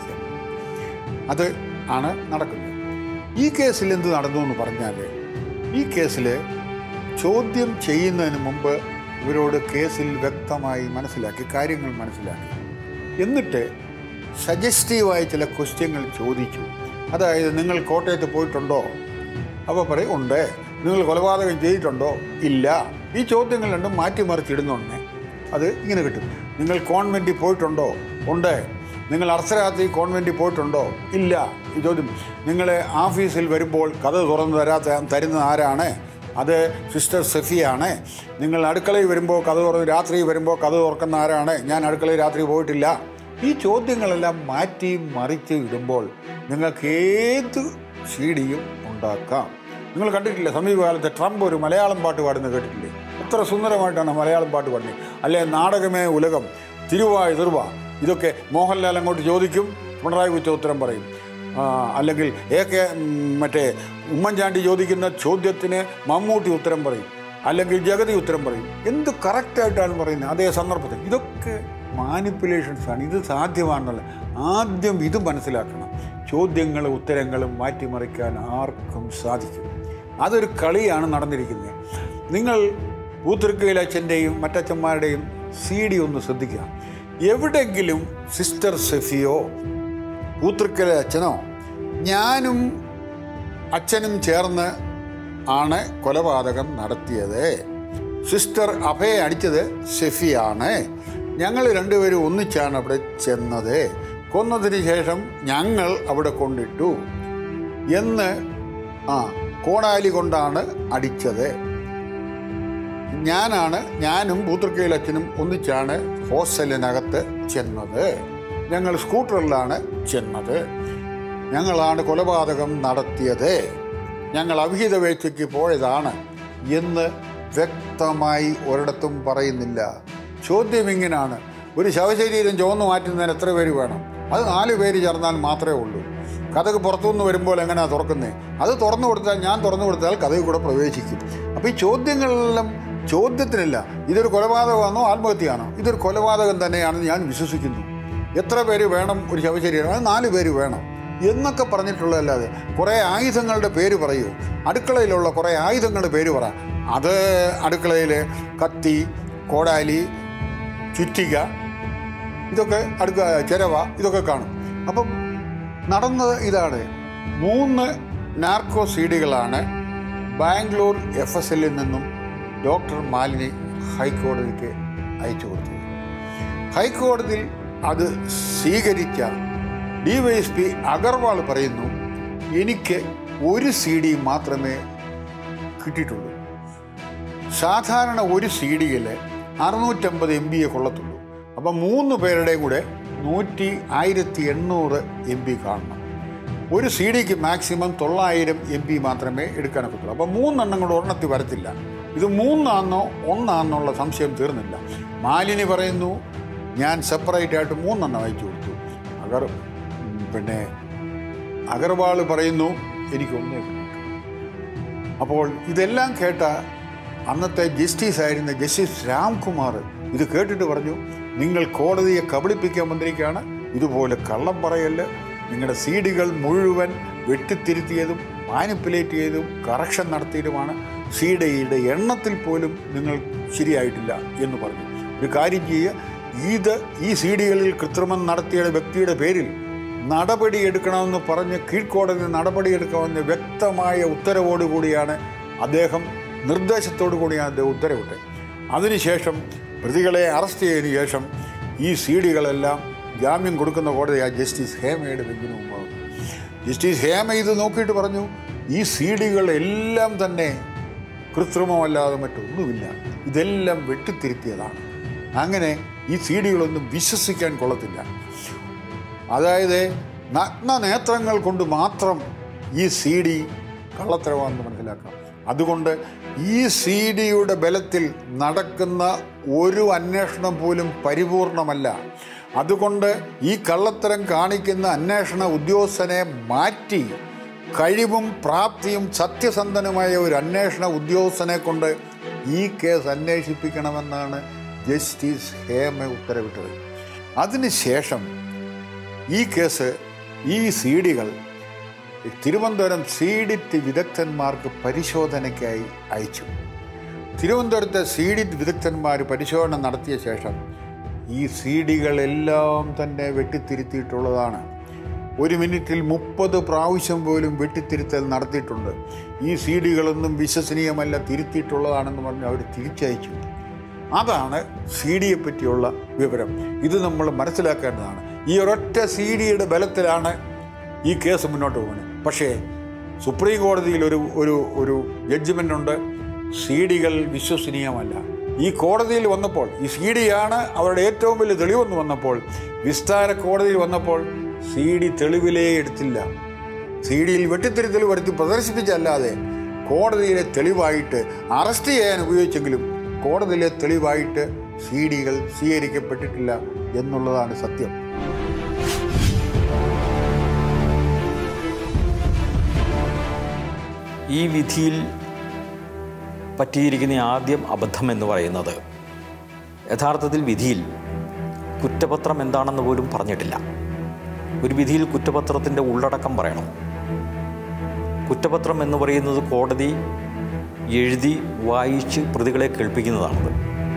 അത് ആണ് നടക്കുന്നത് ഈ കേസിൽ എന്ത് നടന്നു എന്ന് പറഞ്ഞാൽ ഈ കേസിൽ ചോദ്യം ചെയ്യുന്നതിന് മുമ്പ് ഇവരോട് കേസിൽ വ്യക്തമായി മനസ്സിലാക്കി കാര്യങ്ങൾ മനസ്സിലാക്കി എന്നിട്ട് സജസ്റ്റീവായ ചില ക്വസ്റ്റ്യങ്ങൾ ചോദിച്ചു അതായത് നിങ്ങൾ കോട്ടയത്ത് പോയിട്ടുണ്ടോ അപ്പോൾ പറയും ഉണ്ട് നിങ്ങൾ കൊലപാതകം ചെയ്തിട്ടുണ്ടോ ഇല്ല ഈ ചോദ്യങ്ങൾ രണ്ടും മാറ്റിമറിച്ചിടുന്നുണ്ടേ അത് ഇങ്ങനെ കിട്ടും നിങ്ങൾ കോൺവെൻറ്റിൽ പോയിട്ടുണ്ടോ ഉണ്ട് നിങ്ങൾ അർദ്ധരാത്രി കോൺവെൻറ്റിൽ പോയിട്ടുണ്ടോ ഇല്ല ഈ ചോദ്യം നിങ്ങൾ ഓഫീസിൽ വരുമ്പോൾ കഥ തുറന്നു തരാത്ത തരുന്നത് ആരാണ് അത് സിസ്റ്റർ സെഫിയാണ് നിങ്ങൾ അടുക്കളയിൽ വരുമ്പോൾ കഥ തുറന്ന് രാത്രി വരുമ്പോൾ കഥ തുറക്കുന്ന ആരാണ് ഞാൻ അടുക്കളയിൽ രാത്രി പോയിട്ടില്ല ഈ ചോദ്യങ്ങളെല്ലാം മാറ്റി മറിച്ച് ഇടുമ്പോൾ നിങ്ങൾക്ക് ഏത് സീഡിയും ഉണ്ടാക്കാം നിങ്ങൾ കണ്ടിട്ടില്ലേ സമീപകാലത്ത് ട്രംപ് ഒരു മലയാളം പാട്ട് പാടുന്നത് കേട്ടിട്ടില്ലേ എത്ര സുന്ദരമായിട്ടാണ് മലയാളം പാട്ട് പാടുന്നത് അല്ലെ നാടകമേ ഉലകം തിരുവാ എതിർവ ഇതൊക്കെ മോഹൻലാൽ അങ്ങോട്ട് ചോദിക്കും പിണറായി വിച്ച ഉത്തരം പറയും ആ, അല്ലെങ്കിൽ എ കെ ഉം, മറ്റേ ഉമ്മൻചാണ്ടി ചോദിക്കുന്ന ചോദ്യത്തിന് മമ്മൂട്ടി ഉത്തരം പറയും അല്ലെങ്കിൽ ജഗതി ഉത്തരം പറയും എന്ത് കറക്റ്റായിട്ടാണ് പറയുന്നത് അതേ സന്ദർഭത്തിൽ ഇതൊക്കെ മാനിപ്പുലേഷൻസ് ആണ് ഇത് സാധ്യമാണെന്നുള്ള ആദ്യം ഇത് മനസ്സിലാക്കണം ചോദ്യങ്ങളും ഉത്തരങ്ങളും മാറ്റിമറിക്കാൻ ആർക്കും സാധിക്കും അതൊരു കളിയാണ് നടന്നിരിക്കുന്നത് നിങ്ങൾ പൂത്തിരുക്കയിൽ അച്ഛൻ്റെയും മറ്റച്ഛന്മാരുടെയും സി ഡി ഒന്ന് ശ്രദ്ധിക്കുക എവിടെങ്കിലും സിസ്റ്റർ സെഫിയോ പൂത്തിരുക്കലെ അച്ഛനോ ഞാനും അച്ഛനും ചേർന്ന് ആണ് കൊലപാതകം നടത്തിയത് സിസ്റ്റർ അഭയെ അടിച്ചത് ഷെഫിയാണ് ഞങ്ങൾ രണ്ടുപേരും ഒന്നിച്ചാണ് അവിടെ ചെന്നത് കൊന്നതിന് ശേഷം ഞങ്ങൾ അവിടെ കൊണ്ടിട്ടു എന്ന് ആ കോടാലി കൊണ്ടാണ് അടിച്ചത് ഞാനാണ് ഞാനും പൂത്തൃക്കയിൽ അച്ഛനും ഒന്നിച്ചാണ് ഹോസ്റ്റലിനകത്ത് ചെന്നത് ഞങ്ങൾ സ്കൂട്ടറിലാണ് ചെന്നത് ഞങ്ങളാണ് കൊലപാതകം നടത്തിയത് ഞങ്ങൾ അവിഹിത വേഴ്ചയ്ക്ക് പോയതാണ് എന്ന് വ്യക്തമായി ഒരിടത്തും പറയുന്നില്ല ചോദ്യം ഇങ്ങനാണ് ഒരു ശവശരീരം ചുവന്നു മാറ്റുന്നതിന് എത്ര പേര് വേണം അത് നാല് പേര് ചേർന്നാൽ മാത്രമേ ഉള്ളൂ കഥക് പുറത്തുനിന്ന് വരുമ്പോൾ എങ്ങനെയാണ് തുറക്കുന്നത് അത് തുറന്നു കൊടുത്താൽ ഞാൻ തുറന്നു കൊടുത്താൽ കഥക് കൂടെ പ്രവേശിക്കും അപ്പോൾ ഈ ചോദ്യങ്ങളെല്ലാം ചോദ്യത്തിനില്ല ഇതൊരു കൊലപാതകമാണോ ആത്മഹത്യയാണോ ഇതൊരു കൊലപാതകം തന്നെയാണെന്ന് ഞാൻ വിശ്വസിക്കുന്നു എത്ര പേര് വേണം ഒരു ശവശരീരം അത് നാല് പേര് വേണം എന്നൊക്കെ പറഞ്ഞിട്ടുള്ളതല്ലാതെ കുറേ ആയുധങ്ങളുടെ പേര് പറയൂ അടുക്കളയിലുള്ള കുറേ ആയുധങ്ങളുടെ പേര് പറ അത് അടുക്കളയിൽ കത്തി കോടാലി ചുറ്റിക ഇതൊക്കെ അടുക്ക ചിരവ ഇതൊക്കെ കാണും അപ്പം നടന്നത് ഇതാണ് മൂന്ന് നാർക്കോ സീഡികളാണ് ബാംഗ്ലൂർ എഫ് എസ് എല്ലിൽ നിന്നും ഡോക്ടർ മാലിനി ഹൈക്കോടതിക്ക് അയച്ചു കൊടുത്തത് ഹൈക്കോടതിയിൽ അത് സ്വീകരിച്ച D Y S P Agarwal പറയുന്നു എനിക്ക് ഒരു സി ഡി മാത്രമേ കിട്ടിയിട്ടുള്ളൂ സാധാരണ ഒരു സി ഡിയിൽ അറുന്നൂറ്റമ്പത് എം ബിയെ കൊള്ളത്തുള്ളൂ അപ്പം മൂന്ന് പേരുടെയും കൂടെ നൂറ്റി ആയിരത്തി എണ്ണൂറ് എം ബി കാണണം ഒരു സി ഡിക്ക് മാക്സിമം തൊള്ളായിരം എം ബി മാത്രമേ എടുക്കാനൊക്കത്തുള്ളൂ അപ്പം മൂന്നെണ്ണം കൂടെ ഒരെണ്ണത്തിൽ വരത്തില്ല ഇത് മൂന്നാണെന്നോ ഒന്നാണെന്നുള്ള സംശയം തീർന്നില്ല മാലിനി പറയുന്നു ഞാൻ സെപ്പറേറ്റ് ആയിട്ട് മൂന്നെണ്ണം അയച്ചു കൊടുത്തു അഗർ ഉം, പിന്നെ അഗർവാൾ പറയുന്നു എനിക്കൊന്നേ കിട്ടി അപ്പോൾ ഇതെല്ലാം കേട്ട അന്നത്തെ ജസ്റ്റിസ് ആയിരുന്ന ജസ്റ്റിസ് രാംകുമാർ ഇത് കേട്ടിട്ട് പറഞ്ഞു നിങ്ങൾ കോടതിയെ കബളിപ്പിക്കാൻ വന്നിരിക്കുകയാണ് ഇതുപോലെ കള്ളം പറയല് നിങ്ങളുടെ സീഡികൾ മുഴുവൻ വെട്ടിത്തിരുത്തിയതും മാനിപ്പുലേറ്റ് ചെയ്തും കറക്ഷൻ നടത്തിയതുമാണ് സീഡയുടെ എണ്ണത്തിൽ പോലും നിങ്ങൾ ശരിയായിട്ടില്ല എന്ന് പറഞ്ഞു ഒരു കാര്യം ചെയ്യുക ഇത് ഈ സീഡികളിൽ കൃത്രിമം നടത്തിയ വ്യക്തിയുടെ പേരിൽ നടപടിയെടുക്കണമെന്ന് പറഞ്ഞ് കീഴ്ക്കോടതി നടപടിയെടുക്കണമെന്ന് വ്യക്തമായ ഉത്തരവോടുകൂടിയാണ് അദ്ദേഹം നിർദ്ദേശത്തോടു കൂടിയാണ് അദ്ദേഹം ഉത്തരവിട്ടത് അതിനുശേഷം പ്രതികളെ അറസ്റ്റ് ചെയ്തതിനു ശേഷം ഈ സീഡികളെല്ലാം ജാമ്യം കൊടുക്കുന്ന കോടതി ആ ജസ്റ്റിസ് ഹേമയുടെ ബെഞ്ചിന് മുമ്പാണ് ജസ്റ്റിസ് ഹേമ ഇത് നോക്കിയിട്ട് പറഞ്ഞു ഈ സീഡികളെല്ലാം തന്നെ കൃത്രിമമല്ലാതെ മറ്റൊന്നുമില്ല ഇതെല്ലാം വെട്ടിത്തിരുത്തിയതാണ് അങ്ങനെ ഈ സീഡികളൊന്നും വിശ്വസിക്കാൻ കൊള്ളത്തില്ല അതായത് നഗ്ന നേത്രങ്ങൾ കൊണ്ട് മാത്രം ഈ സി ഡി കള്ളത്തരമാണെന്ന് മനസ്സിലാക്കാം അതുകൊണ്ട് ഈ സി ഡിയുടെ ബലത്തിൽ നടക്കുന്ന ഒരു അന്വേഷണം പോലും പരിപൂർണമല്ല അതുകൊണ്ട് ഈ കള്ളത്തരം കാണിക്കുന്ന അന്വേഷണ ഉദ്യോഗസ്ഥനെ മാറ്റി കഴിവും പ്രാപ്തിയും സത്യസന്ധനുമായ ഒരു അന്വേഷണ ഉദ്യോഗസ്ഥനെ കൊണ്ട് ഈ കേസ് അന്വേഷിപ്പിക്കണമെന്നാണ് ജസ്റ്റിസ് ഹേമ ഉത്തരവിട്ടത് അതിനുശേഷം ഈ കേസ് ഈ സി ഡികൾ തിരുവനന്തപുരം സീഡിറ്റ് വിദഗ്ധന്മാർക്ക് പരിശോധനയ്ക്കായി അയച്ചു തിരുവനന്തപുരത്തെ സീഡിറ്റ് വിദഗ്ധന്മാർ പരിശോധന നടത്തിയ ശേഷം ഈ സി ഡികളെല്ലാം തന്നെ വെട്ടിത്തിരുത്തിയിട്ടുള്ളതാണ് ഒരു മിനിറ്റിൽ മുപ്പത് പ്രാവശ്യം പോലും വെട്ടിത്തിരുത്തൽ നടത്തിയിട്ടുണ്ട് ഈ സി ഡികളൊന്നും വിശ്വസനീയമല്ല തിരുത്തിയിട്ടുള്ളതാണെന്ന് പറഞ്ഞ് അവർ തിരിച്ചയച്ചു അതാണ് സി ഡിയെ പറ്റിയുള്ള വിവരം ഇത് നമ്മൾ മനസ്സിലാക്കേണ്ടതാണ് ഈ ഒരൊറ്റ സി ഡിയുടെ ബലത്തിലാണ് ഈ കേസ് മുന്നോട്ട് പോകുന്നത് പക്ഷേ സുപ്രീം കോടതിയിൽ ഒരു ഒരു ഒരു ജഡ്ജ്മെൻ്റ് ഉണ്ട് സി ഡികൾ വിശ്വസനീയമല്ല ഈ കോടതിയിൽ വന്നപ്പോൾ ഈ സി ഡിയാണ് അവരുടെ ഏറ്റവും വലിയ തെളിവെന്ന് വന്നപ്പോൾ വിസ്താര കോടതിയിൽ വന്നപ്പോൾ സി ഡി തെളിവിലേ എടുത്തില്ല സി ഡിയിൽ വെട്ടിത്തിരുത്തൽ വരുത്തി പ്രദർശിപ്പിച്ചല്ലാതെ കോടതിയിലെ തെളിവായിട്ട് അറസ്റ്റ് ചെയ്യാൻ ഉപയോഗിച്ചെങ്കിലും കോടതിയിലെ തെളിവായിട്ട് സി ഡികൾ സ്വീകരിക്കപ്പെട്ടിട്ടില്ല എന്നുള്ളതാണ് സത്യം ഈ വിധിയിൽ പറ്റിയിരിക്കുന്ന ആദ്യം അബദ്ധം എന്ന് പറയുന്നത് യഥാർത്ഥത്തിൽ വിധിയിൽ കുറ്റപത്രം എന്താണെന്ന് പോലും പറഞ്ഞിട്ടില്ല ഒരു വിധിയിൽ കുറ്റപത്രത്തിൻ്റെ ഉള്ളടക്കം പറയണം കുറ്റപത്രം എന്ന് പറയുന്നത് കോടതി എഴുതി വായിച്ച് പ്രതികളെ കേൾപ്പിക്കുന്നതാണത്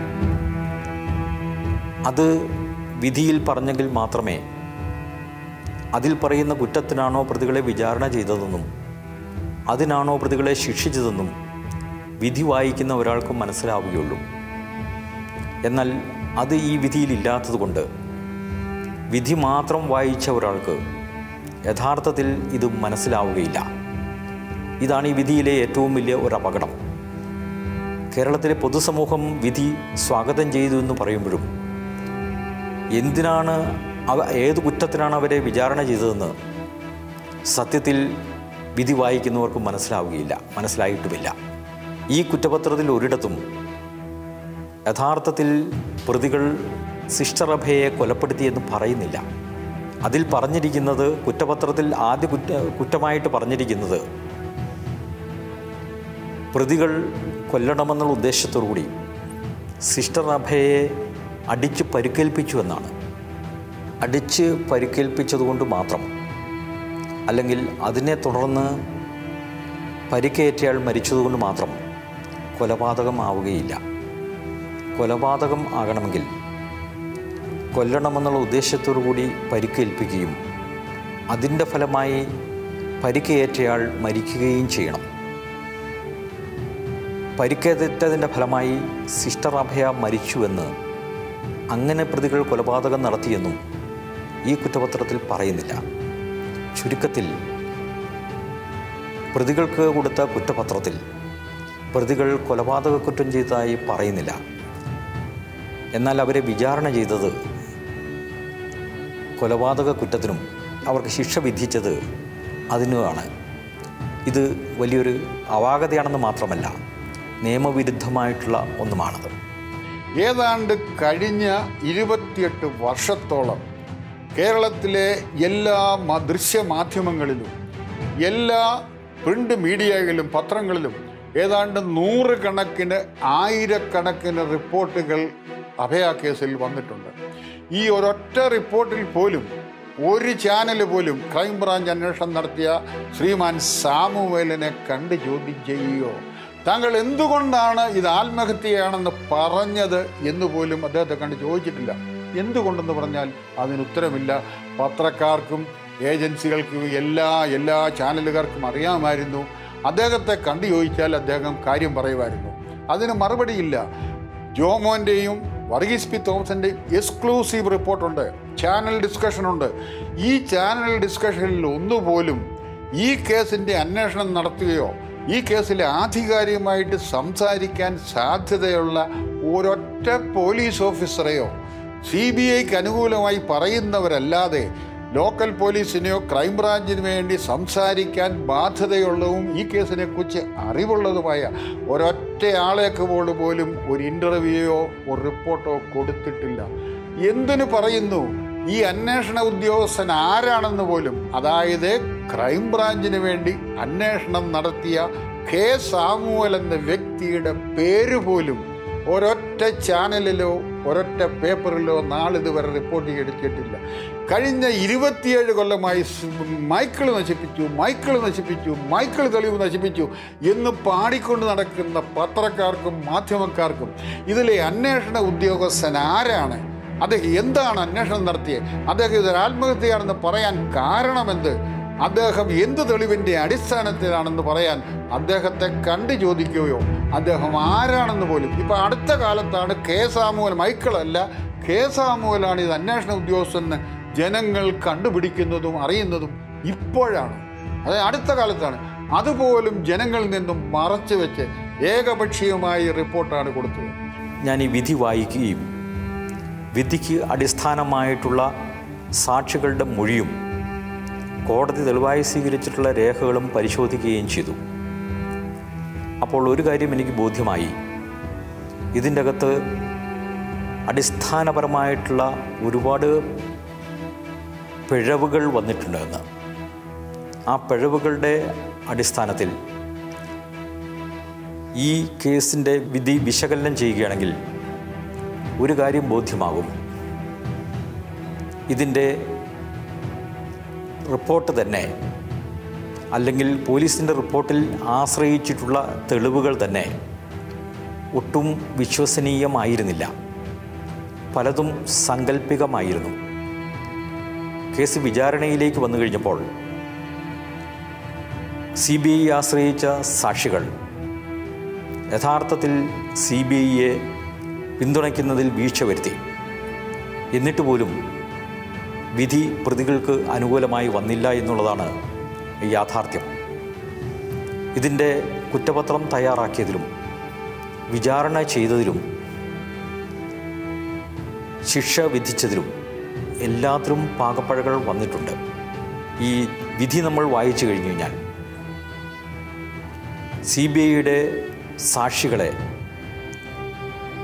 അത് വിധിയിൽ പറഞ്ഞെങ്കിൽ മാത്രമേ അതിൽ പറയുന്ന കുറ്റത്തിനാണോ പ്രതികളെ വിചാരണ ചെയ്തതെന്നും അതിനാണോ പ്രതികളെ ശിക്ഷിച്ചതെന്നും വിധി വായിക്കുന്ന ഒരാൾക്ക് മനസ്സിലാവുകയുള്ളൂ എന്നാൽ അത് ഈ വിധിയിലില്ലാത്തതുകൊണ്ട് വിധി മാത്രം വായിച്ച ഒരാൾക്ക് യഥാർത്ഥത്തിൽ ഇത് മനസ്സിലാവുകയില്ല ഇതാണ് ഈ വിധിയിലെ ഏറ്റവും വലിയ ഒരു അപകടം കേരളത്തിലെ പൊതുസമൂഹം വിധി സ്വാഗതം ചെയ്തു എന്ന് പറയുമ്പോഴും എന്തിനാണ് അവ ഏത് കുറ്റത്തിനാണ് അവരെ വിചാരണ ചെയ്തതെന്ന് സത്യത്തിൽ വിധി വായിക്കുന്നവർക്ക് മനസ്സിലാവുകയില്ല മനസ്സിലായിട്ടുമില്ല ഈ കുറ്റപത്രത്തിൽ ഒരിടത്തും യഥാർത്ഥത്തിൽ പ്രതികൾ സിസ്റ്റർ അഭയെ കൊലപ്പെടുത്തിയെന്ന് പറയുന്നില്ല അതിൽ പറഞ്ഞിരിക്കുന്നത് കുറ്റപത്രത്തിൽ ആദ്യ കുറ്റ കുറ്റമായിട്ട് പറഞ്ഞിരിക്കുന്നത് പ്രതികൾ കൊല്ലണമെന്നുള്ള ഉദ്ദേശത്തോടു കൂടി സിസ്റ്റർ അഭയെ അടിച്ച് പരിക്കേൽപ്പിച്ചു എന്നാണ് അടിച്ച് പരിക്കേൽപ്പിച്ചതുകൊണ്ട് മാത്രം അല്ലെങ്കിൽ അതിനെ തുടർന്ന് പരിക്കേറ്റയാൾ മരിച്ചതുകൊണ്ട് മാത്രം കൊലപാതകം ആവുകയില്ല കൊലപാതകം ആകണമെങ്കിൽ കൊല്ലണമെന്നുള്ള ഉദ്ദേശത്തോടു കൂടി പരിക്കേൽപ്പിക്കുകയും അതിൻ്റെ ഫലമായി പരിക്കേറ്റയാൾ മരിക്കുകയും ചെയ്യണം പരിക്കേറ്റതിൻ്റെ ഫലമായി സിസ്റ്റർ അഭയ മരിച്ചുവെന്ന് അങ്ങനെ പ്രതികൾ കൊലപാതകം നടത്തിയെന്നും ഈ കുറ്റപത്രത്തിൽ പറയുന്നില്ല ചുരുക്കത്തിൽ പ്രതികൾക്ക് കൊടുത്ത കുറ്റപത്രത്തിൽ പ്രതികൾ കൊലപാതക കുറ്റം ചെയ്തതായി പറയുന്നില്ല എന്നാൽ അവരെ വിചാരണ ചെയ്തത് കൊലപാതക കുറ്റത്തിനും അവർക്ക് ശിക്ഷ വിധിച്ചത് അതിനുമാണ് ഇത് വലിയൊരു അവാഗതയാണെന്ന് മാത്രമല്ല നിയമവിരുദ്ധമായിട്ടുള്ള ഒന്നുമാണത് ഏതാണ്ട് കഴിഞ്ഞ ഇരുപത്തിയെട്ട് വർഷത്തോളം കേരളത്തിലെ എല്ലാ മ- ദൃശ്യമാധ്യമങ്ങളിലും എല്ലാ പ്രിന്റ് മീഡിയകളിലും പത്രങ്ങളിലും ഏതാണ്ട് നൂറുകണക്കിന് ആയിരക്കണക്കിന് റിപ്പോർട്ടുകൾ അഭയ കേസിൽ വന്നിട്ടുണ്ട് ഈ ഒരൊറ്റ റിപ്പോർട്ടിൽ പോലും ഒരു ചാനൽ പോലും ക്രൈംബ്രാഞ്ച് അന്വേഷണം നടത്തിയ ശ്രീമാൻ സാമുവേലിനെ കണ്ട് ചോദ്യം ചെയ്യുകയോ താങ്കൾ എന്തുകൊണ്ടാണ് ഇത് ആത്മഹത്യയാണെന്ന് പറഞ്ഞത് എന്ന് പോലും അദ്ദേഹത്തെ കണ്ട് ചോദിച്ചിട്ടില്ല എന്തുകൊണ്ടെന്ന് പറഞ്ഞാൽ അതിന് ഉത്തരമില്ല പത്രക്കാർക്കും ഏജൻസികൾക്കും എല്ലാ എല്ലാ ചാനലുകാർക്കും അറിയാമായിരുന്നു അദ്ദേഹത്തെ കണ്ടു ചോദിച്ചാൽ അദ്ദേഹം കാര്യം പറയുമായിരുന്നു അതിന് മറുപടിയില്ല ജോമോൻ്റെയും വർഗീസ് പി തോമസിൻ്റെയും എക്സ്ക്ലൂസീവ് റിപ്പോർട്ടുണ്ട് ചാനൽ ഡിസ്കഷനുണ്ട് ഈ ചാനൽ ഡിസ്കഷനിൽ ഒന്നുപോലും ഈ കേസിൻ്റെ അന്വേഷണം നടത്തുകയോ ഈ കേസിൽ ആധികാരികമായിട്ട് സംസാരിക്കാൻ സാധ്യതയുള്ള ഒരൊറ്റ പോലീസ് ഓഫീസറെയോ സി ബി ഐക്ക് അനുകൂലമായി പറയുന്നവരല്ലാതെ ലോക്കൽ പോലീസിനെയോ ക്രൈംബ്രാഞ്ചിന് വേണ്ടി സംസാരിക്കാൻ ബാധ്യതയുള്ളതും ഈ കേസിനെ കുറിച്ച് അറിവുള്ളതുമായ ഒരൊറ്റയാളേക്ക് പോലും പോലും ഒരു ഇൻ്റർവ്യൂയോ ഒരു റിപ്പോർട്ടോ കൊടുത്തിട്ടില്ല എന്തിനു പറയുന്നു ഈ അന്വേഷണ ഉദ്യോഗസ്ഥൻ ആരാണെന്ന് പോലും അതായത് ക്രൈംബ്രാഞ്ചിന് വേണ്ടി അന്വേഷണം നടത്തിയ കെ സാമുവൽ എന്ന വ്യക്തിയുടെ പേര് പോലും ഒരൊറ്റ ചാനലിലോ ഒരൊറ്റ പേപ്പറിലോ നാളിതുവരെ റിപ്പോർട്ട് ചെയ്തിട്ടില്ല കഴിഞ്ഞ ഇരുപത്തിയേഴ് കൊല്ലമായി സ് മൈക്കിൾ നശിപ്പിച്ചു മൈക്കിൾ നശിപ്പിച്ചു മൈക്കിൾ തെളിവ് നശിപ്പിച്ചു എന്ന് പാടിക്കൊണ്ട് നടക്കുന്ന പത്രക്കാർക്കും മാധ്യമക്കാർക്കും ഇതിലെ അന്വേഷണ ഉദ്യോഗസ്ഥൻ ആരാണ് അദ്ദേഹം എന്താണ് അന്വേഷണം നടത്തിയത് അദ്ദേഹം ഇതൊരു ആത്മഹത്യയാണെന്ന് പറയാൻ കാരണമെന്ത് അദ്ദേഹം എന്ത് തെളിവിൻ്റെ അടിസ്ഥാനത്തിലാണെന്ന് പറയാൻ അദ്ദേഹത്തെ കണ്ടു ചോദിക്കുകയോ അദ്ദേഹം ആരാണെന്ന് പോലും ഇപ്പം അടുത്ത കാലത്താണ് കെ സാമുവൽ മൈക്കിളല്ല കെ സാമുവലാണ് ഇത് അന്വേഷണ ഉദ്യോഗസ്ഥന് ജനങ്ങൾ കണ്ടുപിടിക്കുന്നതും അറിയുന്നതും ഇപ്പോഴാണ് അതായത് അടുത്ത കാലത്താണ് അതുപോലും ജനങ്ങളിൽ നിന്നും മറച്ചു വെച്ച് ഏകപക്ഷീയമായി റിപ്പോർട്ടാണ് കൊടുത്തത് ഞാൻ ഈ വിധി വായിക്കുകയും വിധിക്ക് അടിസ്ഥാനമായിട്ടുള്ള സാക്ഷികളുടെ മൊഴിയും കോടതി തെളിവായി സ്വീകരിച്ചിട്ടുള്ള രേഖകളും പരിശോധിക്കുകയും ചെയ്തു അപ്പോൾ ഒരു കാര്യം എനിക്ക് ബോധ്യമായി ഇതിൻ്റെ അകത്ത് അടിസ്ഥാനപരമായിട്ടുള്ള ഒരുപാട് പിഴവുകൾ വന്നിട്ടുണ്ട് എന്ന് ആ പിഴവുകളുടെ അടിസ്ഥാനത്തിൽ ഈ കേസിൻ്റെ വിധി വിശകലനം ചെയ്യുകയാണെങ്കിൽ ഒരു കാര്യം ബോധ്യമാകും ഇതിൻ്റെ റിപ്പോർട്ട് തന്നെ അല്ലെങ്കിൽ പോലീസിൻ്റെ റിപ്പോർട്ടിൽ ആശ്രയിച്ചിട്ടുള്ള തെളിവുകൾ തന്നെ ഒട്ടും വിശ്വസനീയമായിരുന്നില്ല പലതും സാങ്കല്പികമായിരുന്നു കേസ് വിചാരണയിലേക്ക് വന്നു കഴിഞ്ഞപ്പോൾ സി ബി ഐ ആശ്രയിച്ച സാക്ഷികൾ യഥാർത്ഥത്തിൽ സി ബി ഐയെ പിന്തുണയ്ക്കുന്നതിൽ വീഴ്ച വരുത്തി എന്നിട്ട് പോലും വിധി പ്രതികൾക്ക് അനുകൂലമായി വന്നില്ല എന്നുള്ളതാണ് യാഥാർത്ഥ്യം ഇതിൻ്റെ കുറ്റപത്രം തയ്യാറാക്കിയതിലും വിചാരണ ചെയ്തതിലും ശിക്ഷ വിധിച്ചതിലും എല്ലാത്തിലും പാകപ്പഴകൾ വന്നിട്ടുണ്ട് ഈ വിധി നമ്മൾ വായിച്ചു കഴിഞ്ഞു കഴിഞ്ഞാൽ സി ബി ഐയുടെ സാക്ഷികളെ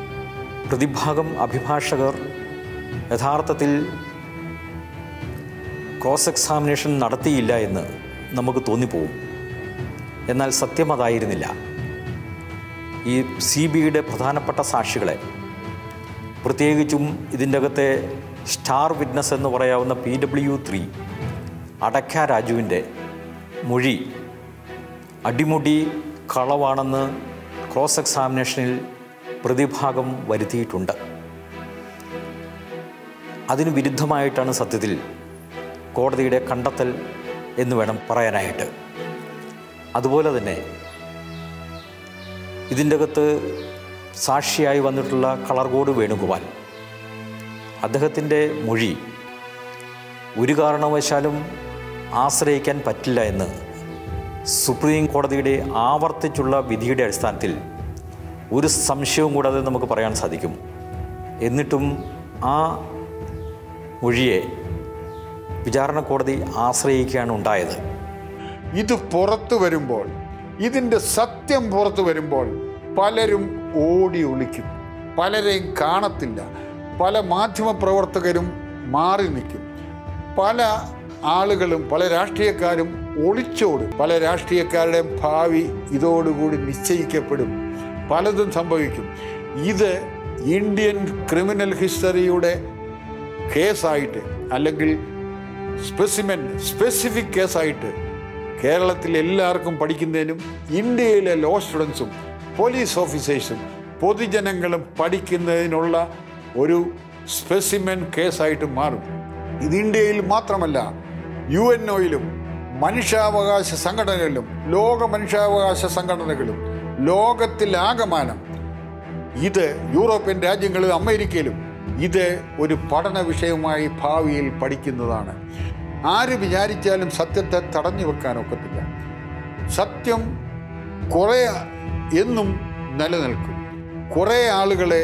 പ്രതിഭാഗം അഭിഭാഷകർ യഥാർത്ഥത്തിൽ ക്രോസ് എക്സാമിനേഷൻ നടത്തിയില്ല എന്ന് നമുക്ക് തോന്നിപ്പോവും എന്നാൽ സത്യം അതായിരുന്നില്ല ഈ സി ബിയുടെ പ്രധാനപ്പെട്ട സാക്ഷികളെ പ്രത്യേകിച്ചും ഇതിൻ്റെ അകത്തെ സ്റ്റാർ വിറ്റ്നസ് എന്ന് പറയാവുന്ന പി ഡബ്ല്യു ത്രീ അടക്ക രാജുവിൻ്റെ മൊഴി അടിമുടി കളവാണെന്ന് ക്രോസ് എക്സാമിനേഷനിൽ പ്രതിഭാഗം വരുത്തിയിട്ടുണ്ട് അതിന് വിരുദ്ധമായിട്ടാണ് സത്യത്തിൽ കോടതിയുടെ കണ്ടെത്തൽ എന്ന് വേണം പറയാനായിട്ട് അതുപോലെ തന്നെ ഇതിൻ്റെ അകത്ത് സാക്ഷിയായി വന്നിട്ടുള്ള കളർകോട് വേണുഗോപാൽ അദ്ദേഹത്തിൻ്റെ മൊഴി ഒരു കാരണവശാലും ആശ്രയിക്കാൻ പറ്റില്ല എന്ന് സുപ്രീം കോടതിയുടെ ആവർത്തിച്ചുള്ള വിധിയുടെ അടിസ്ഥാനത്തിൽ ഒരു സംശയവും കൂടാതെ നമുക്ക് പറയാൻ സാധിക്കും എന്നിട്ടും ആ മൊഴിയെ വിചാരണ കോടതി ആശ്രയിക്കുകയാണ് ഉണ്ടായത് ഇത് പുറത്തു വരുമ്പോൾ ഇതിൻ്റെ സത്യം പുറത്തു വരുമ്പോൾ പലരും ഓടി ഒളിക്കും പലരെയും കാണത്തില്ല പല മാധ്യമപ്രവർത്തകരും മാറി നിൽക്കും പല ആളുകളും പല രാഷ്ട്രീയക്കാരും ഒളിച്ചോടും പല രാഷ്ട്രീയക്കാരുടെയും ഭാവി ഇതോടുകൂടി നിശ്ചയിക്കപ്പെടും പലതും സംഭവിക്കും ഇത് ഇന്ത്യൻ ക്രിമിനൽ ഹിസ്റ്ററിയുടെ കേസായിട്ട് അല്ലെങ്കിൽ സ്പെസിമെൻ സ്പെസിഫിക് കേസായിട്ട് കേരളത്തിൽ എല്ലാവർക്കും പഠിക്കുന്നതിനും ഇന്ത്യയിലെ ലോ സ്റ്റുഡൻസും പോലീസ് ഓഫീസേഴ്സും പൊതുജനങ്ങളും പഠിക്കുന്നതിനുള്ള ഒരു സ്പെസിമെൻ കേസായിട്ട് മാറും ഇത് ഇന്ത്യയിൽ മാത്രമല്ല യു എൻ ഒയിലും മനുഷ്യാവകാശ സംഘടനകളിലും ലോക മനുഷ്യാവകാശ സംഘടനകളും ലോകത്തിലാകമാനം ഇത് യൂറോപ്യൻ രാജ്യങ്ങളിലും അമേരിക്കയിലും ഇത് ഒരു പഠന വിഷയമായി ഭാവിയിൽ പഠിക്കുന്നതാണ് ആര് വിചാരിച്ചാലും സത്യത്തെ തടഞ്ഞു വെക്കാൻ ഒക്കത്തില്ല സത്യം കുറേ എന്നും നിലനിൽക്കും കുറേ ആളുകളെ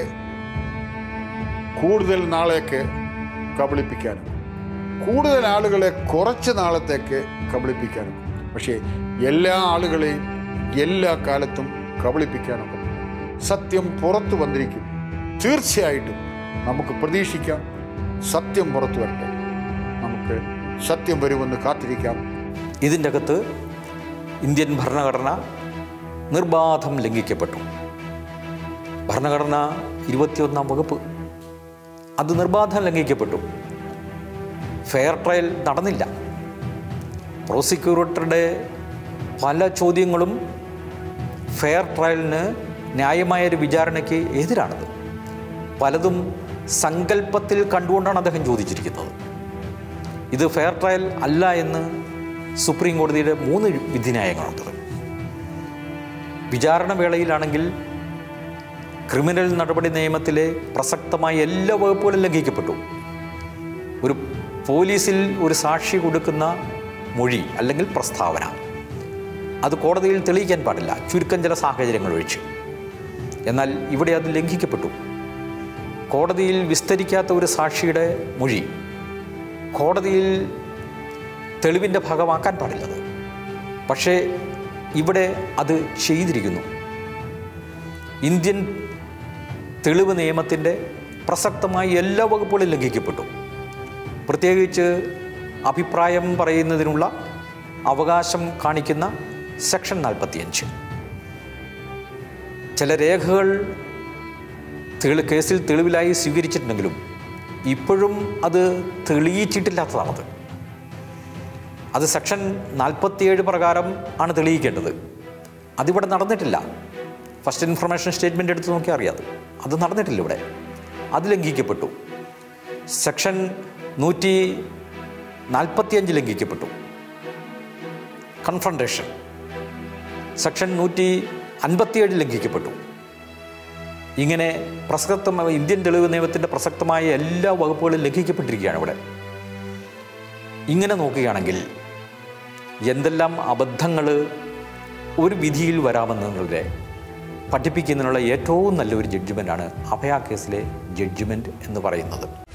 കൂടുതൽ നാളേക്ക് കബളിപ്പിക്കാനും കൂടുതൽ ആളുകളെ കുറച്ച് നാളത്തേക്ക് കബളിപ്പിക്കാനും പക്ഷേ എല്ലാ ആളുകളെയും എല്ലാ കാലത്തും കബളിപ്പിക്കാനൊക്കെ സത്യം പുറത്തു വന്നിരിക്കും തീർച്ചയായിട്ടും നമുക്ക് പ്രതീക്ഷിക്കാം സത്യം പുറത്തു വരട്ടെ നമുക്ക് സത്യം വരുമെന്ന് കാത്തിരിക്കാം ഇതിൻ്റെ അകത്ത് ഇന്ത്യൻ ഭരണഘടന നിർബാധം ലംഘിക്കപ്പെട്ടു ഭരണഘടന ഇരുപത്തിയൊന്നാം വകുപ്പ് അത് നിർബാധം ലംഘിക്കപ്പെട്ടു ഫെയർ ട്രയൽ നടന്നില്ല പ്രോസിക്യൂട്ടറുടെ പല ചോദ്യങ്ങളും ഫെയർ ട്രയലിന് ന്യായമായൊരു വിചാരണയ്ക്ക് എതിരാണത് പലതും സങ്കല്പത്തിൽ കണ്ടുകൊണ്ടാണ് അദ്ദേഹം ചോദിച്ചിരിക്കുന്നത് ഇത് ഫെയർ ട്രയൽ അല്ല എന്ന് സുപ്രീം കോടതിയുടെ മൂന്ന് വിധിന്യായങ്ങളുണ്ട് വിചാരണ വേളയിലാണെങ്കിൽ ക്രിമിനൽ നടപടി നിയമത്തിലെ പ്രസക്തമായ എല്ലാ വകുപ്പുകളും ലംഘിക്കപ്പെട്ടു ഒരു പോലീസിൽ ഒരു സാക്ഷി കൊടുക്കുന്ന മൊഴി അല്ലെങ്കിൽ പ്രസ്താവന അത് കോടതിയിൽ തെളിയിക്കാൻ പാടില്ല ചുരുക്കം ചില സാഹചര്യങ്ങൾ ഒഴിച്ച് എന്നാൽ ഇവിടെ അത് ലംഘിക്കപ്പെട്ടു കോടതിയിൽ വിസ്തരിക്കാത്ത ഒരു സാക്ഷിയുടെ മൊഴി കോടതിയിൽ തെളിവിൻ്റെ ഭാഗമാക്കാൻ പാടില്ലത് പക്ഷേ ഇവിടെ അത് ചെയ്തിരിക്കുന്നു ഇന്ത്യൻ തെളിവ് നിയമത്തിൻ്റെ പ്രസക്തമായ എല്ലാ വകുപ്പുകളും ലംഘിക്കപ്പെട്ടു പ്രത്യേകിച്ച് അഭിപ്രായം പറയുന്നതിനുള്ള അവകാശം കാണിക്കുന്ന സെക്ഷൻ നാൽപ്പത്തിയഞ്ച് ചില രേഖകൾ തെളി കേസിൽ തെളിവിലായി സ്വീകരിച്ചിട്ടുണ്ടെങ്കിലും ഇപ്പോഴും അത് തെളിയിച്ചിട്ടില്ലാത്തതാണത് അത് സെക്ഷൻ നാൽപ്പത്തിയേഴ് പ്രകാരം ആണ് തെളിയിക്കേണ്ടത് അതിവിടെ നടന്നിട്ടില്ല ഫസ്റ്റ് ഇൻഫർമേഷൻ സ്റ്റേറ്റ്മെൻ്റ് എടുത്ത് നോക്കിയാൽ അറിയാം അത്. അത് നടന്നിട്ടില്ല ഇവിടെ അത് ലംഘിക്കപ്പെട്ടു സെക്ഷൻ നൂറ്റി നാൽപ്പത്തിയഞ്ച് ലംഘിക്കപ്പെട്ടു കൺഫ്രണ്ടേഷൻ സെക്ഷൻ നൂറ്റി അൻപത്തിയേഴ് ലംഘിക്കപ്പെട്ടു ഇങ്ങനെ പ്രസക്തമായ ഇന്ത്യൻ തെളിവ് നിയമത്തിൻ്റെ പ്രസക്തമായ എല്ലാ വകുപ്പുകളും ലംഘിക്കപ്പെട്ടിരിക്കുകയാണ് ഇവിടെ ഇങ്ങനെ നോക്കുകയാണെങ്കിൽ എന്തെല്ലാം അബദ്ധങ്ങൾ ഒരു വിധിയിൽ വരാമെന്നുള്ളതിനെ പഠിപ്പിക്കുന്നതിനുള്ള ഏറ്റവും നല്ലൊരു ജഡ്ജ്മെൻ്റാണ് അഭയ കേസിലെ ജഡ്ജ്മെൻറ്റ് എന്ന് പറയുന്നത്